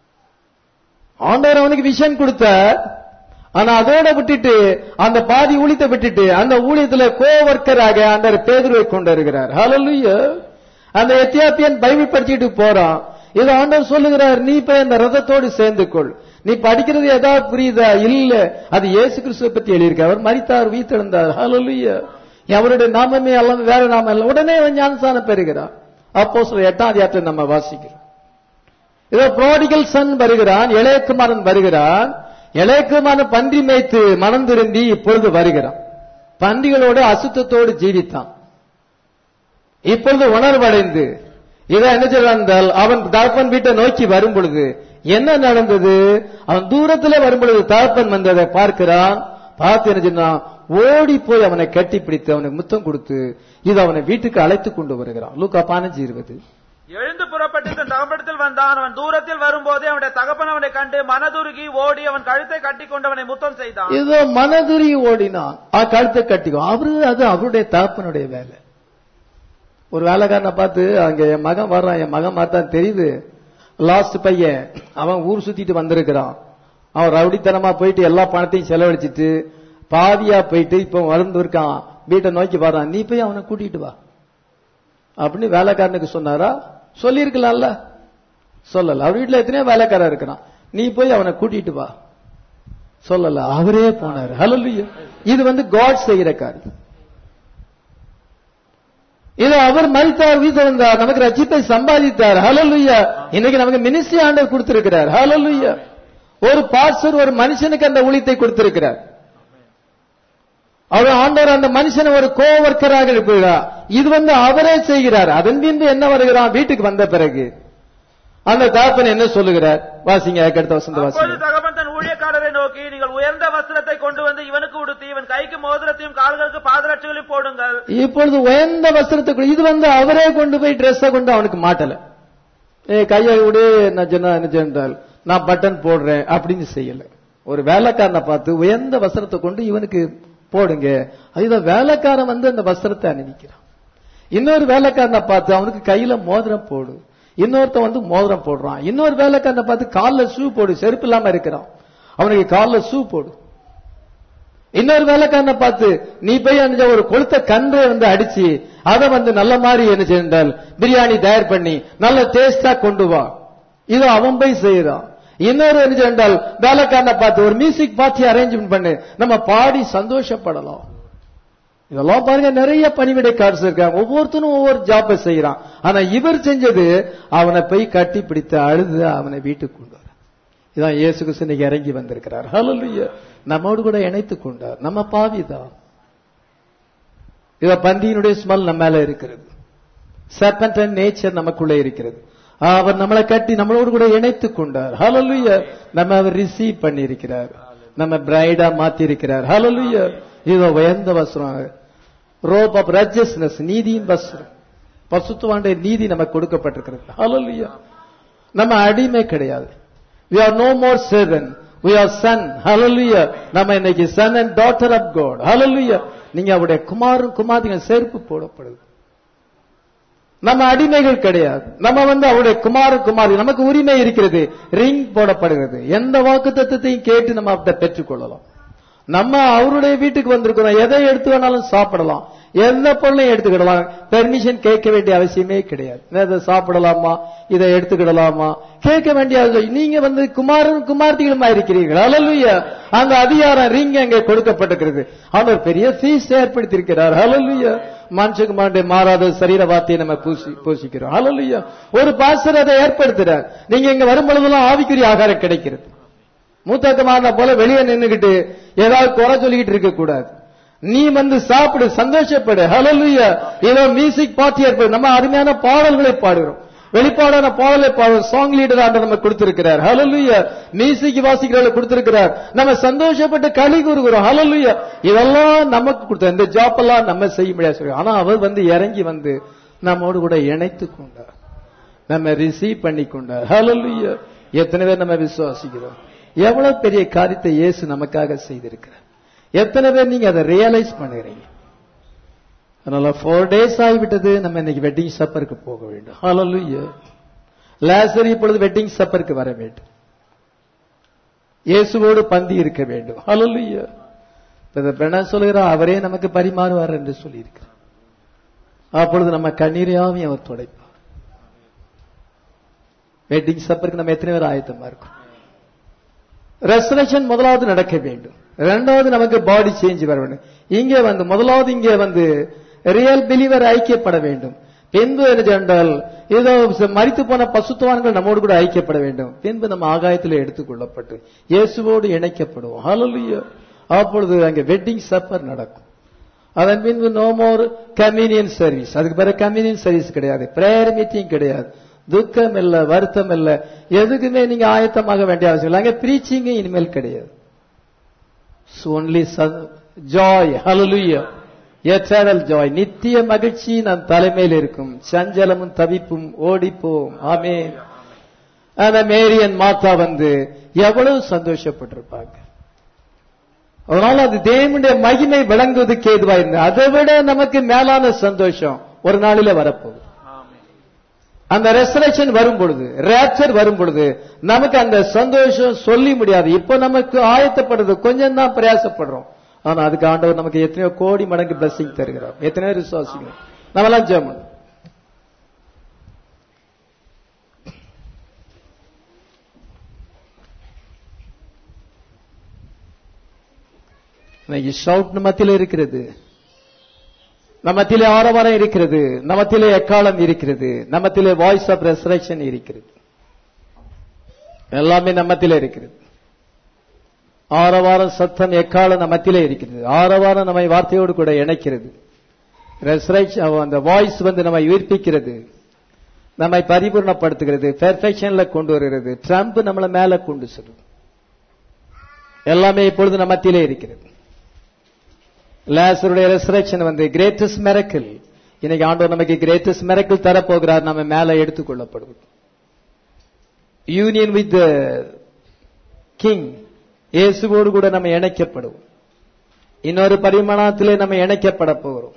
Speaker 1: ஆண்டவர் அவனுக்கு விஷன் கொடுத்தார் ஆனா அதோட விட்டுட்டு அந்த பாதி ஊழியத்தை விட்டுட்டு அந்த ஊழியத்துல கோவர்க்கராக அந்த பேதுருவை கொண்டு வருகிறார் ஹalleluya அந்த எத்தியாப்பியன் பைபிள் படிச்சுட்டு போறான் இது ஆண்டவர் சொல்லுகிறார் நீ போய் அந்த ரதத்தோடு சேர்ந்து கொள் நீ படிக்கிறது ஏதாவது புரியுதா இல்ல அது இயேசு கிறிஸ்துவை பத்தி எழுதியிருக்க அவர் மரித்தார் வீத்தெழுந்தார் ஹalleluya அவருடைய நாமமே அல்ல வேற நாமம் இல்ல உடனே அவன் ஞானசானம் பெறுகிறான் அப்போ சில எட்டாம் அதிகாரத்தை நம்ம வாசிக்கிறோம் இதோ புரோடிகல் சன் வருகிறான் இளையகுமாரன் வருகிறான் இளையகுமாரன் பன்றி மேய்த்து மனம் திரும்பி இப்பொழுது வருகிறான் பன்றிகளோடு அசுத்தத்தோடு ஜீவித்தான் இப்பொழுது உணர்வடைந்து இதை என்ன செய்யறான் என்றால் அவன் தகப்பன் வீட்டை நோக்கி வரும் பொழுது என்ன நடந்தது அவன் தூரத்துல வரும் பொழுது தகப்பன் வந்ததை பார்க்கிறான் பார்த்து என்ன சொன்னான் ஓடி போய் அவனை கட்டி பிடித்து அவனுக்கு முத்தம் கொடுத்து இது அவனை வீட்டுக்கு அழைத்து கொண்டு வருகிறான் லூக்கா பதினஞ்சு இருபது
Speaker 2: எழுந்து புறப்பட்டு தன் தகப்படத்தில் வந்தான் அவன் தூரத்தில் வரும்போதே அவனுடைய தகப்பன் அவனை கண்டு மனதுருகி ஓடி அவன் கழுத்தை கட்டி கொண்டு அவனை முத்தம் செய்தான்
Speaker 1: இதோ மனதுரி ஓடினான் ஆ கழுத்தை கட்டிக்கோ அவரு அது அவருடைய தகப்பனுடைய வேலை ஒரு வேலைக்காரனை பார்த்து அங்க என் மகன் வர்றான் என் மகன் பார்த்தா தெரியுது லாஸ்ட் பையன் அவன் ஊர் சுத்திட்டு வந்திருக்கிறான் அவன் ரவுடித்தனமா போயிட்டு எல்லா பணத்தையும் செலவழிச்சிட்டு பாதியா போயிட்டு இப்போ வளர்ந்து இருக்கான் வீட்டை நோக்கி வர்றான் நீ போய் அவனை கூட்டிட்டு வா அப்படின்னு வேலைக்காரனுக்கு சொன்னாரா சொல்லியிருக்கலாம்ல சொல்லல அவர் வீட்டுல எத்தனையோ வேலைக்காரன் இருக்கிறான் நீ போய் அவனை கூட்டிட்டு வா சொல்லல அவரே போனாரு ஹalleluya இது வந்து காட் செய்கிற காரியம் இது அவர் மரித்தார் வீசிருந்தார் நமக்கு ரட்சிப்பை சம்பாதித்தார் ஹalleluya இன்னைக்கு நமக்கு மினிஸ்ட்ரி ஆண்டவர் கொடுத்திருக்கிறார் ஹalleluya ஒரு பாஸ்டர் ஒரு மனுஷனுக்கு அந்த ஊழியத்தை கொடுத்திருக்கிறார் அவர் ஆண்டவர் அந்த மனுஷனை ஒரு கோவர்க்கராக இருக்கிறார் இது வந்து அவரே செய்கிறார் அதன் பின்பு என்ன வருகிறான் வீட்டுக்கு வந்த பிறகு அந்த தகப்பன் என்ன சொல்லுகிறார் வாசிங்க அடுத்த வசந்த
Speaker 2: அப்பொழுது
Speaker 1: வாசிங்க
Speaker 2: தகப்பன் தன் ஊழியக்காரரை நோக்கி நீங்கள் உயர்ந்த வஸ்திரத்தை கொண்டு வந்து இவனுக்கு உடுத்தி இவன் கைக்கு மோதிரத்தையும் கால்களுக்கு பாதரட்சைகளையும் போடுங்கள்
Speaker 1: இப்பொழுது உயர்ந்த வஸ்திரத்தை இது வந்து அவரே கொண்டு போய் ட்ரெஸ்ஸை கொண்டு அவனுக்கு மாட்டல ஏ கையை விடு நான் சொன்ன என்ன சென்றால் நான் பட்டன் போடுறேன் அப்படின்னு செய்யல ஒரு வேலைக்காரனை பார்த்து உயர்ந்த வஸ்திரத்தை கொண்டு இவனுக்கு போடுங்க அதுதான் வேலைக்காரன் வந்து அந்த வஸ்திரத்தை அணிவிக்கிறான் இன்னொரு வேலைக்காரனை பார்த்து அவனுக்கு கையில மோதிரம் போடு இன்னொருத்தன் வந்து மோதிரம் போடுறான் இன்னொரு வேலைக்காரனை பார்த்து கால்ல ஷூ போடு செருப்பு இல்லாம இருக்கிறான் அவனுக்கு கால்ல ஷூ போடு இன்னொரு வேலைக்காரனை பார்த்து நீ போய் அந்த ஒரு கொளுத்த கன்றை வந்து அடிச்சு அதை வந்து நல்ல மாதிரி என்ன செய்தால் பிரியாணி தயார் பண்ணி நல்ல டேஸ்டா கொண்டு வா இது அவன் போய் செய்யறான் இன்னொரு என்ன செய்தால் வேலைக்காரனை பார்த்து ஒரு மியூசிக் பார்ட்டி அரேஞ்ச்மெண்ட் பண்ணு நம்ம பாடி சந்தோஷப்படலாம் இதெல்லாம் பாருங்க நிறைய பணிவிடை கார்ஸ் இருக்காங்க ஒவ்வொருத்தனும் ஒவ்வொரு ஜாப்பை செய்யறான் ஆனா இவர் செஞ்சது அவனை போய் கட்டி பிடித்து அழுது அவனை வீட்டுக்கு கொண்டு வர இதான் இயேசு கிறிஸ்து இன்னைக்கு இறங்கி வந்திருக்கிறார் ஹalleluya நம்மோடு கூட இணைத்துக் கொண்டார் நம்ம பாவிதான் இத பந்தியினுடைய ஸ்மெல் நம்ம மேல இருக்கிறது சர்பன்ட் நேச்சர் நமக்குள்ள இருக்கிறது அவர் நம்மளை கட்டி நம்மளோடு கூட இணைத்துக் கொண்டார் ஹalleluya நம்ம அவர் ரிசீவ் பண்ணி இருக்கிறார் நம்ம பிரைடா மாத்தி இருக்கிறார் ஹalleluya இதோ உயர்ந்த வஸ்திரம் ரோப் ஆஃப் ரஜஸ்னஸ் நீதியின் வஸ்திரம் பசுத்துவாண்டைய நீதி நமக்கு கொடுக்கப்பட்டிருக்கிறது ஹalleluya நம்ம அடிமை கிடையாது we are no more servant we are son hallelujah நம்ம இன்னைக்கு son and daughter of god hallelujah நீங்க அவருடைய குமாரும் குமார்த்திகள் செருப்பு போடப்படுது நம்ம அடிமைகள் கிடையாது நம்ம வந்து அவருடைய குமார குமாரி நமக்கு உரிமை இருக்கிறது ரிங் போடப்படுகிறது எந்த வாக்கு தத்துவத்தையும் கேட்டு நம்ம அவர்கிட்ட பெற்றுக்கொள்ளலாம் நம்ம அவருடைய வீட்டுக்கு வந்திருக்கிறோம் எதை எடுத்து வேணாலும் சாப்பிடலாம் எந்த பொருளையும் எடுத்துக்கிடலாம் பெர்மிஷன் கேட்க வேண்டிய அவசியமே கிடையாது இதை சாப்பிடலாமா இதை எடுத்துக்கிடலாமா கேட்க வேண்டிய அவசியம் நீங்க வந்து குமாரன் குமார்த்திகளுமா இருக்கிறீர்கள் ஹalleluya அந்த அதிகாரம் ரிங் அங்கே கொடுக்கப்பட்டிருக்கிறது அவர் பெரிய ஃபீஸ் ஏற்படுத்தியிருக்கிறார் ஹalleluya மனுஷகுமாருடைய மாறாத சரீர வார்த்தையை நம்ம பூசி பூசிக்கிறோம் ஹalleluya ஒரு பாஸ்டர் அதை ஏற்படுத்துறார் நீங்க இங்க வரும் பொழுதெல்லாம் ஆவிக்குரிய ஆகாரம் கிடைக்கிறது மூத்தக்கமான போல வெளியே நின்னுகிட்டு ஏதாவது குறை சொல்லிக்கிட்டு இருக்க கூடாது நீ வந்து சாப்பிடு சந்தோஷப்படு ஹalleluya ஏதோ மியூசிக் பார்ட்டி ஏற்படு நம்ம அருமையான பாடல்களை பாடுகிறோம் வெளிப்பாடான பாடலை பாடுறோம் சாங் லீடர் ஆண்டு நம்ம கொடுத்திருக்கிறார் ஹalleluya மியூசிக் வாசிக்கிறவங்களை கொடுத்திருக்கிறார் நம்ம சந்தோஷப்பட்டு களி கூறுகிறோம் ஹalleluya இதெல்லாம் நமக்கு கொடுத்த இந்த ஜாப் எல்லாம் நம்ம செய்ய முடியாது சொல்லி ஆனா அவர் வந்து இறங்கி வந்து நம்மோடு கூட இணைத்து கொண்டார் நம்ம ரிசீவ் பண்ணி கொண்டார் ஹalleluya எத்தனை பேர் நம்ம விசுவாசிக்கிறோம் எவ்வளவு பெரிய காரியத்தை இயேசு நமக்காக செய்திருக்கிறார் எத்தனை பேர் நீங்க அதை ரியலைஸ் பண்ணுகிறீங்க அதனால ஃபோர் டேஸ் ஆகிவிட்டது நம்ம இன்னைக்கு வெட்டிங் சப்பருக்கு போக வேண்டும் ஹalleluya லாசர் இப்பொழுது வெட்டிங் சப்பருக்கு வர வேண்டும் இயேசுவோடு பந்தி இருக்க வேண்டும் ஹalleluya பெண்ணா சொல்லுகிறார் அவரே நமக்கு பரிமாறுவார் என்று சொல்லியிருக்கிறார் அப்பொழுது நம்ம கண்ணீரையாவும் அவர் துடைப்பார் வெட்டிங் சப்பருக்கு நம்ம எத்தனை பேர் ஆயத்தமா இருக்கும் ரெசரேஷன் முதலாவது நடக்க வேண்டும் இரண்டாவது நமக்கு பாடி சேஞ்ச் வர வேண்டும் இங்கே வந்து முதலாவது இங்கே வந்து ரியல் பிலீவர் ஐக்கியப்பட வேண்டும் பின்பு என்ன என்றால் ஏதோ மறித்து போன பசுத்துவான்கள் நம்மோடு கூட ஐக்கியப்பட வேண்டும் பின்பு நம்ம ஆகாயத்தில் எடுத்துக்கொள்ளப்பட்டு இயேசுவோடு இணைக்கப்படுவோம் ஹalleluya அப்பொழுது அங்கே வெட்டிங் சப்பர் நடக்கும் அதன் பின்பு நோ மோர் கம்யூனியன் சர்வீஸ் அதுக்கு பிறகு கம்யூனியன் சர்வீஸ் கிடையாது பிரேயர் மீட்டிங் கிடையாது துக்கம் இல்ல வருத்தம் இல்ல எதுக்குமே நீங்க ஆயத்தமாக வேண்டிய அவசியம் இல்லை அங்க பிரீச்சிங் இனிமேல் கிடையாது ஒன்லி ஜாய் ஹalleluya எட்டர்னல் ஜாய் நித்திய மகிழ்ச்சி நம் தலைமையில் இருக்கும் சஞ்சலமும் தவிப்பும் ஓடிப்போம் ஆமென் அந்த மேரியன் மாத்தா வந்து எவ்வளவு சந்தோஷப்பட்டிருப்பாங்க அதனால அது தேவனுடைய மகிமை விளங்குவதற்கு ஏதுவா இருந்தது அதை விட நமக்கு மேலான சந்தோஷம் ஒரு நாளில வரப்போகுது
Speaker 2: ஆமென்.
Speaker 1: அந்த ரெசரேஷன் வரும் பொழுது ரேப்சர் வரும் பொழுது நமக்கு அந்த சந்தோஷம் சொல்லி முடியாது இப்போ நமக்கு ஆயத்தப்படுறது கொஞ்சம் தான் பிரயாசப்படுறோம் ஆனா அதுக்கு ஆண்டவர் நமக்கு எத்தனையோ கோடி மடங்கு பிளஸிங் தருகிறார் எத்தனையோ விசுவாசிக்கிறோம் நம்மலாம் ஜெர்மன் இன்னைக்கு ஷவுட் மத்தியில இருக்கிறது நமத்திலே ஆரவாரம் இருக்கிறது நமத்திலே எக்காலம் இருக்கிறது நமத்திலே வாய்ஸ் ஆஃப் ரெசரக்ஷன் இருக்கிறது எல்லாமே நம்மத்திலே இருக்கிறது ஆரவாரம் சத்தம் எக்காலம் நம்மத்திலே இருக்கிறது ஆரவாரம் நம்மை வார்த்தையோடு கூட இணைக்கிறது ரெசரக்ஷன் அந்த வாய்ஸ் வந்து நம்மை உயிர்ப்பிக்கிறது நம்மை பரிபூர்ணப்படுத்துகிறது பெர்ஃபெக்ஷன்ல கொண்டு வருகிறது ட்ரம்ப் நம்மளை மேல கொண்டு செல்லும் எல்லாமே இப்பொழுது நம்மத்திலே இருக்கிறது லாசருடைய ரெசரக்ஷன் வந்து கிரேட்டஸ்ட் மெரக்கிள் இன்னைக்கு ஆண்டவர் நமக்கு கிரேட்டஸ்ட் மெரக்கிள் தரப்போகிறார் நம்ம மேல எடுத்துக்கொள்ளப்படுவோம் யூனியன் வித் கிங் இயேசுவோடு கூட நம்ம இணைக்கப்படுவோம் இன்னொரு பரிமாணத்திலே நம்ம இணைக்கப்பட போகிறோம்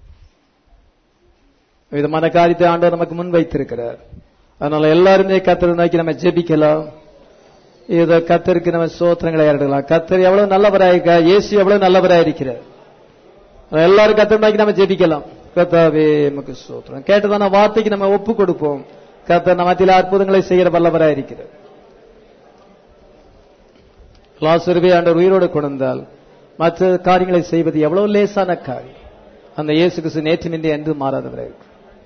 Speaker 1: விதமான காரியத்தை ஆண்டவர் நமக்கு முன் வைத்திருக்கிறார் அதனால எல்லாருமே கத்தரை நோக்கி நம்ம ஜெபிக்கலாம் இதோ கத்தருக்கு நம்ம சோத்திரங்களை ஏறிடலாம் கத்தர் எவ்வளவு நல்லவராயிருக்கா இயேசு எவ்வளவு நல்லவராயிருக்கிறார் எல்லாரும் கத்தர் நோக்கி நம்ம ஜெபிக்கலாம் கத்தாவே நமக்கு சோத்திரம் கேட்டதான வார்த்தைக்கு நம்ம ஒப்பு கொடுப்போம் கத்தர் நம்ம மத்தியில அற்புதங்களை செய்கிற வல்லவராயிருக்கிறார் லாசருவே ஆண்டவர் உயிரோடு கொண்டால் மற்ற காரியங்களை செய்வது எவ்வளவு லேசான காரியம் அந்த இயேசு கிறிஸ்து நேற்றுமின்றி என்று மாறாதவராக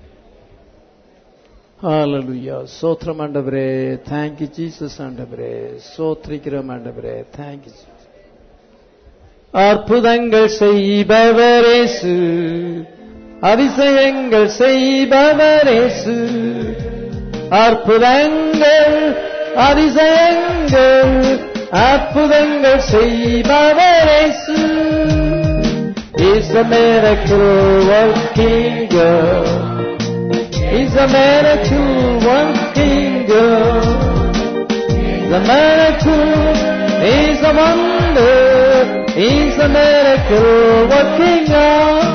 Speaker 1: ஹalleluya சோத்ரம் ஆண்டவரே thank you ஜீசஸ் ஆண்டவரே சோத்ரிக்கிறோம் ஆண்டவரே thank you Jesus. அற்புதங்கள் செய்பவரேசு அதிசயங்கள் செய்பவரேசு அற்புதங்கள் அதிசயங்கள் அற்புதங்கள் செய்பவரேசு Is a miracle working God. Is a miracle working God. The miracle is a wonder. Is a miracle working God.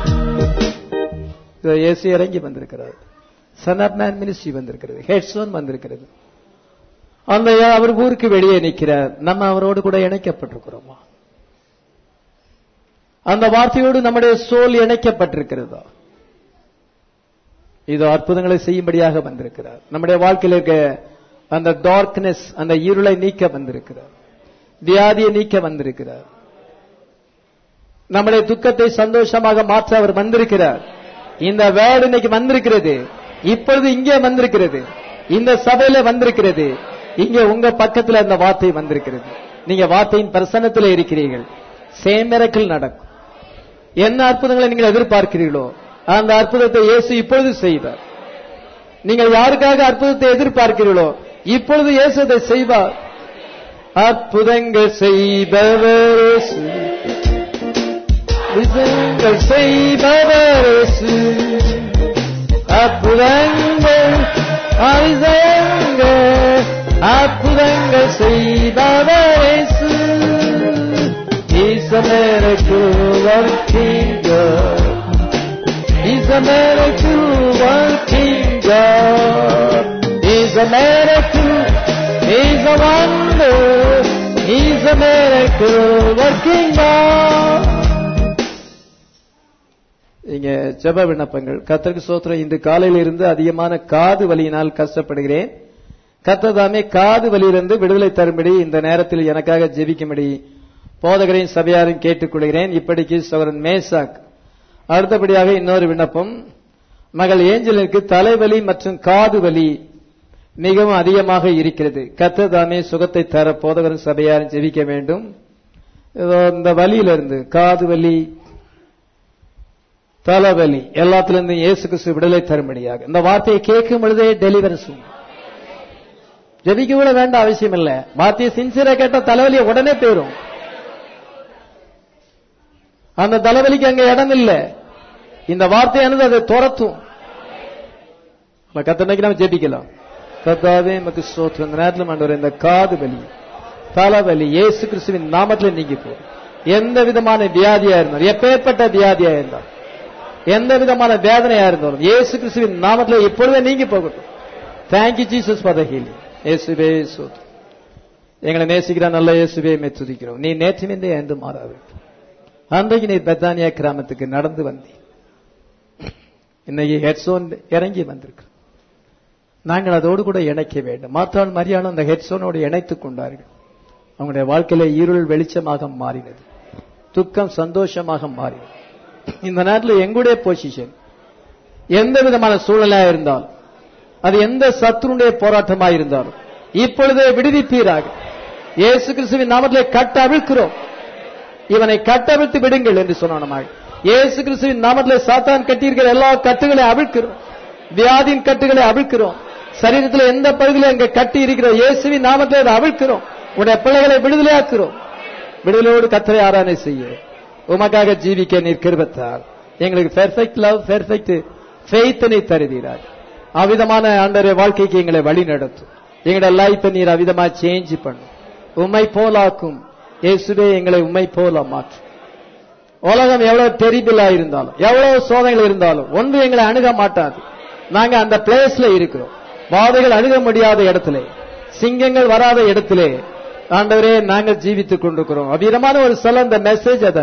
Speaker 1: இதோ இயேசு இறங்கி வந்திருக்கிறார் சன் ஆப் மேன் மினிஸ்ட்ரி வந்திருக்கிறது ஹெட்ஸோன் வந்திருக்கிறது அந்த அவர் ஊருக்கு வெளியே நிற்கிறார் நம்ம அவரோடு கூட இணைக்கப்பட்டிருக்கிறோமா அந்த வார்த்தையோடு நம்முடைய சோல் இணைக்கப்பட்டிருக்கிறதா இது அற்புதங்களை செய்யும்படியாக வந்திருக்கிறார் நம்முடைய வாழ்க்கையில் இருக்க அந்த டார்க்னஸ் அந்த இருளை நீக்க வந்திருக்கிறார் வியாதியை நீக்க வந்திருக்கிறார் நம்முடைய துக்கத்தை சந்தோஷமாக மாற்ற அவர் வந்திருக்கிறார் இந்த வேர்டு இன்னைக்கு வந்திருக்கிறது இப்பொழுது இங்கே வந்திருக்கிறது இந்த சபையில வந்திருக்கிறது இங்க உங்க பக்கத்துல அந்த வார்த்தை வந்திருக்கிறது நீங்க வார்த்தையின் பிரசன்னத்தில் இருக்கிறீர்கள் சேமிரக்கில் நடக்கும் என்ன அற்புதங்களை நீங்கள் எதிர்பார்க்கிறீர்களோ அந்த அற்புதத்தை இயேசு இப்பொழுது செய்வார் நீங்கள் யாருக்காக அற்புதத்தை எதிர்பார்க்கிறீர்களோ இப்பொழுது இயேசு அதை செய்வார் அற்புதங்கள் செய்பவரேசு விசங்கள் செய்பவரேசு அற்புதங்கள் அதிசயங்கள் அற்புதங்கள் செய்பவரேசு He's a miracle working God. He's a miracle working God. He's a miracle. He's a wonder. He's a miracle working God. இங்க ஜெப விண்ணப்பங்கள் கத்தருக்கு சோத்திரம் இன்று காலையில் இருந்து அதிகமான காது வலியினால் கஷ்டப்படுகிறேன் கத்ததாமே காது வலியிலிருந்து விடுதலை தரும்படி இந்த நேரத்தில் எனக்காக ஜெபிக்கும்படி போதகரையும் சபையாரையும் கேட்டுக்கொள்கிறேன் இப்படிக்கு சவரன் மேசாக் அடுத்தபடியாக இன்னொரு விண்ணப்பம் மகள் ஏஞ்சலுக்கு தலைவலி மற்றும் காது வலி மிகவும் அதிகமாக இருக்கிறது கத்ததாமே சுகத்தை தர போதகரும் சபையாரும் ஜெபிக்க வேண்டும் இதோ இந்த வலியிலிருந்து காது வலி தலைவலி எல்லாத்திலிருந்து இயேசு கிறிஸ்து விடுதலை தரும்படியாக இந்த வார்த்தையை கேட்கும் பொழுதே டெலிவரி ஜெபிக்க கூட வேண்டாம் அவசியம் இல்ல வார்த்தையை சின்சியரா கேட்ட தலைவலியை உடனே போயிரும் அந்த தலைவலிக்கு அங்க இடம் இல்ல இந்த வார்த்தையானது அதை துரத்தும் கத்தனைக்கு நம்ம ஜெபிக்கலாம் கத்தாவே நமக்கு சோத்திரம் இந்த நேரத்தில் ஆண்டவர் இந்த காது வலி தலைவலி இயேசு கிறிஸ்துவின் நாமத்தில் நீங்கி போ எந்த விதமான வியாதியா இருந்தாலும் எப்பேற்பட்ட வியாதியா இருந்தாலும் எந்த விதமான வேதனையா இருந்தாலும் இயேசு கிறிஸ்துவின் நாமத்தில் இப்பொழுதே நீங்கி போகட்டும் thank you Jesus for the healing இயேசுவே சோத்திரம் எங்களை நேசிக்கிற நல்ல இயேசுவே மெச்சுதிக்கிறோம் நீ நேற்றினிந்தே என்று மாறாது அன்றைக்கு நீ பெத்தானியா கிராமத்துக்கு நடந்து வந்தீர் இன்னைக்கு ஹெட்சோன் இறங்கி வந்திருக்கு நாங்கள் அதோடு கூட இணைக்க வேண்டும் மாற்றால் மரியாதை அந்த ஹெட்சோனோடு இணைத்துக் கொண்டார்கள் அவங்களுடைய வாழ்க்கையில இருள் வெளிச்சமாக மாறினது துக்கம் சந்தோஷமாக மாறினது இந்த நேரத்தில் எங்களுடைய பொசிஷன் எந்த விதமான சூழ்நிலையா இருந்தாலும் அது எந்த சத்துருடைய போராட்டமா இருந்தாலும் இப்பொழுதே விடுவிப்பீராக இயேசு கிறிஸ்துவின் நாமத்திலே கட்ட அவிழ்க்கிறோம் இவனை கட்டவிழ்த்து விடுங்கள் என்று சொன்னோம் இயேசு கிறிஸ்துவின் நாமத்திலே சாத்தான் கட்டியிருக்கிற எல்லா கட்டுகளை அவிழ்க்கிறோம் வியாதியின் கட்டுகளை அவிழ்க்கிறோம் சரீரத்தில் எந்த பகுதியில இங்க கட்டி இருக்கிற இயேசுவின் நாமத்திலே அதை அவிழ்க்கிறோம் உடைய பிள்ளைகளை விடுதலையாக்குறோம் விடுதலையோடு கத்தரை ஆராதனை செய்ய உமக்காக ஜீவிக்க நீர் கிருபத்தார் எங்களுக்கு பெர்ஃபெக்ட் லவ் பெர்ஃபெக்ட் ஃபெய்த்தனை தருகிறார் அவ்விதமான ஆண்டரை வாழ்க்கைக்கு எங்களை வழி நடத்தும் எங்களோட லைஃப்பை நீர் அவிதமா சேஞ்ச் பண்ணும் உம்மை போலாக்கும் இயேசுவே எங்களை உம்மை போல மாற்றும் உலகம் எவ்வளவு டெரிபிளா இருந்தாலும் எவ்வளவு சோதனைகள் இருந்தாலும் ஒன்று எங்களை அணுக மாட்டாது நாங்க அந்த பிளேஸ்ல இருக்கிறோம் பாதைகள் அணுக முடியாத இடத்துல சிங்கங்கள் வராத இடத்திலே ஆண்டவரே நாங்கள் ஜீவித்துக் கொண்டிருக்கிறோம் அவ்விதமான ஒரு சில அந்த மெசேஜ் அத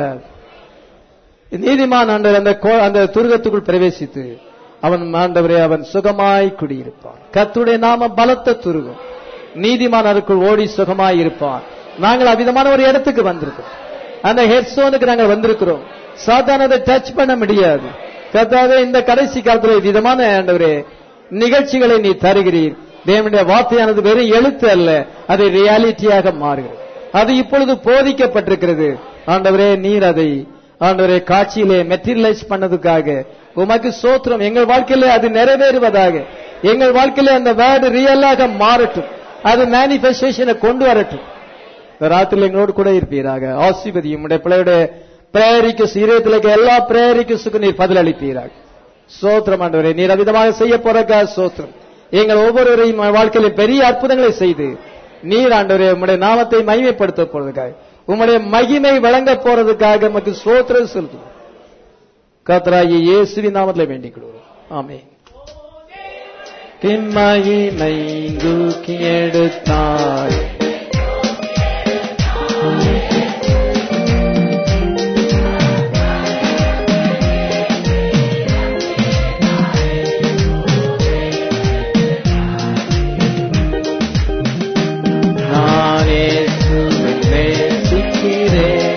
Speaker 1: நீதிமான் ஆண்டவர் அந்த கோ- அந்த துருகத்துக்குள் பிரவேசித்து அவன் ஆண்டவரே அவன் சுகமாய் குடியிருப்பான் கத்துடைய நாம பலத்த துருகம் நீதிமான் அதுக்குள் ஓடி சுகமாய் இருப்பான் நாங்கள் அவ்விதமான ஒரு இடத்துக்கு வந்திருக்கோம் அந்த ஹெட்ஸோனுக்கு நாங்கள் வந்திருக்கிறோம் சாதாரண அதை டச் பண்ண முடியாது கத்தாவே இந்த கடைசி காலத்துல விதமான ஆண்டவரே நிகழ்ச்சிகளை நீ தருகிறீர் தேவனுடைய வார்த்தையானது வெறும் எழுத்து அல்ல அது ரியாலிட்டியாக மாறுகிறது அது இப்பொழுது போதிக்கப்பட்டிருக்கிறது ஆண்டவரே நீர் அதை ஆண்டவரே காட்சியிலே மெட்டீரியலைஸ் பண்ணதுக்காக உமக்கு சோத்திரம் எங்கள் வாழ்க்கையிலே அது நிறைவேறுவதாக எங்கள் வாழ்க்கையிலே அந்த வேர்டு ரியலாக மாறட்டும் அது மேனிபெஸ்டேஷனை கொண்டு வரட்டும் இந்த ராத்திரியில் எங்களோடு கூட இருப்பீராக ஆசிபதி உம்முடைய பிள்ளையுடைய பிரேரிக்கு சீரத்திலுக்கு எல்லா பிரேரிக்கு நீர் பதிலளிப்பீராக சோத்திரம் ஆண்டவரே நீர் அவிதமாக செய்ய போறக்கா சோத்திரம் எங்கள் ஒவ்வொருவரையும் வாழ்க்கையில பெரிய அற்புதங்களை செய்து நீர் ஆண்டவரே உம்முடைய நாமத்தை மகிமைப்படுத்த போறதுக்காக உம்முடைய மகிமை வழங்க போறதுக்காக நமக்கு சோத்திரம் செலுத்தும் கத்ராயி இயேசுவின் நாமத்தில் வேண்டிக் கொள்வோம் ஆமே மகிமை தூக்கி எடுத்தாய் நான் இயேசுவை நேசிக்கிறேன்.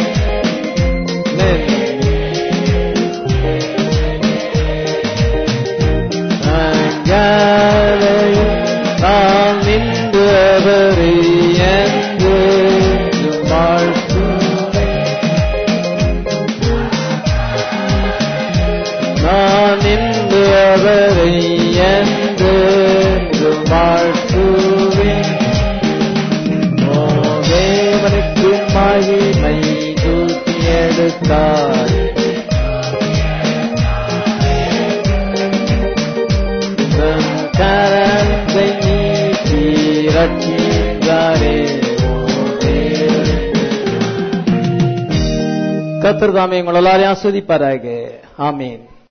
Speaker 1: அங்காலையும் நான் நின்றவரை என்று வாழ்த்துவேன். நான் இன்று அவரை என்று வாழ்த்துவேன் ஓ தேவனுக்கு மகிமை தூக்கி எடுத்தார் தன் கரத்தை நீட்டி ரட்சித்தாரே ஓ தேவனுக்கு கத்தர் தாமே உங்கள் எல்லாரையும் ஆஸ்வதிப்பாராக ஆமீன்